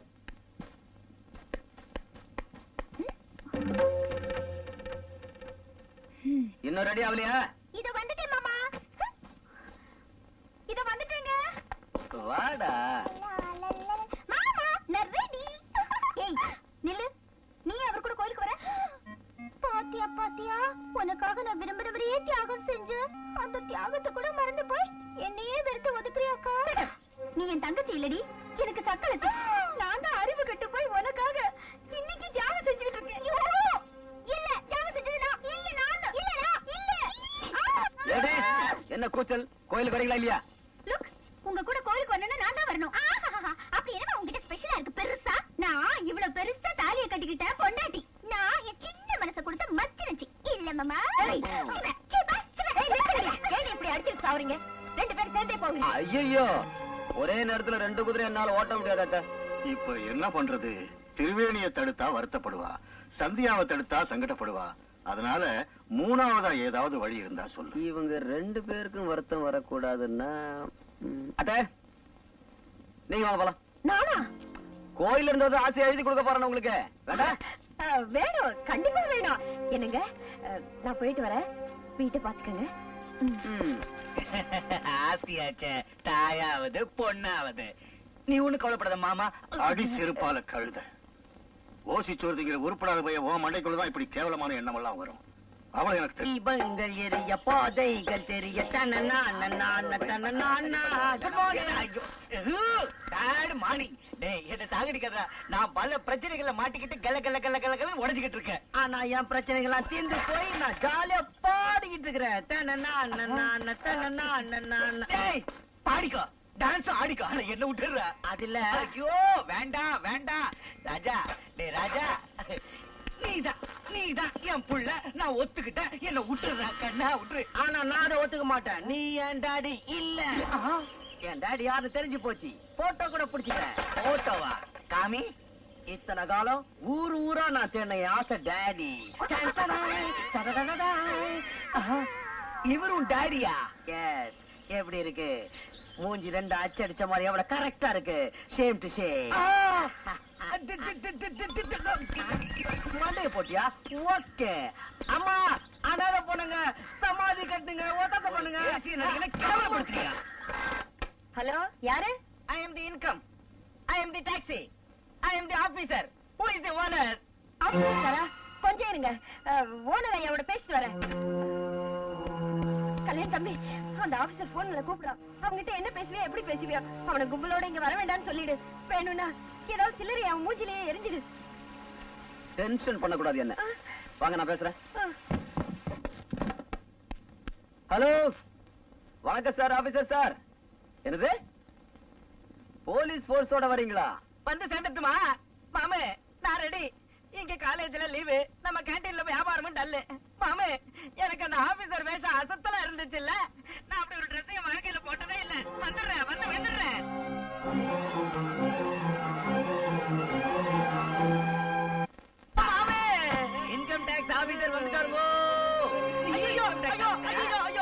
Speaker 7: இன்னும் ரெடி ஆகலையா
Speaker 3: இதோ வந்துட்டேன் மாமா இதோ வந்துட்டேங்க
Speaker 7: வாடா
Speaker 3: மாமா நான் ரெடி ஏய் நில்லு நீ அவர் கூட கோயிலுக்கு வர பாத்தியா பாத்தியா உனக்காக நான் விரும்புறவரையே தியாகம் செஞ்சு அந்த தியாகத்தை கூட மறந்து போய் என்னையே வெறுத்து ஒதுக்குறியாக்கா நீ என் தங்கச்சி இல்லடி எனக்கு சக்களத்தி நான் தான் அறிவு கெட்டு போய் உனக்காக இன்னைக்கு தியாகம் செஞ்சுக்கிட்டு இருக்கேன் இல்ல தியாகம் செஞ்சது நான் இல்ல நான் தான். இல்ல நான் இல்ல
Speaker 7: லேடிஸ் என்ன கூச்சல் கோயிலுக்கு வரீங்களா இல்லையா
Speaker 3: லுக் உங்க கூட கோயிலுக்கு வரணும்னா நான் தான் வரணும் ஆஹாஹா. அப்படி என்ன உங்ககிட்ட ஸ்பெஷலா இருக்கு பெருசா நான் இவ்வளவு பெருசா தாலிய கட்டிக்கிட்ட பொண்டாட்டி நான் என் சின்ன மனச கொடுத்த மச்சிருச்சு இல்ல மாமா
Speaker 1: ஏய்.
Speaker 3: சிவ, சிவ, சிவ.
Speaker 1: ஏய், நிறுத்துங்க. ஏன் இப்படி அடிச்சு சாவறீங்க ரெண்டு பேரும் சேர்ந்தே போவீங்க
Speaker 7: ஐயோ ஒரே நேரத்துல ரெண்டு குதிரை என்னால ஓட்ட முடியாது அத்தை
Speaker 2: இப்ப என்ன பண்றது திருவேணிய தடுத்தா வருத்தப்படுவா சந்தியாவை தடுத்தா சங்கடப்படுவா அதனால மூணாவதா ஏதாவது வழி இருந்தா சொல்லு
Speaker 7: இவங்க ரெண்டு பேருக்கும் வருத்தம் வரக்கூடாதுன்னா ம், அத்தை நீங்க வாங்க போலாம்
Speaker 1: நானா
Speaker 7: கோயில்ல இருந்தது ஆசை எழுதி கொடுக்க போறேன் உங்களுக்கு வேண்டாம்
Speaker 1: அஹ், வேணும் கண்டிப்பா வேணும் என்னங்க அஹ், நான் போயிட்டு வரேன் வீட்டை பாத்துக்கங்க
Speaker 7: ம்.
Speaker 6: ஆசையாச்சே தாயாவது பொண்ணாவது நீ ஒண்ணு கவலைப்படாத மாமா
Speaker 2: அடி செருப்பால கழுத ஓசி சோறுதிங்கிற உருப்படாத பையன் உன் மண்டைக்குள்ளதான் இப்படி கேவலமான எண்ணம் எல்லாம் வரும் அவன் எனக்கு தெரியும்
Speaker 6: தீபங்கள் எரிய போதைகள் தெரிய தனனா நன்னா தனனா குட் மார்னிங் டாட் மார்னிங் டேய் என்ன சாகடிக்காத நான் பல பிரச்சனைகளை மாட்டிக்கிட்டு கல கல கல கல கல உடைஞ்சிக்கிட்டு இருக்கேன் ஆனா என் பிரச்சனைகள்லாம் தீர்ந்து போய் நான் ஜாலியா பாடிக்கிட்டு இருக்கிறேன் தனனா நன்னா தனனா நன்னா டேய் பாடிக்கோ டான்ஸ் ஆடிக்கோ ஆனா என்ன விட்டுற அதுல ஐயோ வேண்டாம் வேண்டாம் ராஜா டேய் ராஜா நீதான் நீதான் என் புள்ள நான் ஒத்துக்கிட்டேன் என்ன விட்டுற கண்ணா விட்டுரு ஆனா நான் அதை ஒத்துக்க மாட்டேன் நீ என் டாடி இல்ல என் டாடி யாரு தெரிஞ்சு போச்சு போட்டோ கூட பிடிச்சிட்டேன் போட்டோவா காமி இத்தனை காலம் ஊர் ஊரா நான் தேடின என் ஆசை டாடி
Speaker 4: இவரும் டாடியா எஸ் எப்படி இருக்கு மூஞ்சி ரெண்டு அச்சு அடிச்ச மாதிரி எவ்வளவு கரெக்டா இருக்கு ஷேம் டு ஷேம் மண்டைய போட்டியா ஓகே அம்மா அனாத பொண்ணுங்க சமாதி கட்டுங்க ஓட்டத்தை பண்ணுங்க கேவலப்படுத்துறியா
Speaker 1: ஹலோ யாரு
Speaker 4: I am the income I am the taxi I am the officer who is the owner
Speaker 1: ஆபீசரா கொஞ்சம் இருங்க ஓனர் ஐயாவோட பேசிட்டு வரேன் கல்யாண் தம்பி அந்த ஆபீசர் போன்ல கூப்பிடான் அவங்கிட்ட என்ன பேசுவியா எப்படி பேசுவியா அவன கும்பலோட இங்க வர வேண்டாம்னு சொல்லிடு வேணும்னா ஏதாவது சில்லறை அவன் மூஞ்சிலேயே எரிஞ்சிடு
Speaker 7: டென்ஷன் பண்ணக்கூடாது என்ன வாங்க நான் பேசுறேன்
Speaker 1: ஆ.
Speaker 7: ஹலோ வணக்கம் சார் ஆபீசர் சார் என்னது போலீஸ் போர்ஸோட வரீங்களா
Speaker 4: வந்து சேர்ந்துட்டுமா மாமே நான் ரெடி இங்க காலேஜ்ல லீவு நம்ம கேண்டீன்ல வியாபாரமும் டல்லு மாமே எனக்கு அந்த ஆபீசர் வேஷம் அசத்தலா இருந்துச்சு இல்ல நான் அப்படி ஒரு ட்ரெஸ் என் வாழ்க்கையில போட்டதே இல்ல வந்துடுறேன் வந்து வந்துடுறேன் மாமே இன்கம் டாக்ஸ் ஆபீசர் வந்துட்டாருங்கோ ஐயோ ஐயோ ஐயோ ஐயோ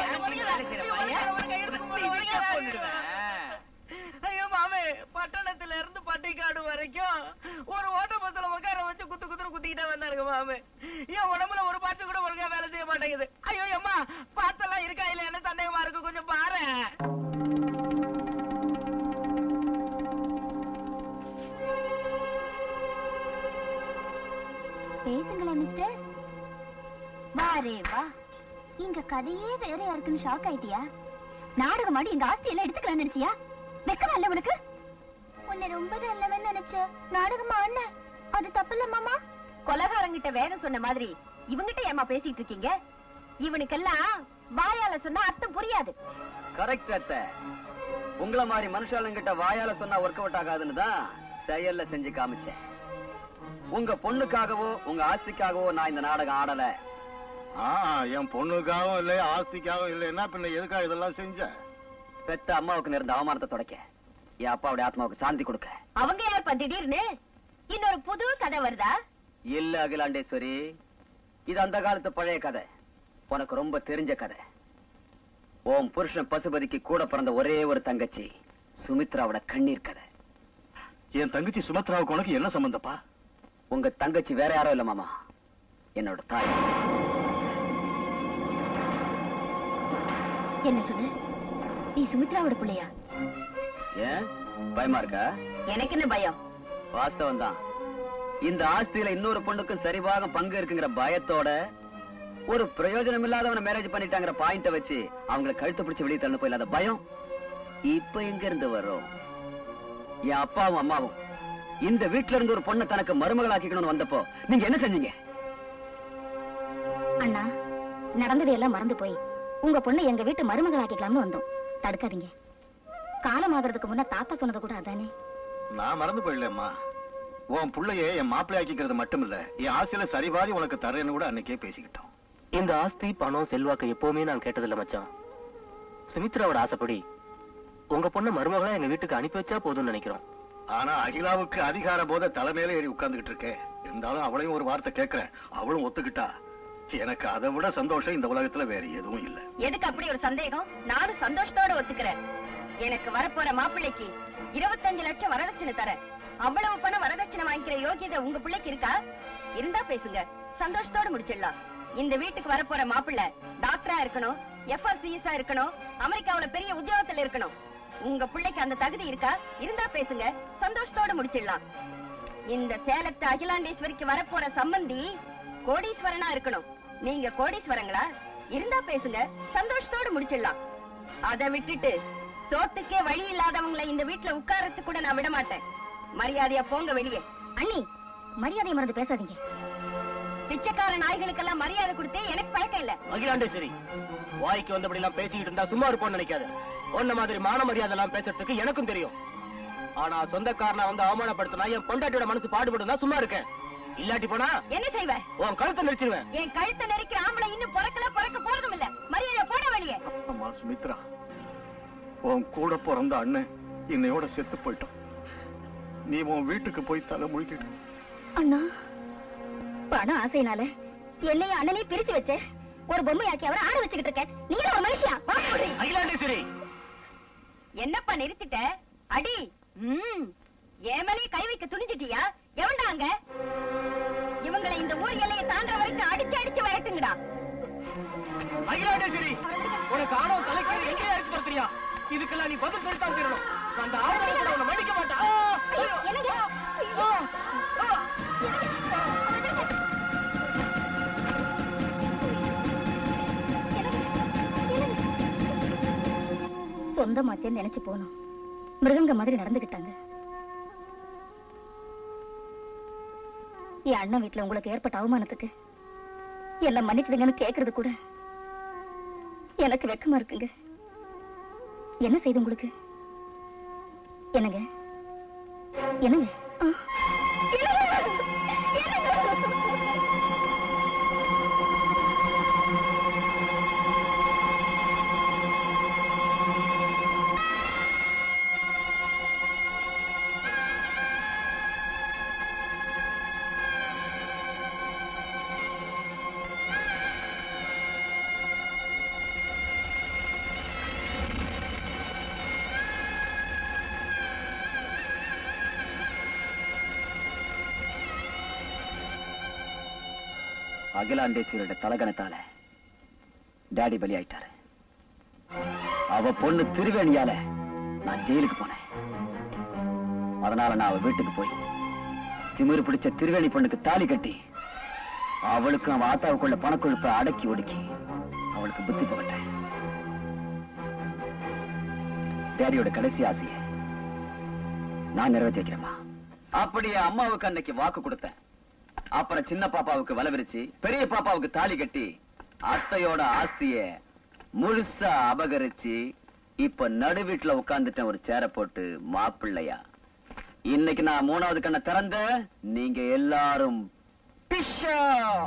Speaker 4: ஐயோ மாமே பட்டணத்துல இருந்து பட்டிக்காடு வரைக்கும் ஒரு ஓட்ட பஸ்ல உட்கார வச்சு குத்து குத்துன்னு குத்திக்கிட்டே வந்தாருங்க மாமே என் உடம்புல ஒரு பாட்டு கூட ஒழுங்கா வேலை செய்ய மாட்டேங்குது ஐயோ அம்மா பாத்தெல்லாம் இருக்கா இல்லையான்னு சந்தேகமா இருக்கு கொஞ்சம் பாரு
Speaker 3: பேசுங்களேன் மிஸ்டர் வாரே வா இங்க கதையே வேறையா இருக்குன்னு ஷாக் ஆயிட்டியா நாடகம் ஆடி எங்க ஆஸ்தி எல்லாம் எடுத்துக்கலாம் நினைச்சியா வெக்கமா இல்ல உனக்கு உன்னை ரொம்ப நல்லவன் நினைச்ச நாடகம் ஆடின அது தப்பு இல்ல மாமா
Speaker 1: கொலகாரங்கிட்ட வேதம் சொன்ன மாதிரி இவங்கிட்ட ஏமா பேசிட்டு இருக்கீங்க இவனுக்கெல்லாம் வாயால சொன்னா அர்த்தம் புரியாது
Speaker 7: கரெக்ட் அத்தை உங்கள மாதிரி மனுஷாளுங்கிட்ட வாயால சொன்னா ஒர்க் அவுட் ஆகாதுன்னு தான் செயல்ல செஞ்சு காமிச்சேன் உங்க பொண்ணுக்காகவோ உங்க ஆஸ்திக்காகவோ நான் இந்த நாடகம் ஆடல
Speaker 2: ஆ என் பொண்ணுக்காகவும் இல்லை ஆஸ்திக்காகவும் இல்லைன்னா பின்ன எதுக்காக இதெல்லாம் செஞ்ச
Speaker 7: பெத்த அம்மாவுக்கு நேர்ந்த அவமானத்தை தொடக்க என் அப்பாவுடைய ஆத்மாவுக்கு சாந்தி கொடுக்க
Speaker 1: அவங்க யார் திடீர்னு இன்னொரு புது கதை வருதா
Speaker 7: இல்ல அகிலாண்டேஸ்வரி இது அந்த காலத்து பழைய கதை உனக்கு ரொம்ப தெரிஞ்ச கதை உன் புருஷன் பசுபதிக்கு கூட பிறந்த ஒரே ஒரு தங்கச்சி சுமித்ராவோட கண்ணீர் கதை
Speaker 2: என் தங்கச்சி சுமத்ராவுக்கு உனக்கு என்ன சம்பந்தப்பா
Speaker 7: உங்க தங்கச்சி வேற யாரும் இல்ல மாமா என்னோட தாய்
Speaker 3: என்ன சொன்ன நீ சுமித்ராவோட பிள்ளையா
Speaker 7: ஏன் பயமா இருக்கா
Speaker 1: எனக்கு என்ன பயம்
Speaker 7: வாஸ்தவம் தான் இந்த ஆஸ்தியில இன்னொரு பொண்ணுக்கும் சரிபாகம் பங்கு இருக்குங்கிற பயத்தோட ஒரு பிரயோஜனம் இல்லாதவன மேரேஜ் பண்ணிட்டாங்கிற பாயிண்ட வச்சு அவங்கள கழுத்து பிடிச்சு வெளியே தள்ளு போயில்லாத பயம் இப்ப எங்க இருந்து வரும் என் அப்பாவும் அம்மாவும் இந்த வீட்ல இருந்து ஒரு பொண்ணை தனக்கு மருமகளாக்கிக்கணும்னு வந்தப்போ நீங்க என்ன செஞ்சீங்க
Speaker 3: அண்ணா நடந்தது எல்லாம் மறந்து போய் உங்க பொண்ணை எங்க வீட்டு மருமகளாக்கிக்கலாம்னு வந்தோம் தடுக்காதீங்க காலம் ஆகிறதுக்கு முன்ன தாத்தா சொன்னது கூட அதானே
Speaker 2: நான் மறந்து போயிடலம்மா உன் புள்ளைய என் மாப்பிள்ளை ஆக்கிக்கிறது மட்டும் இல்ல என் ஆசையில சரிபாதி உனக்கு தரேன்னு கூட அன்னைக்கே பேசிக்கிட்டோம்
Speaker 6: இந்த ஆஸ்தி பணம் செல்வாக்கு எப்பவுமே நான் கேட்டதில்ல மச்சான் சுமித்ராவோட ஆசைப்படி உங்க பொண்ணு மருமகளா எங்க வீட்டுக்கு அனுப்பி வச்சா போதும்னு நினைக்கிறோம்
Speaker 2: ஆனா அகிலாவுக்கு அதிகார போத தலைமையில ஏறி உட்கார்ந்துகிட்டு இருக்கேன் இருந்தாலும் அவளையும் ஒரு வார்த்தை கேட்கிறேன் அவளும் ஒத்துக்கிட்டா எனக்கு அதை விட சந்தோஷம் இந்த உலகத்துல வேற எதுவும் இல்ல
Speaker 1: எதுக்கு அப்படி ஒரு சந்தேகம் நானும் சந்தோஷத்தோட ஒத்துக்கிறேன் எனக்கு வரப்போற மாப்பிள்ளைக்கு இருபத்தஞ்சு லட்சம் வரதட்சணை தர அவ்வளவு பணம் வரதட்சணை வாங்கிக்கிற யோகியதை உங்க பிள்ளைக்கு இருக்கா இருந்தா பேசுங்க சந்தோஷத்தோட முடிச்சிடலாம் இந்த வீட்டுக்கு வரப்போற மாப்பிள்ளை டாக்டரா இருக்கணும் எஃப்ஆர்சிஎஸ்ஆ இருக்கணும் அமெரிக்காவுல பெரிய உத்தியோகத்துல இருக்கணும் உங்க பிள்ளைக்கு அந்த தகுதி இருக்கா இருந்தா பேசுங்க சந்தோஷத்தோட முடிச்சிடலாம் இந்த சேலத்து அகிலாண்டேஸ்வரிக்கு வரப்போற சம்பந்தி கோடீஸ்வரனா இருக்கணும் நீங்க கோடீஸ்வரங்களா இருந்தா பேசுங்க சந்தோஷத்தோட முடிச்சிடலாம் அதை விட்டுட்டு சோத்துக்கே வழி இல்லாதவங்கள இந்த வீட்டுல உட்காரத்துக்கு கூட நான் விட மாட்டேன் மரியாதையா போங்க வெளியே
Speaker 3: அண்ணி மரியாதை மறந்து பேசாதீங்க
Speaker 1: பிச்சைக்கார நாய்களுக்கெல்லாம் மரியாதை கொடுத்தே எனக்கு பழக்கம் இல்ல
Speaker 6: அகிலாண்டேஸ்வரி வாய்க்கு வந்தபடி எல்லாம் பேசிக்கிட்டு இருந்தா சும்மா இருப்போம்னு நினைக்காத உன்ன மாதிரி மான மரியாதை எல்லாம் பேசுறதுக்கு எனக்கும் தெரியும் ஆனா சொந்தக்காரனா வந்து அவமானப்படுத்தினா என் பொண்டாட்டியோட மனசு பாடுபடும் தான் சும்மா இருக்கேன் இல்லாட்டி போனா
Speaker 1: என்ன செய்வ
Speaker 6: உன் கழுத்தை நெரிச்சிருவேன்
Speaker 1: என் கழுத்தை நெரிக்கிற ஆம்பளை இன்னும் பிறக்கல பிறக்க போறதும் இல்ல மரியாதை போட வெளியே
Speaker 2: அம்மா சுமித்ரா உன் கூட பிறந்த அண்ணன் இன்னையோட செத்து போயிட்டான் நீ உன் வீட்டுக்கு போய் தலை முழிக்கிட்டு
Speaker 3: அண்ணா பண ஆசைனால என்னையும் அண்ணனையும் பிரிச்சு வச்ச ஒரு பொம்மையாக்கி அவரை ஆட வச்சுக்கிட்டு இருக்க நீ ஒரு மனுஷியா வாடி.
Speaker 7: அகிலாண்டேஸ்வரி
Speaker 1: என்னப்பா நிறுத்திட்ட அடி ம் ஏமலே கை வைக்க துணிஞ்சிட்டியா எவன்டா அங்க இவங்களை இந்த ஊர் எல்லையை தாண்ட வரைக்கும் அடிச்சு அடிச்சு வரட்டுங்கடா
Speaker 6: அகிலாண்டேஸ்வரி உனக்கு ஆணவ தலைக்கு எங்கேயா இருக்கு பார்த்தியா இதுக்கெல்லாம் நீ பதில் சொல்லித்தான் தீரணும் அந்த ஆம்பளை கூட உன்னை மன்னிக்க மாட்டான்
Speaker 3: ஐயோ, என்னங்க ஐயோ. சொந்தமாச்சேன்னு நினைச்சு போனோம் மிருகங்க மாதிரி நடந்துகிட்டாங்க என் அண்ணன் வீட்டுல உங்களுக்கு ஏற்பட்ட அவமானத்துக்கு என்ன மன்னிச்சிடுங்கன்னு கேக்குறது கூட எனக்கு வெக்கமா இருக்குங்க என்ன செய்து உங்களுக்கு என்னங்க என்னங்க ஆ.
Speaker 7: அகிலாண்டேஸ்வரியோட தலகணத்தால டாடி பலி ஆயிட்டாரு அவ பொண்ணு திருவேணியால நான் ஜெயிலுக்கு போனேன் அதனால நான் அவ வீட்டுக்கு போய் திமிரு பிடிச்ச திருவேணி பொண்ணுக்கு தாலி கட்டி அவளுக்கும் அவ ஆத்தாவுக்குள்ள பணக்கொழுப்பை அடக்கி ஒடுக்கி அவளுக்கு புத்தி புகட்டேன் டேடியோட கடைசி ஆசைய நான் நிறைவேற்றி வைக்கிறேம்மா அப்படியே அம்மாவுக்கு அன்னைக்கு வாக்கு கொடுத்தேன் அப்புறம் சின்ன பாப்பாவுக்கு வலை விரிச்சு பெரிய பாப்பாவுக்கு தாலி கட்டி அத்தையோட ஆஸ்திய முழுசா அபகரிச்சு இப்ப நடு வீட்டுல உட்கார்ந்துட்டேன் ஒரு சேர போட்டு மாப்பிள்ளையா இன்னைக்கு நான் மூணாவது கண்ணை திறந்த நீங்க எல்லாரும் பிஷா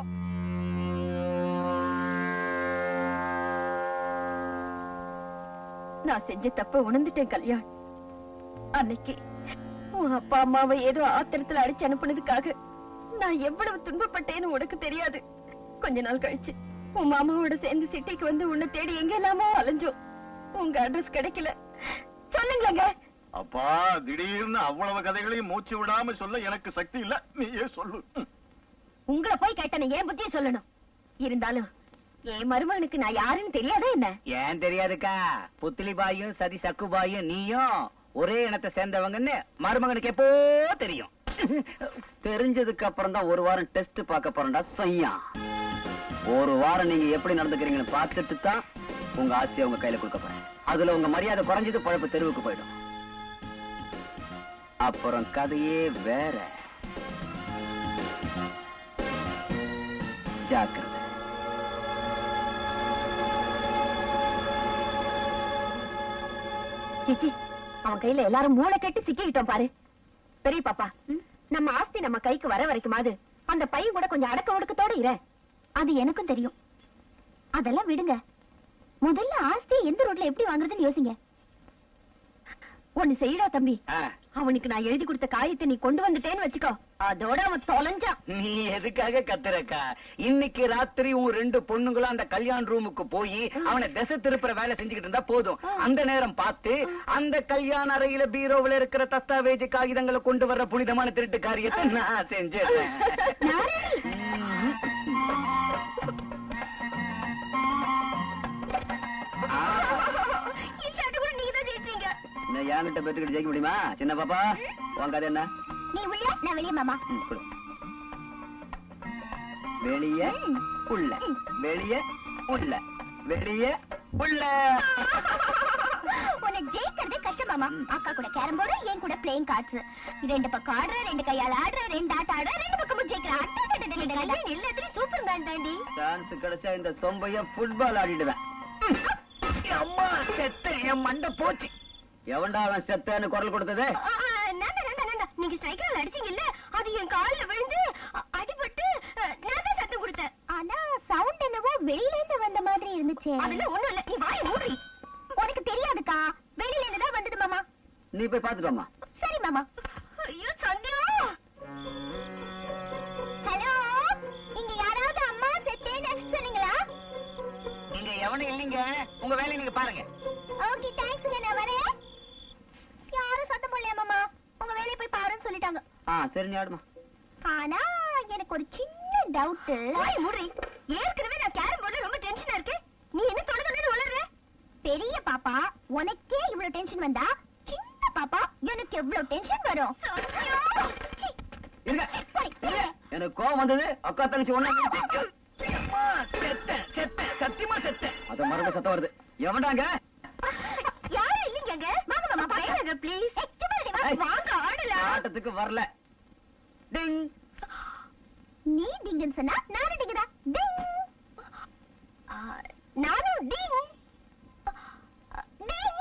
Speaker 1: நான் செஞ்ச தப்ப உணர்ந்துட்டேன் கல்யாண் அன்னைக்கு உன் அப்பா அம்மாவை ஏதோ ஆத்திரத்துல அடிச்சு அனுப்புனதுக்காக நான் எவ்வளவு துன்பப்பட்டேன்னு உனக்கு தெரியாது கொஞ்ச நாள் கழிச்சு உன் மாமாவோட சேர்ந்து சிட்டிக்கு வந்து உன்னை தேடி எங்க எல்லாமோ அலைஞ்சோம் உங்க அட்ரஸ் கிடைக்கல சொல்லுங்களேங்க
Speaker 2: அப்பா திடீர்னு அவ்வளவு கதைகளையும் மூச்சு விடாம சொல்ல எனக்கு சக்தி இல்ல நீயே சொல்லு ம்.
Speaker 1: உங்களை போய் கேட்டன ஏன் புத்திய சொல்லணும் இருந்தாலும் என் மருமகனுக்கு நான் யாருன்னு தெரியாதா என்ன
Speaker 7: ஏன் தெரியாதுக்கா புத்திலி பாயும் சதி சக்கு பாயும் நீயும் ஒரே இனத்தை சேர்ந்தவங்கன்னு மருமகனுக்கு எப்போ தெரியும் தெரிஞ்சதுக்கு அப்புறம் தான் ஒரு வாரம் டெஸ்ட் பார்க்க போறேன்டா சொய்யா ஒரு வாரம் நீங்க எப்படி நடந்துக்கிறீங்கன்னு பார்த்துட்டு தான் உங்க ஆஸ்தியை உங்க கையில கொடுக்க போறேன் அதுல உங்க மரியாதை குறைஞ்சது பழப்பு தெருவுக்கு போயிடும் அப்புறம் கதையே வேற ஜாக்கிரதை
Speaker 1: சிச்சி அவன் கையில எல்லாரும் மூளை கட்டி சிக்கிக்கிட்டோம் பாரு பெரிய பாப்பா நம்ம ஆஸ்தி நம்ம கைக்கு வர வரைக்குமாது அந்த பையன் கூட கொஞ்சம் அடக்க ஒடுக்கத்தோட இரு
Speaker 3: அது எனக்கும் தெரியும் அதெல்லாம் விடுங்க முதல்ல ஆஸ்தியை எந்த ரோட்ல எப்படி வாங்குறதுன்னு யோசிங்க
Speaker 1: ஒண்ணு செய்யடா தம்பி
Speaker 7: ஆ,
Speaker 1: அவனுக்கு நான் எழுதி கொடுத்த காயத்தை நீ கொண்டு வந்துட்டேன்னு வச்சுக்கோ அதோட அவன் தொலைஞ்சான்
Speaker 7: நீ எதுக்காக கத்துறக்கா இன்னைக்கு ராத்திரி உன் ரெண்டு பொண்ணுங்களும் அந்த கல்யாண ரூமுக்கு போய் அவனை திசை திருப்புற வேலை செஞ்சுக்கிட்டு இருந்தா போதும் அந்த நேரம் பார்த்து அந்த கல்யாண அறையில பீரோவுல இருக்கிற தஸ்தாவேஜ் காகிதங்களை கொண்டு வர்ற புனிதமான திருட்டு காரியத்தை நான் செஞ்சிடறேன்
Speaker 3: இந்த கூட நீங்க தான் ஜெயிச்சீங்க
Speaker 7: நான் என்கிட்ட பெற்றுக்கிட்டு ஜெயிக்க முடியுமா சின்ன பாப்பா உன் கதை என்ன
Speaker 3: நீ உள்ள நான் வெளியே மாமா
Speaker 7: ம், கொடு. வெளிய உள்ள வெளிய உள்ள வெளிய உள்ள
Speaker 3: உன்னை ஜெயிக்கிறதே கஷ்டம் மாமா அக்கா கூட கேரம் போர்டு என் கூட பிளேயிங் கார்ட்ஸ் ரெண்டு பக்கம் ஆடுற ரெண்டு கையால ஆடுற ரெண்டு ஆட்ட ஆடுற ரெண்டு பக்கமும் ஜெயிக்கிற எல்லாத்துலயும் சூப்பர் மேன் தாண்டி
Speaker 7: சான்ஸ் கிடைச்சா இந்த சொம்பைய ஃபுட்பால் ஆடிடுவேன் அம்மா செத்த என் மண்டை போச்சு எவன்டா அவன் செத்தன்னு குரல் கொடுத்தது
Speaker 3: ஆ, ஆ, நான்தான், நான்தான், நான்தான். நீங்க ஸ்ட்ரைக்கர்ல அடிச்சீங்கல்ல அது என் கால்ல விழுந்து அ- அடிபட்டு அ, நான் தான் சத்தம் கொடுத்தேன் ஆனா சவுண்ட் என்னவோ வெளியில இருந்து வந்த மாதிரி இருந்துச்சு அதெல்லாம் ஒண்ணும் இல்ல நீ வாய மூடி உனக்கு தெரியாதுக்கா வெளியில இருந்து தான் வந்தது மாமா
Speaker 7: நீ போய் பாத்துட்டு வாம்மா
Speaker 3: சரி மாமா ஐயோ சந்தியா ஹலோ இங்க யாராவது அம்மா செத்தேன்னு சொன்னீங்களா
Speaker 7: இங்க எவனும் இல்லைங்க
Speaker 4: உங்க வேலையை நீங்க பாருங்க
Speaker 3: ஓகே தேங்க்ஸ்ங்க நான் வரேன் யாரும் சத்தம் போடலையா மாமா உங்க வேலையை போய் பாருன்னு சொல்லிட்டாங்க
Speaker 7: ஆ சரி நீ ஆடுமா
Speaker 3: ஆனா எனக்கு ஒரு சின்ன டவுட்
Speaker 1: வாய் மூடி ஏற்கனவே நான் கேரம் போர்டுல ரொம்ப டென்ஷனா இருக்கு நீ என்ன தொட தொட உளற
Speaker 3: பெரிய பாப்பா உனக்கே இவ்வளவு டென்ஷன் வந்தா சின்ன பாப்பா எனக்கு எவ்வளவு டென்ஷன் வரும்
Speaker 7: இருங்க
Speaker 3: போடி, போடி.
Speaker 7: எனக்கு கோவம் வந்தது அக்கா தங்கச்சி ஒண்ணா
Speaker 4: செத்த செத்த சத்தியமா செத்த
Speaker 7: அத மறுபடியும் சத்தம் வருது எவன்டாங்க
Speaker 3: யாரும் இல்லைங்க வாங்க மாமா பாருங்க ப்ளீஸ்
Speaker 7: ஏய்.
Speaker 3: வாங்க ஆடலாம்
Speaker 7: ஆட்டத்துக்கு வரல டிங்
Speaker 3: நீ டிங்குன்னு சொன்னா நானும் டிங்குதா டிங் ஆ, நானும் டிங் டிங்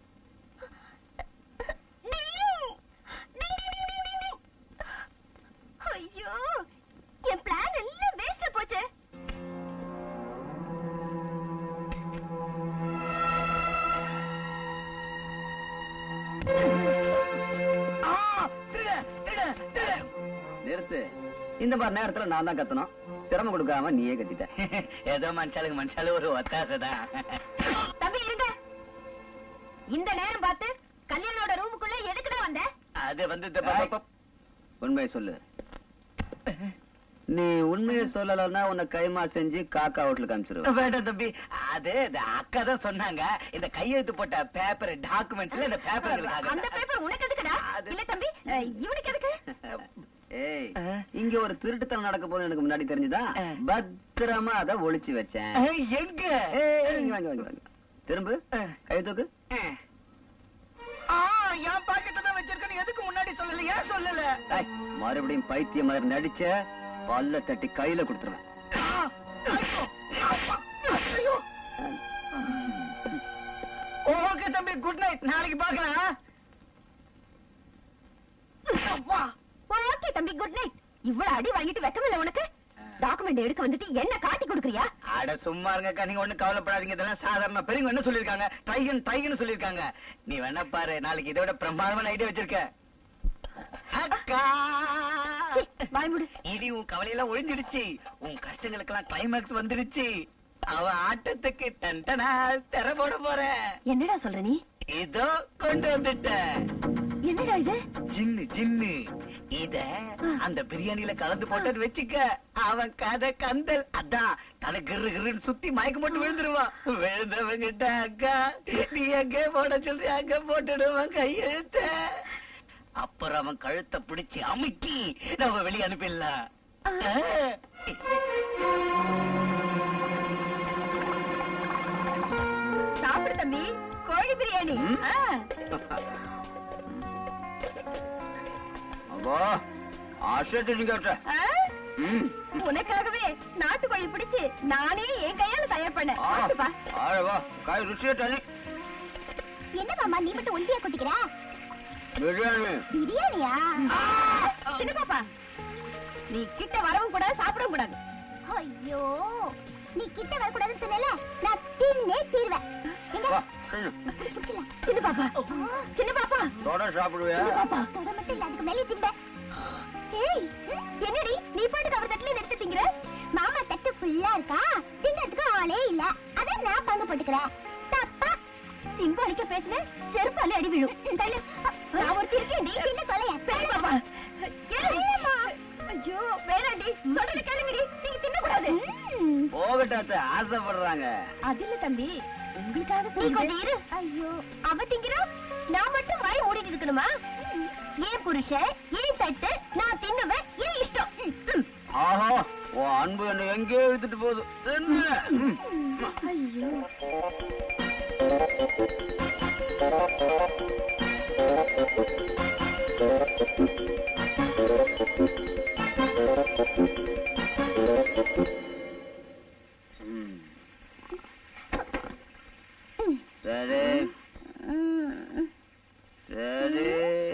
Speaker 3: டிங். டிங், டிங், டிங், டிங், டிங், டிங். ஐயோ என் பிளான் எல்லாம் வேஸ்டா போச்சு
Speaker 4: ஆ, திருட, திருட, திருட.
Speaker 7: நிறுத்து இந்த மாதிரி நேரத்துல நான் தான் கத்தணும் சிரமம் கொடுக்காம நீயே கத்திட்ட
Speaker 4: ஏதோ மனுஷாலுக்கு மனுஷாலு ஒரு ஒத்தாசைதான்
Speaker 1: தம்பி இருங்க இந்த நேரம் பார்த்து கல்யாணோட ரூமுக்குள்ள எதுக்குடா வந்த
Speaker 4: அது வந்து இந்த ப- ப-
Speaker 7: உண்மையை சொல்லு நீ உண்மையை சொல்லலன்னா உன்னை கைமா செஞ்சு காக்கா ஹோட்டலுக்கு அனுப்பிச்சிருவேன்
Speaker 4: வேண்டாம் தம்பி அது இந்த அக்கா தான் சொன்னாங்க இந்த கையெழுத்து போட்ட பேப்பர் டாக்குமெண்ட்ஸ்ல இந்த பேப்பர்
Speaker 1: அந்த பேப்பர் உனக்கு எதுக்குடா
Speaker 4: அது-
Speaker 1: இல்ல தம்பி அஹ், இவனுக்கு எதுக்கு
Speaker 7: ஏய்
Speaker 4: ஆ.
Speaker 7: இங்க ஒரு திருட்டுத்தனம் நடக்க போது எனக்கு முன்னாடி தெரிஞ்சுதா
Speaker 4: ஆ.
Speaker 7: பத்திரமா அதை ஒளிச்சு வச்சேன்
Speaker 4: எங்க
Speaker 7: ஏய், இங்க வாங்க, வாங்க, வாங்க. திரும்ப
Speaker 4: ஆ.
Speaker 7: கை தூக்கு
Speaker 4: ஆ, என் பாக்கெட்ல தான் வச்சிருக்கேன் எதுக்கு முன்னாடி சொல்லல ஏன் சொல்லல
Speaker 7: ஏய், மறுபடியும் பைத்தியம் மாதிரி நடிச்ச பல்ல தட்டி கையில கொடுத்துருவேன்
Speaker 4: ஆ, ஐயோ, அப்பா, ஐயோ. ஓகே தம்பி குட் நைட் நாளைக்கு பார்க்கலாம் அப்பா
Speaker 1: ஓகே தம்பி குட் நைட் இவ்வளவு அடி வாங்கிட்டு வெக்கமில்ல உனக்கு டாக்குமெண்ட் எடுக்க வந்துட்டு என்ன காட்டி கொடுக்குறியா
Speaker 4: அட சும்மா இருங்கக்கா நீங்க ஒண்ணும் கவலைப்படாதீங்க இதெல்லாம் சாதாரண பெரியவங்க என்ன சொல்லிருக்காங்க டைகன் டைகன் சொல்லிருக்காங்க நீ வேணா பாரு நாளைக்கு இதோட பிரமாதமான ஐடியா வச்சிருக்க அக்கா
Speaker 1: சீ, வாய் மூடு
Speaker 4: இடி உன் கவலையெல்லாம் ஒழிஞ்சிடுச்சு உன் கஷ்டங்களுக்கெல்லாம் கிளைமேக்ஸ் வந்துடுச்சு அவ ஆட்டத்துக்கு டன்டனா திற போட போற
Speaker 1: என்னடா சொல்ற நீ
Speaker 4: இதோ கொண்டு வந்துட்டேன்
Speaker 1: என்னடா இது
Speaker 4: ஜின்னு ஜின்னு இத அந்த பிரியாணில கலந்து போட்டது வச்சுக்க அவன் கதை கந்தல் அதான் தலை கிரு கிருன்னு சுத்தி மயக்கம் போட்டு விழுந்துருவான் விழுந்தவங்கிட்ட அக்கா நீ எங்க போட சொல்றி அங்க போட்டுடுவான் கையெழுத்த அப்புறம் அவன் கழுத்தை பிடிச்சு அமுக்கி நம்ம வெளிய அனுப்பிடலாம் ஆ.
Speaker 1: சாப்பிடு தம்பி கோழி பிரியாணி
Speaker 7: ம்.
Speaker 1: ஆ.
Speaker 7: அப்போ அசட்டு கேட்ட
Speaker 1: ஆ? உனக்காகவே நாட்டுக்கோழி பிடிச்சு நானே என் கையால தயார் பண்ணேன் சாப்பிடுப்பா.
Speaker 7: ஆழவா காய் ருசியா தனி
Speaker 3: என்ன மாமா நீ மட்டும் ஒண்டியா கொட்டிக்கிற
Speaker 7: பிரியாணி
Speaker 3: பிரியாணியா
Speaker 1: சின்ன பாப்பா நீ கிட்ட வரவும் கூடாது சாப்பிடவும் கூடாது
Speaker 3: ஐயோ நீ கிட்ட வரக்கூடாதுன்னு சொன்னல நான் தின்னே தீர்வேன் எங்க
Speaker 7: வா தின்னு.
Speaker 3: பிடிச்சிடலாம்.
Speaker 1: சின்ன பாப்பா சின்ன பாப்பா
Speaker 7: தொட சாப்பிடுவியா
Speaker 3: சின்ன பாப்பா தொட மட்டும் இல்ல அதுக்கு மேலே திம்ப ஏய் என்னடி நீ பாட்டுக்கு அவர் தட்டுல நிறுத்தி திங்கிற மாமா தட்டு ஃபுல்லா இருக்கா திங்கிறதுக்கு ஆளே இல்ல அதான் நான் பங்கு போட்டுக்கிறேன் தப்பா
Speaker 1: சிம்பாலிக்க பேசுன செருப்பாலே அடி விழும் தள்ளு.
Speaker 3: நான் ஒருத்தி இருக்கேன் நீ என்ன சொல்லைய
Speaker 1: சரி பாப்பா ஏம்மா? ஐயோ வேணாண்டி சொல்றது கேளுங்கடி நீங்க தின்னக்கூடாது
Speaker 7: போகட்டாத்த ஆசைப்படுறாங்க
Speaker 1: அது இல்ல தம்பி உங்களுக்காக
Speaker 3: நீ கொஞ்சம் இரு ஐயோ அவ திங்கிறா நான் மட்டும் வாய் மூடிட்டு இருக்கணுமா ஏன் புருஷன் ஏன் தட்டு நான் தின்னுவேன் ஏன் இஷ்டம் ம், ம்.
Speaker 7: ஆஹா உன் அன்பு என்ன எங்கேயோ இழுத்துட்டு போகுது தின்னு. ம்.
Speaker 1: ஐயோ
Speaker 7: ம். சரி சரி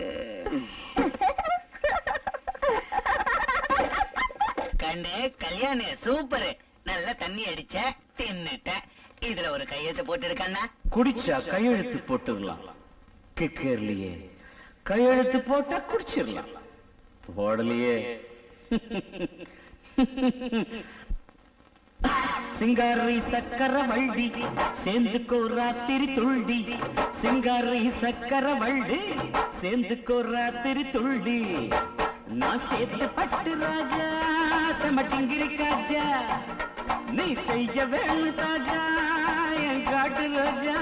Speaker 4: கண்ணு கல்யாணி சூப்பர் நல்ல தண்ணி அடிச்ச தின்னுட்ட இதுல ஒரு கையெழுத்து போட்டு இருக்கண்ணா
Speaker 6: குடிச்சா கையெழுத்து போட்டுடலாம் கிக்கேர்லயே கையெழுத்து போட்டா குடிச்சிடலாம் போடலையே
Speaker 5: சிங்காரி சக்கர வள்ளி சேர்ந்துக்கோ ராத்திரி துள்ளி சிங்காரி சக்கர வள்ளி சேர்ந்துக்கோ ராத்திரி துள்ளி நான் சேர்த்து பட்டு ராஜா செமட்டிங்கிரி காஜா நீ செய்ய வேணும் ராஜா என் காட்டு ராஜா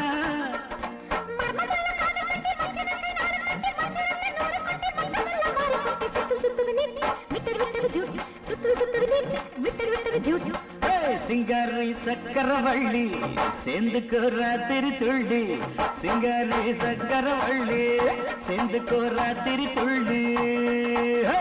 Speaker 5: ஏய், சிங்காரி சக்கர வள்ளி சேர்ந்துக்கோ ராத்திரி துள்ளி சிங்காரி சக்கர வள்ளி சேர்ந்துக்கோ ராத்திரி துள்ளி ஹே!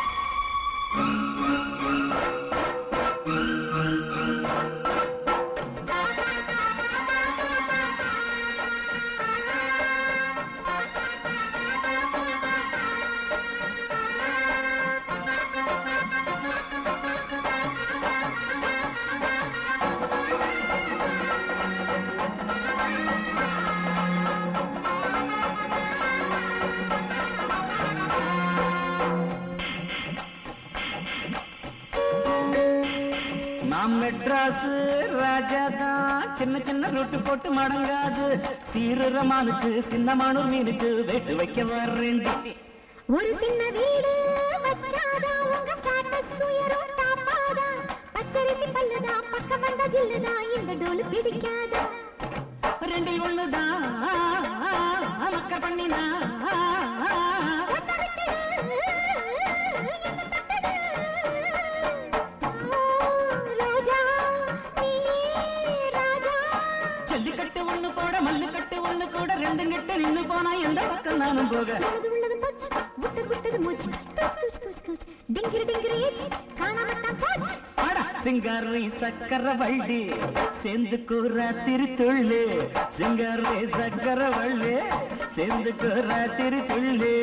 Speaker 5: நாம் மெட்ராஸ் ராஜா தான் சின்ன சின்ன ரொட்டு போட்டு மடங்காது சீருற மானுக்கு சின்னமானூர் மீனுக்கு வேட்டு வைக்க வர்றேன்டி
Speaker 3: ஒரு சின்ன வீடு வச்சாதா உங்க ஸ்டாட்டஸ் உயரும் தாப்பாதா பச்சரிசி பல்லுதா பக்கம் வந்த ஜில்லுதா இந்த டோலு பிடிக்காதா
Speaker 5: ரெண்டில் ஒண்ணுதான் மக்கள் பண்ணினா
Speaker 3: ராஜா நீ ராஜா
Speaker 5: ஜல்லிக்கட்டு ஒண்ணு போட மல்லுக்கட்டு ஒண்ணு கூட ரெண்டு கட்டு நின்னு போனா எந்த பக்கம் நானும் போக
Speaker 3: உள்ளது உள்ளது போச்சு விட்டது விட்டது மூச்சு தூச்சு தூச்சு தூச்சு தூச்சு டிங்கிரி டிங்கிரி ஏச்சு காணாமத்தான் போச்சு
Speaker 5: ஆடா சிங்காரி சக்கர வள்ளி சேர்ந்து ராத்திரி துள்ளு சிங்காரி சக்கர வள்ளி சேர்ந்து ராத்திரி துள்ளு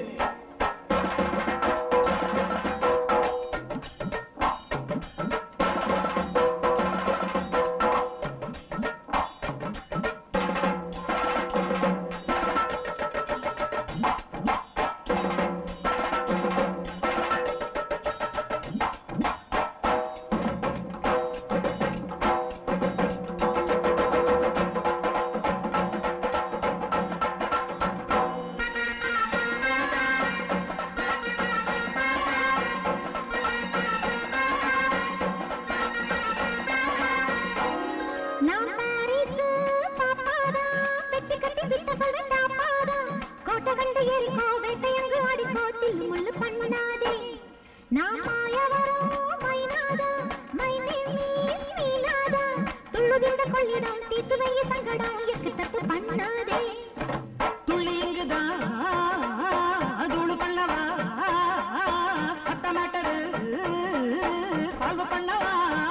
Speaker 3: நான் பாரிஸ் பாப்பாதா வெட்டி கட்டி விட்ட சொல்வேன் தாப்பாதா கோட்டை கண்டு ஏறிக்கோ வேட்டையங்கு ஆடிக்கோ தில்லு முள்ளு பண்ணாதே நான் மாயவரோ மைனாதா மை நேம் இஸ் மீனாதா துள்ளுதிந்த கொள்ளிடம் தீத்து வைய சங்கடம் எக்கு தப்பு பண்ணாதே
Speaker 5: துள்ளி இங்குதான் தூளு பண்ணவா அட்ட மேட்டரு சால்வ் பண்ணவா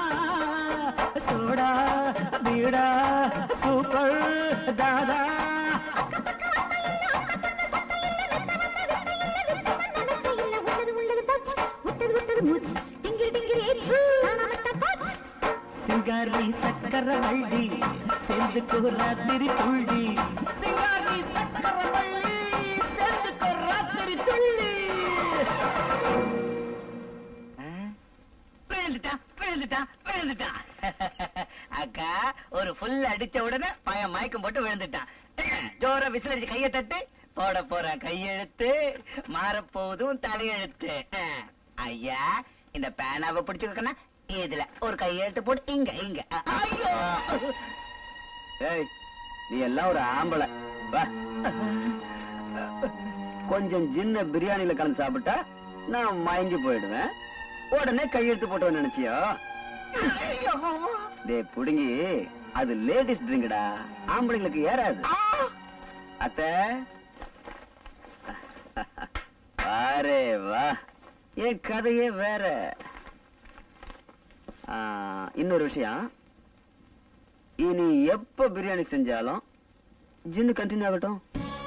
Speaker 5: சோடா பீடா சூப்பர் தாதா
Speaker 3: நடக்க இல்ல உள்ளது உள்ளது போச்சு விட்டது விட்டது மூச்சு டிங்கிரி டிங்கிரி ஏச்சு காணாமத்தான் போச்சு
Speaker 5: சிங்காரி சக்கர வள்ளி சேர்ந்து ராத்திரி துள்ளி சிங்காரி சக்கர வள்ளி சேர்ந்து ராத்திரி துள்ளி
Speaker 4: விழுந்துட்டான் விழுந்துட்டான் விழுந்துட்டான் அக்கா ஒரு ஃபுல் அடிச்ச உடனே பையன் மயக்கம் போட்டு விழுந்துட்டான் ஜோர விசில் அடிச்சு கையை தட்டு போட போற கையெழுத்து மாறப்போதும் தலையெழுத்து ஐயா இந்த பேனாவை பிடிச்சுக்கணும் இதுல ஒரு கையெழுத்து போட்டு இங்க இங்க ஐயோ
Speaker 7: ஏய் நீ எல்லாம் ஒரு ஆம்பளை வா கொஞ்சம் சின்ன பிரியாணில கலந்து சாப்பிட்டா நான் மயங்கி போயிடுவேன் உடனே கையெழுத்து போட்டவன் நினைச்சியோ டேய் புடுங்கி அது லேடிஸ் ட்ரிங்க்டா ஆம்பளைங்களுக்கு ஏறாது அத்த வாரே வா என் கதையே வேற ஆ, இன்னொரு விஷயம் இனி எப்ப பிரியாணி செஞ்சாலும் ஜின்னு கண்டினியூ ஆகட்டும்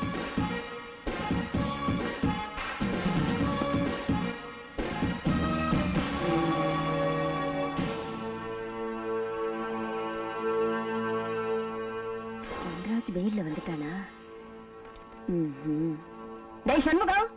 Speaker 1: தண்டராஜ் வெயில்ல வந்துட்டானா டேய் சண்முகம்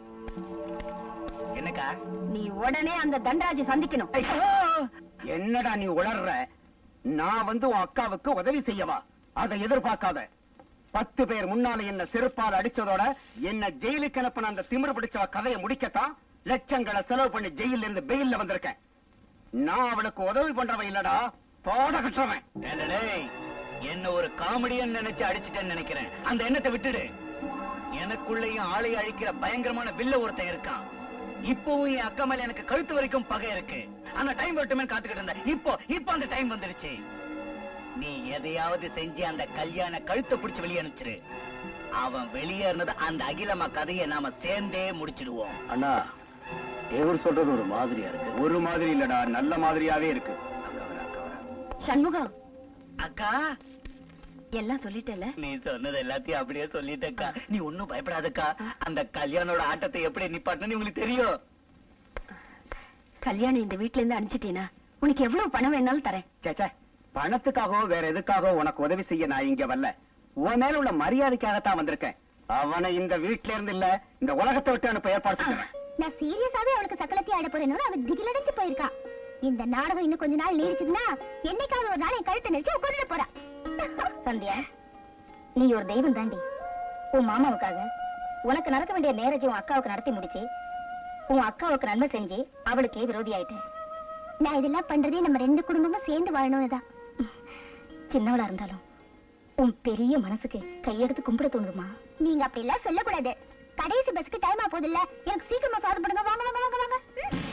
Speaker 7: என்னக்கா
Speaker 1: நீ உடனே அந்த தண்டராஜை சந்திக்கணும்
Speaker 7: என்னடா நீ உளர்ற
Speaker 6: நான் வந்து உன் அக்காவுக்கு உதவி செய்யவா அதை எதிர்பார்க்காத பத்து பேர் முன்னால என்ன செருப்பால் அடிச்சதோட என்ன ஜெயிலுக்கு அனுப்பின அந்த திமிரு பிடிச்சவ கதையை முடிக்கத்தான் லட்சங்களை செலவு பண்ணி ஜெயில இருந்து பெயில்ல வந்திருக்கேன் நான் அவளுக்கு உதவி பண்றவன் இல்லடா போட கட்டுறவன்
Speaker 7: டேய், என்ன ஒரு காமெடியன் நினைச்சு அடிச்சிட்டேன்னு நினைக்கிறேன் அந்த எண்ணத்தை விட்டுடு எனக்குள்ளேயும் ஆளை அழிக்கிற பயங்கரமான வில்ல ஒருத்தன் இருக்கான் இப்பவும் என் அக்கா மேல எனக்கு கழுத்து வரைக்கும் பகை இருக்கு அந்த டைம் வரட்டுமே காத்துக்கிட்டு இருந்தேன் இப்போ இப்போ அந்த டைம் வந்துருச்சு நீ எதையாவது செஞ்சு அந்த கல்யாண கழுத்தை பிடிச்சு வெளியே அனுப்பிச்சிரு அவன் வெளியேறினது அந்த அகிலம்மா கதையை நாம சேர்ந்தே முடிச்சிடுவோம்
Speaker 6: அண்ணா இவர் சொல்றது ஒரு மாதிரியா இருக்கு ஒரு மாதிரி இல்லடா நல்ல மாதிரியாவே இருக்கு
Speaker 1: சண்முகம்
Speaker 7: அக்கா
Speaker 1: எல்லாம் சொல்லிட்டல
Speaker 7: நீ சொன்னது எல்லாத்தையும் அப்படியே சொல்லிட்டக்கா நீ ஒண்ணும் பயப்படாதக்கா அந்த கல்யாணோட ஆட்டத்தை எப்படி நிப்பாட்டணும் உங்களுக்கு தெரியும்
Speaker 1: கல்யாணம் இந்த வீட்ல இருந்து அனுப்பிச்சிட்டீனா உனக்கு எவ்வளவு பணம் வேணாலும் தரேன்
Speaker 6: சேச்சே பணத்துக்காகவோ வேற எதுக்காகவோ உனக்கு உதவி செய்ய நான் இங்க வரல உன் மேல உள்ள மரியாதைக்காகத்தான் வந்திருக்கேன் அவனை இந்த வீட்ல இருந்து இல்ல இந்த உலகத்தை விட்டு அனுப்ப ஏற்பாடு செய்யறேன்
Speaker 3: நான் சீரியஸாவே அவளுக்கு சக்கலத்தி ஆட போறேன்னு அவ திகிலடைஞ்சு போயிருக்கா இந்த நாடகம் இன்னும் கொஞ்ச நாள் நீடிச்சதுன்னா என்னைக்காவது ஒரு நாள் என் கழுத்தை நெரிச்சு கொண்டு போறா சந்தியா நீ ஒரு தெய்வம் தாண்டி உன் மாமாவுக்காக உனக்கு நடக்க வேண்டிய மேரேஜ் உன் அக்காவுக்கு நடத்தி முடிச்சு உன் அக்காவுக்கு நன்மை செஞ்சு அவளுக்கே விரோதி ஆயிட்டேன் நான் இதெல்லாம் பண்றதே நம்ம ரெண்டு குடும்பமும் சேர்ந்து வாழணும்னு தான் சின்னவளா இருந்தாலும் உன் பெரிய மனசுக்கு கையெடுத்து கும்பிட தோணுதுமா நீங்க அப்படி எல்லாம் சொல்லக்கூடாது கடைசி பஸ்க்கு டைம் ஆ போதில்ல எனக்கு சீக்கிரமா சாது பண்ணுங்க வாங்க வாங்க வாங்க வாங்க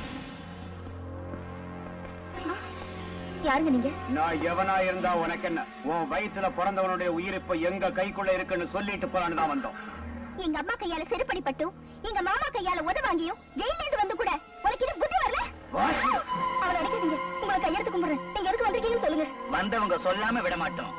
Speaker 3: ம். யாருங்க நீங்க
Speaker 6: நான் எவனா இருந்தா உனக்கு என்ன உன் வயித்துல பிறந்தவனுடைய உயிர் இப்ப எங்க கைக்குள்ள இருக்குன்னு சொல்லிட்டு போலான்னு தான் வந்தோம்
Speaker 3: எங்க அம்மா கையால செருப்படி பட்டும் எங்க மாமா கையால உத வாங்கியும் ஜெயில இருந்து வந்து கூட உனக்கு இது புத்தி வரல அவளை அடிக்காதீங்க உங்களை கையெடுத்து கும்பிடுறேன் நீங்க எதுக்கு வந்திருக்கீங்கன்னு சொல்லுங்க
Speaker 7: வந்தவங்க சொல்லாம விட மாட்டோம்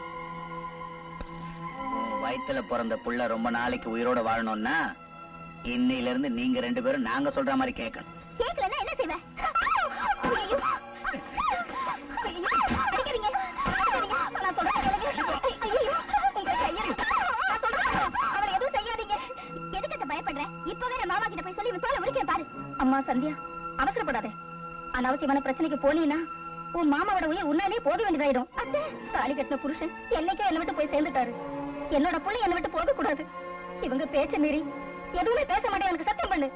Speaker 7: உன் வயித்துல பிறந்த புள்ள ரொம்ப நாளைக்கு உயிரோட வாழணும்னா இன்னையில இருந்து நீங்க ரெண்டு பேரும் நாங்க சொல்ற மாதிரி கேட்கணும்
Speaker 3: கேக்கலன்னா என்ன செய்வேன் ஐயோ. ஐயோ, அடிக்காதீங்க. அடிக்காதீங்க. நான் சொல்றேன் கேளுங்க. ஐயையோ, உங்க கையெடுத்து. நான் சொல்றேன். அவளை எதுவும் செய்யாதீங்க. எதுக்கு அத்தை பயப்படுற? இப்பவே நான் மாமா கிட்ட போய் சொல்லி இவன் தோலை உரிக்கிறேன் பாரு. அம்மா சந்தியா அவசரப்படாத அனாவசியமான பிரச்சனைக்கு போனீன்னா உன் மாமாவோட உயிர் உன்னாலே போக வேண்டியதாயிடும் அத்தை தாலி கட்டின புருஷன் என்னைக்கே என்னை விட்டு போய் சேர்ந்துட்டாரு என்னோட புள்ளி என்னை விட்டு போக கூடாது இவங்க பேச்ச மீறி எதுவுமே பேச மாட்டேன் எனக்கு சத்தியம் பண்ணு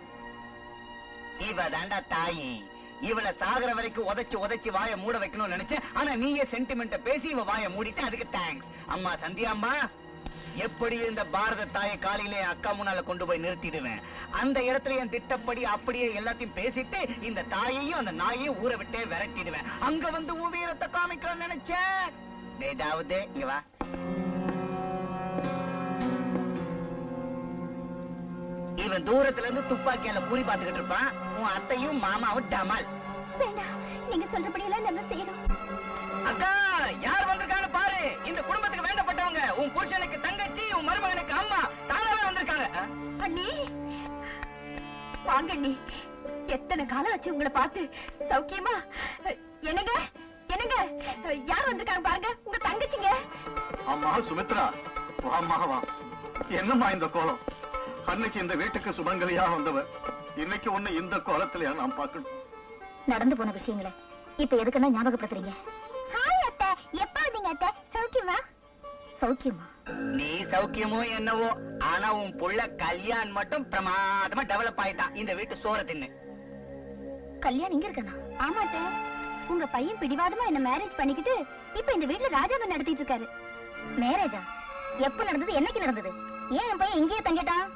Speaker 7: இவ தாண்டா தாயி இவள சாகுற வரைக்கும் உதைச்சு உதைச்சு வாய மூட வைக்கணும்னு நினைச்சேன் ஆனா நீயே சென்டிமெண்ட்ட பேசி இவ வாய மூடிட்டு அதுக்கு தேங்க்ஸ் அம்மா சந்தியா அம்மா எப்படி இந்த பாரத தாயை காலையிலே என் அக்கா முன்னால கொண்டு போய் நிறுத்திடுவேன் அந்த இடத்துல என் திட்டப்படி அப்படியே எல்லாத்தையும் பேசிட்டு இந்த தாயையும் அந்த நாயையும் ஊரை விட்டே விரட்டிடுவேன் அங்க வந்து உன் வீரத்தை காமிக்கணும்னு நினைச்சேன் ஏதாவது இங்க வா இவன் தூரத்துல இருந்து துப்பாக்கியால குறி பார்த்துக்கிட்டு இருப்பான் உன் அத்தையும் மாமாவும் டமால்
Speaker 3: வேண்டாம் நீங்க சொல்றபடி எல்லாம் நாங்க செய்யறோம்
Speaker 7: அக்கா யார் வந்திருக்காங்க பாரு இந்த குடும்பத்துக்கு வேண்டப்பட்டவங்க உன் புருஷனுக்கு தங்கச்சி உன் மருமகனுக்கு அம்மா தானாவே வந்திருக்காங்க அஹ்,
Speaker 1: அண்ணி வாங்க அண்ணி எத்தனை காலம் ஆச்சு உங்களை பார்த்து சௌக்கியமா என்னங்க என்னங்க யார் வந்திருக்காங்க பாருங்க உங்க தங்கச்சிங்க
Speaker 2: அம்மா சுமித்ரா வாம்மா வா என்னம்மா இந்த கோலம் அன்னைக்கு இந்த வீட்டுக்கு சுமங்கலியா வந்தவ இன்னைக்கு ஒண்ணு இந்த கோலத்திலயா நான் பார்க்கணும்
Speaker 3: நடந்து போன விஷயங்களை இப்ப எதுக்குன்னா ஞாபகப்படுத்துறீங்க ஹாய் அத்தை எப்ப வந்தீங்க அத்தை சௌக்கியமா சௌக்கியமா
Speaker 7: நீ சௌக்கியமோ என்னவோ ஆனா உன் புள்ள கல்யாண் மட்டும் பிரமாதமா டெவலப் ஆயிட்டான் இந்த வீட்டு சோற தின்னு
Speaker 3: கல்யாணம் இங்க இருக்கானா ஆமா அத்தை உங்க பையன் பிடிவாதமா என்ன மேரேஜ் பண்ணிக்கிட்டு இப்ப இந்த வீட்ல ராஜாவை நடத்திட்டு இருக்காரு மேரேஜா எப்ப நடந்தது என்னைக்கு நடந்தது ஏன் என் பையன் இங்கேயே தங்கிட்டான்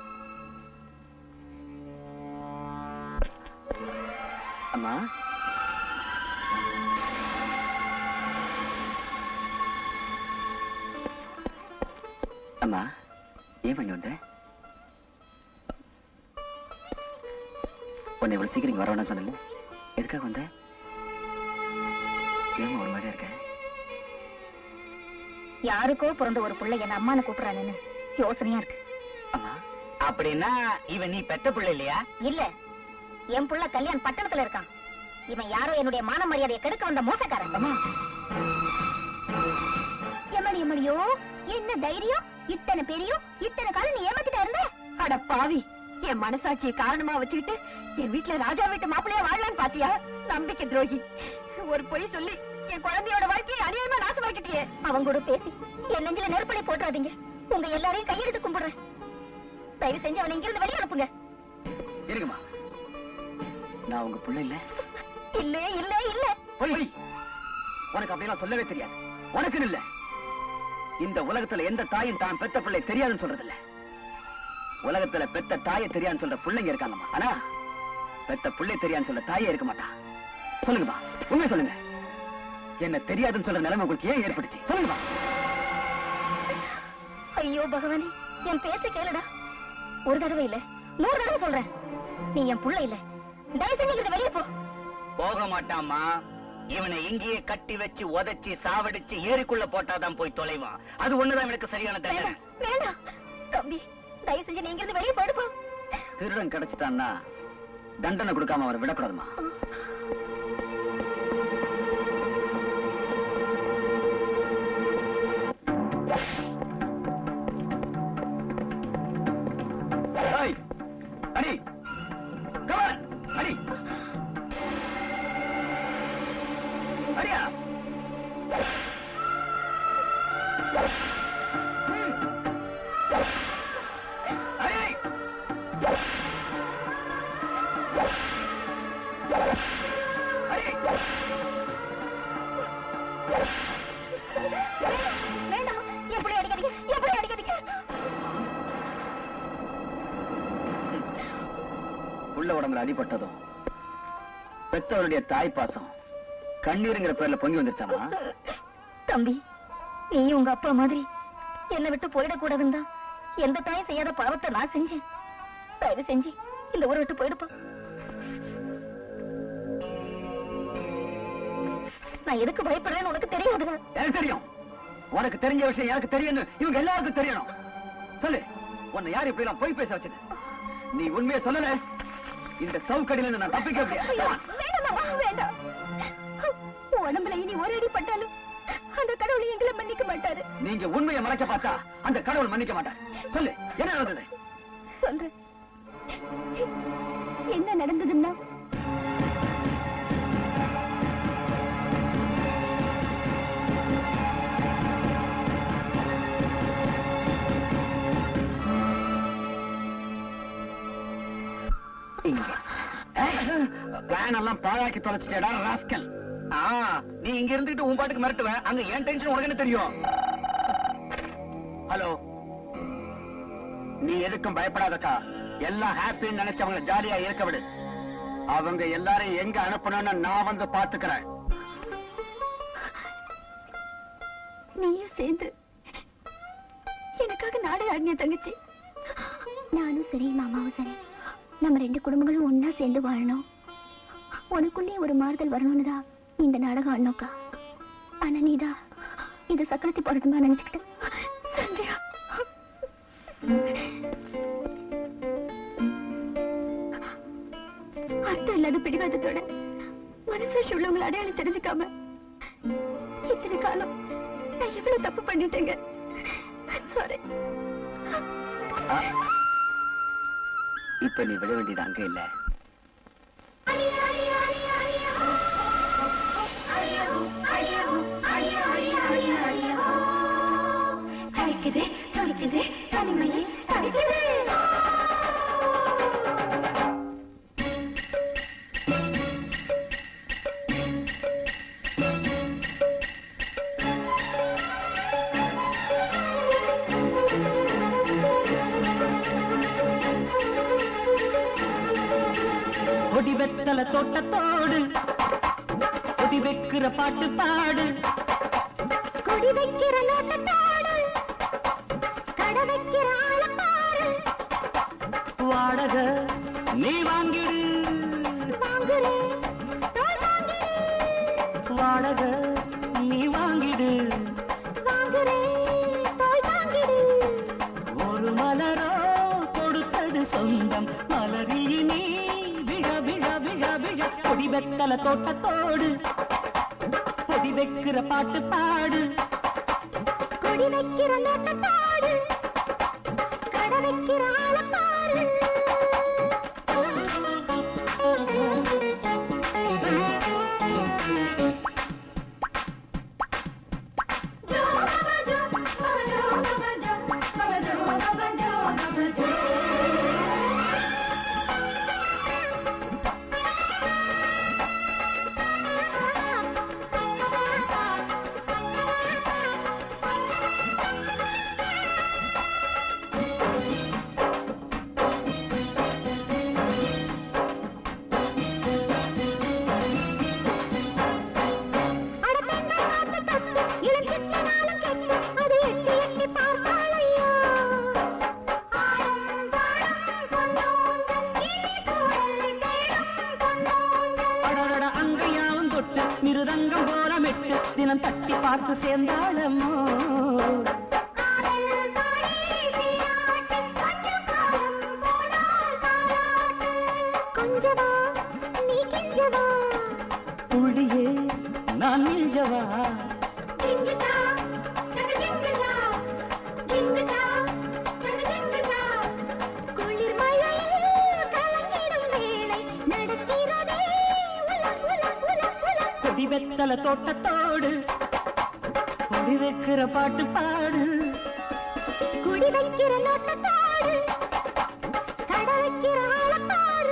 Speaker 6: அம்மா அம்மா ஏன் பண்ணி வந்த உன்னை இவ்வளவு சீக்கிரம் இங்க வர வேணாம் சொன்னல எதுக்காக வந்த ஏமா ஒரு மாதிரியா இருக்க
Speaker 3: யாருக்கோ பிறந்த ஒரு புள்ள என்ன அம்மான்னு கூப்பிடுறானுன்னு யோசனையா இருக்கு
Speaker 6: அம்மா
Speaker 7: அப்படின்னா இவன் நீ பெத்த புள்ள இல்லையா
Speaker 3: இல்ல என் புள்ள கல்யாண் பட்டணத்துல இருக்கான் இவன் யாரோ என்னுடைய மான மரியாதையை கெடுக்க வந்த மோசக்காரன் எம்மடி எம்மடியோ என்ன தைரியம் இத்தனை பெரியும் இத்தனை காலம் நீ ஏமாத்திட்டா இருந்த
Speaker 1: அட பாவி என் மனசாட்சியை காரணமா வச்சுக்கிட்டு என் வீட்டுல ராஜா வீட்டு மாப்பிள்ளையா வாழலான்னு பாத்தியா நம்பிக்கை துரோகி ஒரு பொய் சொல்லி
Speaker 3: என் குழந்தையோட வாழ்க்கையை அநியாயமா நாசமாக்கிட்டியே அவங்க கூட பேசி என் நெஞ்சில நெருப்பலை போட்டுறாதீங்க உங்க எல்லாரையும் கையெடுத்து கும்பிடுறேன் தயவு செஞ்சு அவனை இங்கிருந்து வெளியே அனுப்புங்க
Speaker 7: இருக்குமா நான் உங்க புள்ள இல்ல
Speaker 3: இல்ல இல்ல இல்ல
Speaker 7: போய் போய் உனக்கு அப்படியெல்லாம் சொல்லவே தெரியாது உனக்குன்னு இல்ல இந்த உலகத்துல எந்த தாயும் தான் பெத்த பிள்ளை தெரியாதுன்னு சொல்றது இல்ல உலகத்துல பெத்த தாயை தெரியாதுன்னு சொல்ற பிள்ளைங்க இருக்காங்கம்மா ஆனா பெத்த பிள்ளை தெரியாதுன்னு சொல்ற தாயே இருக்க மாட்டா சொல்லுங்கப்பா உண்மை சொல்லுங்க என்ன தெரியாதுன்னு சொல்ற நிலைமை உங்களுக்கு ஏன் ஏற்பட்டுச்சு சொல்லுங்கப்பா
Speaker 3: ஐயோ பகவானே என் பேச்ச கேளுடா ஒரு தடவை இல்ல நூறு தடவை சொல்றேன் நீ என் புள்ள இல்ல தயவு செஞ்சு இங்கிருந்து வெளியே போ
Speaker 7: போக மாட்டாமா இவனை இங்கேயே கட்டி வச்சு உதைச்சு சாவடிச்சு ஏரிக்குள்ள போட்டாதான் போய் தொலைவான் அது ஒண்ணுதான் இவனுக்கு சரியான தண்டனை
Speaker 3: வேண்டாம் வேண்டாம் தம்பி தயவு செஞ்சு நீ இங்கிருந்து வெளியே போயிடு போ
Speaker 7: திருடன் கிடைச்சிட்டான்னா தண்டனை கொடுக்காம அவரை விடக்கூடாதுமா ஏய், அடி Come on, அடி அடியா அடி அடி
Speaker 3: வேண்டாம் என் புள்ளைய அடிக்காதீங்க என் புள்ளைய அடிக்காதீங்க
Speaker 7: உள்ள உடம்புல அடிபட்டதும் பெத்தவருடைய தாய் பாசம் கண்ணீருங்கிற பேர்ல பொங்கி வந்துருச்சாமா
Speaker 3: தம்பி நீ உங்க அப்பா மாதிரி என்னை விட்டு போயிடக்கூடாதுன்னு தான் எந்த தாயும் செய்யாத பாவத்தை நான் செஞ்சேன் தயவு செஞ்சு இந்த ஊரை விட்டு போயிடுப்பா நான் எதுக்கு பயப்படுறேன்னு உனக்கு தெரியாதுங்க
Speaker 7: எனக்கு தெரியும் உனக்கு தெரிஞ்ச விஷயம் எனக்கு தெரியும் இவங்க எல்லாருக்கும் தெரியணும் சொல்லு உன்னை யார் இப்படி எல்லாம் போய் பேச வச்சது நீ உண்மையை சொல்லல இந்த சவுக்கடியில நான் தப்பிக்க
Speaker 3: ஐயோ,
Speaker 7: முடியாது
Speaker 3: வேண்டாம்மா, வேண்டாம் உடம்புல இனி ஒரு அடி பட்டாலும் அந்த கடவுள் எங்களை மன்னிக்க மாட்டாரு
Speaker 7: நீங்க உண்மையை மறைக்க பார்த்தா அந்த கடவுள் மன்னிக்க மாட்டார் சொல்லு என்ன நடந்தது
Speaker 3: சொல்றேன் என்ன நடந்ததுன்னா
Speaker 7: இங்க பிளான் எல்லாம் பாழாக்கி தொலைச்சிட்டேடா ராஸ்கல் ஆ நீ இங்க இருந்துட்டு உன் பாட்டுக்கு மிரட்டுவ அங்க ஏன் டென்ஷன் உனக்கு என்ன தெரியும் ஹலோ நீ எதுக்கும் பயப்படாதக்கா எல்லாம் ஹாப்பின்னு நினைச்சவங்க ஜாலியா இருக்க விடு அவங்க எல்லாரையும் எங்க அனுப்பணும்னு நான் வந்து பாத்துக்கிறேன்
Speaker 3: நீயும் சேர்ந்து எனக்காக நாடகம் ஆடின தங்கச்சி நானும் சரி மாமாவும் சரி நம்ம ரெண்டு குடும்பங்களும் ஒன்னா சேர்ந்து வாழணும் உனக்குள்ளே ஒரு மாறுதல் வரணும்னு தான் இந்த நாடகம் ஆடணும்க்கா ஆனா நீதான் இது சக்கரத்தி போடணுமா நினைச்சுக்கிட்ட சந்தியா அர்த்தம் இல்லாத பிடிவாதத்தோட மனசாட்சி உள்ளவங்களை அடையாளம் தெரிஞ்சுக்காம இத்தனை காலம் நான் எவ்வளவு தப்பு பண்ணிட்டேங்க சாரி
Speaker 7: ஆ. இப்ப நீ விட வேண்டியது அங்க இல்ல
Speaker 3: அடிக்குது துடிக்குது தனிமையை அடிக்குது
Speaker 5: கொடி வெத்தல தோட்டத்தோடு கொடி வைக்கிற பாட்டு பாடு
Speaker 3: கொடி வைக்கிற நோட்டத்தோடு கடை வைக்கிற ஆளப்பாரு
Speaker 5: வாடக நீ வாங்கிடு
Speaker 3: வாங்குறேன் தோல் வாங்கிடு
Speaker 5: வாடக நீ வாங்கிடு
Speaker 3: வாங்குறேன் தோல் வாங்கிடு
Speaker 5: ஒரு மலரோ கொடுத்தது சொந்தம் மலரில் நீ விழ விழ விழ விழ கொடி வெத்தல தோட்டத்தோடு கொடி வைக்கிற பாட்டு பாடு
Speaker 3: கொடி வைக்கிற நோட்டத்தோடு கடை வைக்கிற ஆளப்பாரு
Speaker 5: மிருதங்கம் போல மெட்டு தினம் தட்டி பார்த்து சேர்ந்தாளம்மோ
Speaker 3: கொஞ்சவா நீ கெஞ்சவா
Speaker 5: புள்ளியே நான் நெஞ்சவா
Speaker 3: கிங்குதா ஜக கிங்குதா கிங்குதா ஜக கிங்குதா குளிர் மழையில் கலங்கிடும் வேளை நடக்கிறதே உல உல உல உல
Speaker 5: கொடி வெத்தல தோட்டத்தோடு கொடி வைக்கிற பாட்டு பாடு
Speaker 3: குடி வைக்கிற நோட்டத்தாடு கட வைக்கிற ஆளப்பாடு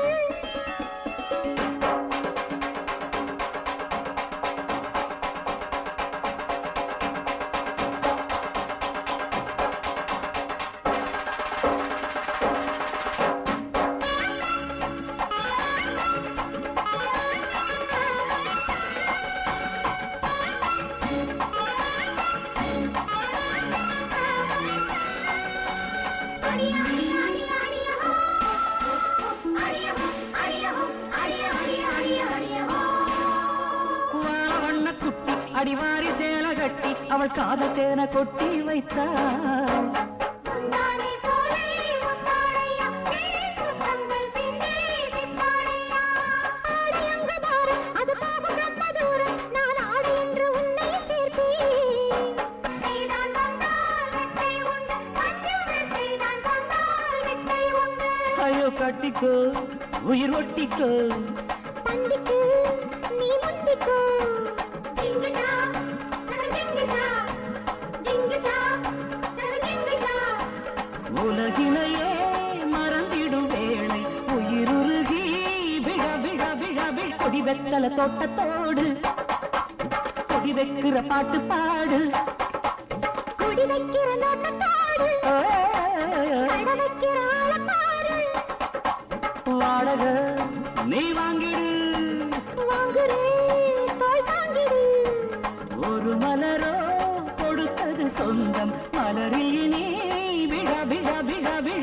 Speaker 5: வாழ வண்ண குட்டி அடிவாரி சேல கட்டி அவள் காதல் தேன கொட்டி வைத்தாள்
Speaker 3: முந்தானை சோலை முத்தாடையா முத்தங்கள் சிந்தி சிப்பாடையா ஆடி அங்க பாரு அது போகும் ரொம்ப தூரம் நான் ஆடி என்று உன்னை சேர்ப்பேன் நீதான் வந்தால் வெட்டை உண்டு மஞ்சள் வெட்டை நான் வந்தால் வெட்டை உண்டு
Speaker 5: ஐயோ கட்டிக்கோ உயிர் ஒட்டிக்கோ
Speaker 3: பந்திக்கு நீ முந்திக்கோ டிங்குடா டிங்குடா டிங்குடா டிங்குடா
Speaker 5: உலகினையே மறந்திடும் வேளை உயிருருகி விழ விழ விழ விழ கொடி வெத்தல தோட்டத்தோடு கொடி வைக்கிற பாட்டு பாடு
Speaker 3: குடி வைக்கிற நோட்டத்தாடு கட வைக்கிற ஆளப்பாடு
Speaker 5: வாடக நீ வாங்கிடு
Speaker 3: வாங்குறே தோல் தாங்கிடு
Speaker 5: ஒரு மலரோ கொடுத்தது சொந்தம் மலரில் இனி விழ விழ விழ விழ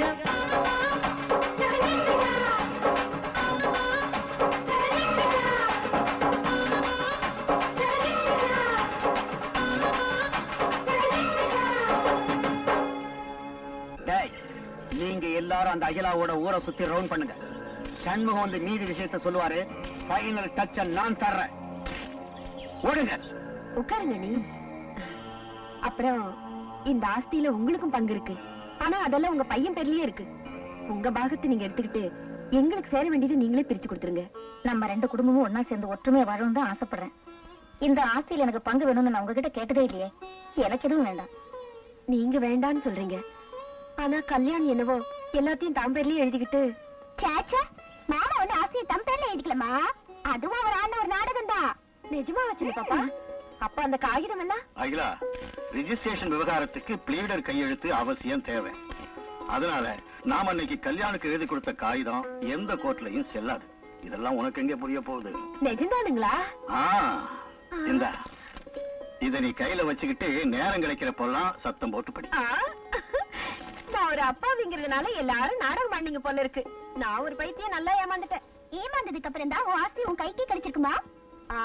Speaker 6: டேய் நீங்க எல்லாரும் அந்த அகிலாவோட ஊரை சுத்தி ரவுண்ட் பண்ணுங்க சண்முகம் வந்து மீதி விஷயத்த சொல்லுவாரு ஃபைனல் டச்ச நான் தர்றேன் ஓடுங்க
Speaker 1: உட்காருங்க நீ அப்புறம் இந்த ஆஸ்தியில உங்களுக்கும் பங்கு இருக்கு ஆனா அதெல்லாம் உங்க பையன் பேர்லயே இருக்கு உங்க பாகத்தை நீங்க எடுத்துக்கிட்டு எங்களுக்கு சேர வேண்டியது நீங்களே பிரிச்சு கொடுத்துருங்க நம்ம ரெண்டு குடும்பமும் ஒன்னா சேர்ந்து ஒற்றுமையா வாழணும் தான் ஆசைப்படுறேன் இந்த ஆஸ்தியில எனக்கு பங்கு வேணும்னு நான் உங்ககிட்ட கேட்டதே இல்லையே எனக்கு எதுவும் வேண்டாம் நீங்க வேண்டாம்னு சொல்றீங்க ஆனா கல்யாணம் என்னவோ எல்லாத்தையும் தாம் பேர்லயே எழுதிக்கிட்டு
Speaker 3: சேச்சே மாமா வந்து ஆசையை தம் பேர்ல எழுதிக்கலாமா அதுவும் அவர் ஆன ஒரு நாடகம் தான்
Speaker 1: நிஜமா வச்சுங்க பாப்பா அப்ப அந்த காகிதம் எல்லாம்
Speaker 2: அகிலா ரிஜிஸ்ட்ரேஷன் விவகாரத்துக்கு பிளீடர் கையெழுத்து அவசியம் தேவை அதனால நாம அன்னைக்கு கல்யாணுக்கு எழுதி கொடுத்த காகிதம் எந்த கோர்ட்லயும் செல்லாது இதெல்லாம் உனக்கு எங்க புரிய போகுது
Speaker 1: நிஜம்தானுங்களா
Speaker 2: ஆ இந்த இத நீ கையில வச்சுக்கிட்டு நேரம் கிடைக்கிறப்பெல்லாம் சத்தம் போட்டு படி
Speaker 1: ஆ, நான் ஒரு அப்பாவிங்கிறதுனால எல்லாரும் நாடகம் பண்ணீங்க போல இருக்கு நான் ஒரு பைத்தியம் நல்லா ஏமாந்துட்டேன்
Speaker 3: ஏமாந்ததுக்கு அப்புறம் தான் உன் ஆஸ்தி உன் கைக்கே கிடைச்சிருக்குமா
Speaker 1: ஆ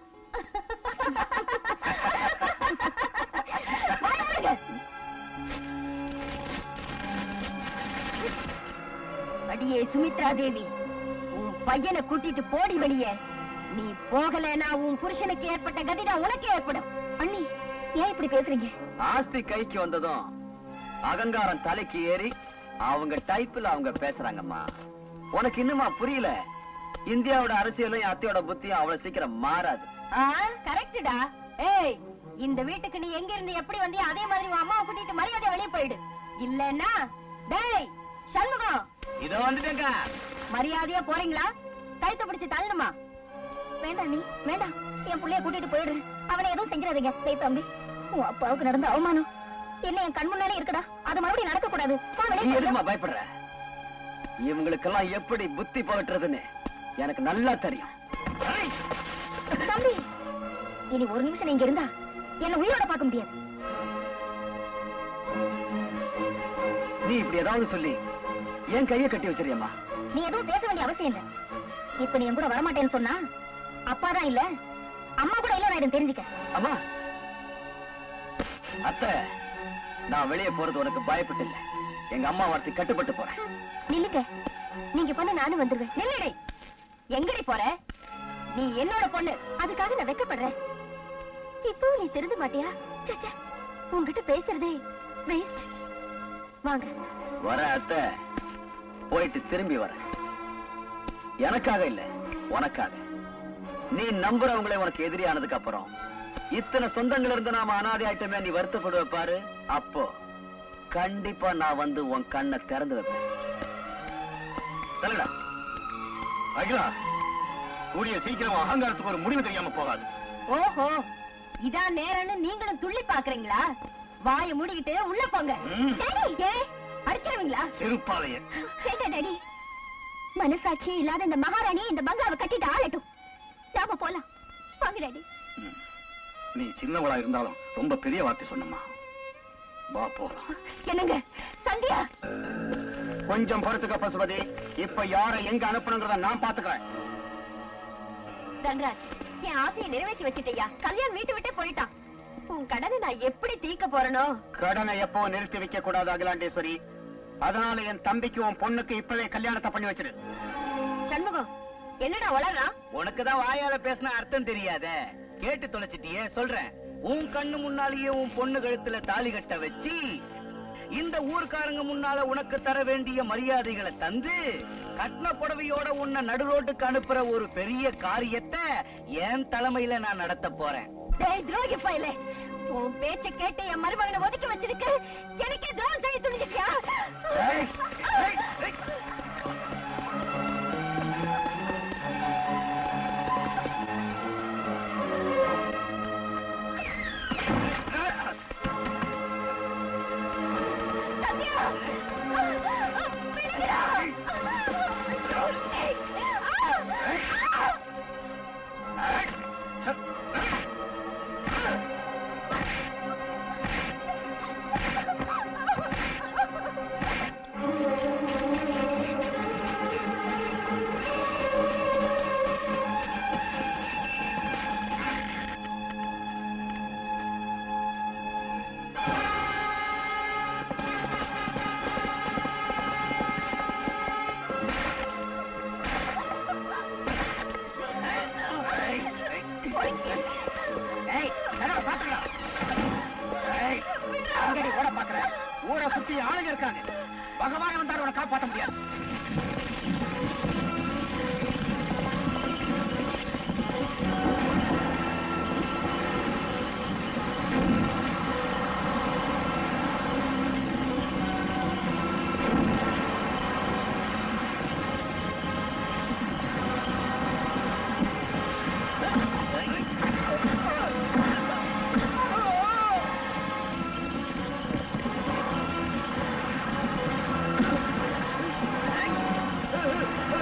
Speaker 1: வாங்க. அடியே சுமித்ரா தேவி உன் பையனை கூட்டிட்டு போடி வெளியே நீ போகலைன்னா உன் புருஷனுக்கு ஏற்பட்ட கதிதான் உனக்கு ஏற்படும்
Speaker 3: அண்ணி ஏன் இப்படி பேசுறீங்க
Speaker 7: ஆஸ்தி கைக்கு வந்ததும் அகங்காரம் தலைக்கு ஏறி அவங்க டைப்ல அவங்க பேசுறாங்கம்மா உனக்கு இன்னுமா புரியல இந்தியாவோட அரசியலும் என் அத்தையோட புத்தியும் அவ்வளவு சீக்கிரம் மாறாது
Speaker 1: ஆ கரெக்டுடா ஏய் இந்த வீட்டுக்கு நீ எங்க இருந்து எப்படி வந்தியோ அதே மாதிரி உன் அம்மாவை கூட்டிட்டு மரியாதை வெளியே போயிடு இல்லன்னா டேய் சண்முகம்
Speaker 7: இதோ வந்துட்டேங்க
Speaker 1: மரியாதையா போறீங்களா கழுத்தை பிடிச்சு தள்ளணுமா
Speaker 3: வேண்டாம் நீ வேண்டாம் என் புள்ளைய கூட்டிட்டு போயிடுறேன் அவனை எதுவும் செஞ்சிடாதீங்க டேய் தம்பி உன் அப்பாவுக்கு நடந்த அவமானம் என்ன என் கண் முன்னாலே இருக்குடா அது மறுபடியும் நடக்க கூடாது வா, வெளியே
Speaker 7: நீ
Speaker 3: போயிடலாம்.
Speaker 7: எதுக்குமா பயப்படுற இவங்களுக்கெல்லாம் எப்படி புத்தி போட்டுறதுன்னு எனக்கு நல்லா தெரியும்
Speaker 3: தம்பி இனி ஒரு நிமிஷம் நீங்க இருந்தா என்ன உயிரோட பார்க்க முடியாது
Speaker 7: நீ இப்படி ஏதாவது சொல்லி என் கையை கட்டி வச்சிருயம்மா
Speaker 3: நீ எதுவும் பேச வேண்டிய அவசியம் இல்ல இப்ப நீ என் கூட வரமாட்டேன்னு சொன்னா அப்பாதான் இல்ல அம்மா கூட இல்ல வேணும் தெரிஞ்சுக்க
Speaker 7: அம்மா அத்தை நான் வெளியே போறது உனக்கு பயப்பட்டு இல்ல எங்க அம்மா வார்த்தை கட்டுப்பட்டு போறேன்
Speaker 3: நில்லுங்க நீங்க பண்ண நானும் வந்துருவேன்
Speaker 1: நில்லுடை எங்கடி போற நீ என்னோட பொண்ணு
Speaker 3: அதுக்காக நான் வெக்கப்படுறேன் இப்பவும் நீ திருந்த மாட்டியா ச்சே, ச்சே. உன்கிட்ட பேசுறதே வேஸ்ட் வாங்க
Speaker 7: வர அத்தை போயிட்டு திரும்பி வர எனக்காக இல்ல உனக்காக நீ நம்புறவங்களே உனக்கு எதிரியானதுக்கு அப்புறம் இத்தனை சொந்தங்கள் இருந்து நாம அனாதை ஆயிட்டமே நீ வருத்தப்படுவ பாரு அப்போ கண்டிப்பா நான் வந்து உன் கண்ணை திறந்து வைப்பேன்
Speaker 2: சொல்லுடா அகிலா கூடிய சீக்கிரம் உன் அகங்காரத்துக்கு ஒரு முடிவு தெரியாம போகாது
Speaker 1: ஓஹோ இதான் நேரம்னு நீங்களும் துள்ளி பாக்குறீங்களா வாயை மூடிக்கிட்டு உள்ள போங்க
Speaker 2: ம்.
Speaker 1: டேடி, ஏ அடிச்சிருவீங்களா
Speaker 2: செருப்பாலைய
Speaker 3: வேண்டாம் டாடி மனசாட்சி இல்லாத இந்த மகாராணி இந்த பங்களாவை கட்டிட்டு ஆளட்டும் நாம போலாம் வாங்க டாடி
Speaker 2: நீ சின்னவளா இருந்தாலும் ரொம்ப பெரிய வார்த்தை சொன்னம்மா வா போலாம்
Speaker 1: என்னங்க சந்தியா
Speaker 2: கொஞ்சம் பொறுத்துக்க பசுபதி இப்ப யாரை எங்க அனுப்பணுங்கிறத நான் பாத்துக்கிறேன்
Speaker 1: தன்ராஜ் என் ஆசையை நிறைவேற்றி வச்சிட்டயா கல்யாணம் வீட்டு விட்டே போயிட்டான் உன் கடனை நான் எப்படி தீர்க்க போறனோ
Speaker 2: கடனை எப்போ நிறுத்தி வைக்க கூடாது அகிலாண்டேஸ்வரி அதனால என் தம்பிக்கு உன் பொண்ணுக்கு இப்பவே கல்யாணத்தை பண்ணி வச்சிரு
Speaker 1: சண்முகம் என்னடா வளர்றான்
Speaker 7: உனக்குதான் வாயால பேசின அர்த்தம் தெரியாதே கேட்டு தொலைச்சிட்டியே சொல்றேன் உன் கண்ணு முன்னாலேயே உன் பொண்ணு கழுத்துல தாலி கட்ட வச்சு இந்த ஊர்க்காரங்க முன்னால உனக்கு தர வேண்டிய மரியாதைகளை தந்து கட்ன புடவையோட உன்னை நடுரோட்டுக்கு அனுப்புற ஒரு பெரிய காரியத்தை என் தலைமையில நான் நடத்த போறேன்
Speaker 1: டேய் துரோகி பையல உன் பேச்ச கேட்டு என் மருமகனை ஒதுக்கி வச்சிருக்கு எனக்கே துரோகம் செய்ய துணிச்சிட்டியா
Speaker 2: ஏய், ஏய், ஏய்.
Speaker 1: சத்யா விடுங்கடா.
Speaker 2: ஏய், என்னடா பாத்துக்கலாம். ஏய், அங்கடி ஓட பாக்குற. ஊரை சுத்தி ஆளுங்க இருக்காங்க பகவான் வந்தாரு உன்னை காப்பாத்த முடியாது
Speaker 7: ஏய்,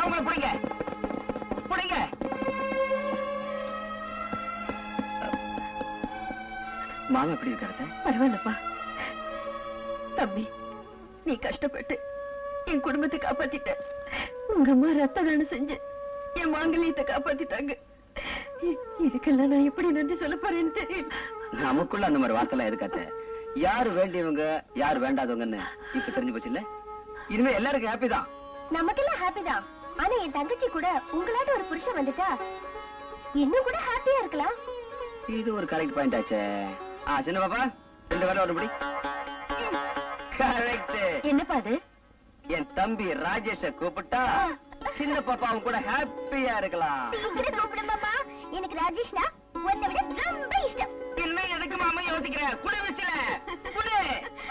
Speaker 4: அவங்கள பிடிங்க பிடிங்க
Speaker 7: மாமா எப்படி இருக்காரு
Speaker 1: பரவாயில்லப்பா தம்பி நீ கஷ்டப்பட்டு என் குடும்பத்தை காப்பாத்திட்ட உங்க அம்மா ரத்த தானம் செஞ்சு என் மாங்கல்யத்தை காப்பாத்திட்டாங்க இ- இதுக்கெல்லாம் நான் எப்படி நன்றி சொல்ல போறேன்னு தெரியல
Speaker 7: நமக்குள்ள அந்த மாதிரி வார்த்தை எல்லாம் இருக்காத்த யாரு வேண்டியவங்க யாரு வேண்டாதவங்கன்னு இப்ப தெரிஞ்சு போச்சு இல்ல இனிமே எல்லாருக்கும் ஹாப்பி தான்
Speaker 3: நமக்கெல்லாம் ஹாப்பி தான் ஆனா என் தங்கச்சி கூட உங்களாட்ட ஒரு புருஷன் வந்துட்டா இன்னும் கூட ஹாப்பியா இருக்கலாம்
Speaker 7: இது ஒரு கரெக்ட் பாயிண்ட் ஆச்சே ஆ சின்ன பாப்பா ரெண்டு பேரும் ஒரு முடி கரெக்ட்
Speaker 1: என்னப்பா அது
Speaker 7: என் தம்பி ராஜேஷ கூப்பிட்டா சின்ன பாப்பா அவங்க கூட ஹாப்பியா இருக்கலாம்
Speaker 3: சீக்கிரம் கூப்பிடு மாமா எனக்கு ராஜேஷ்னா உன்னை விட ரொம்ப இஷ்டம்
Speaker 4: இன்னும் எதுக்கு மாமா யோசிக்கிற குடு விசில குடு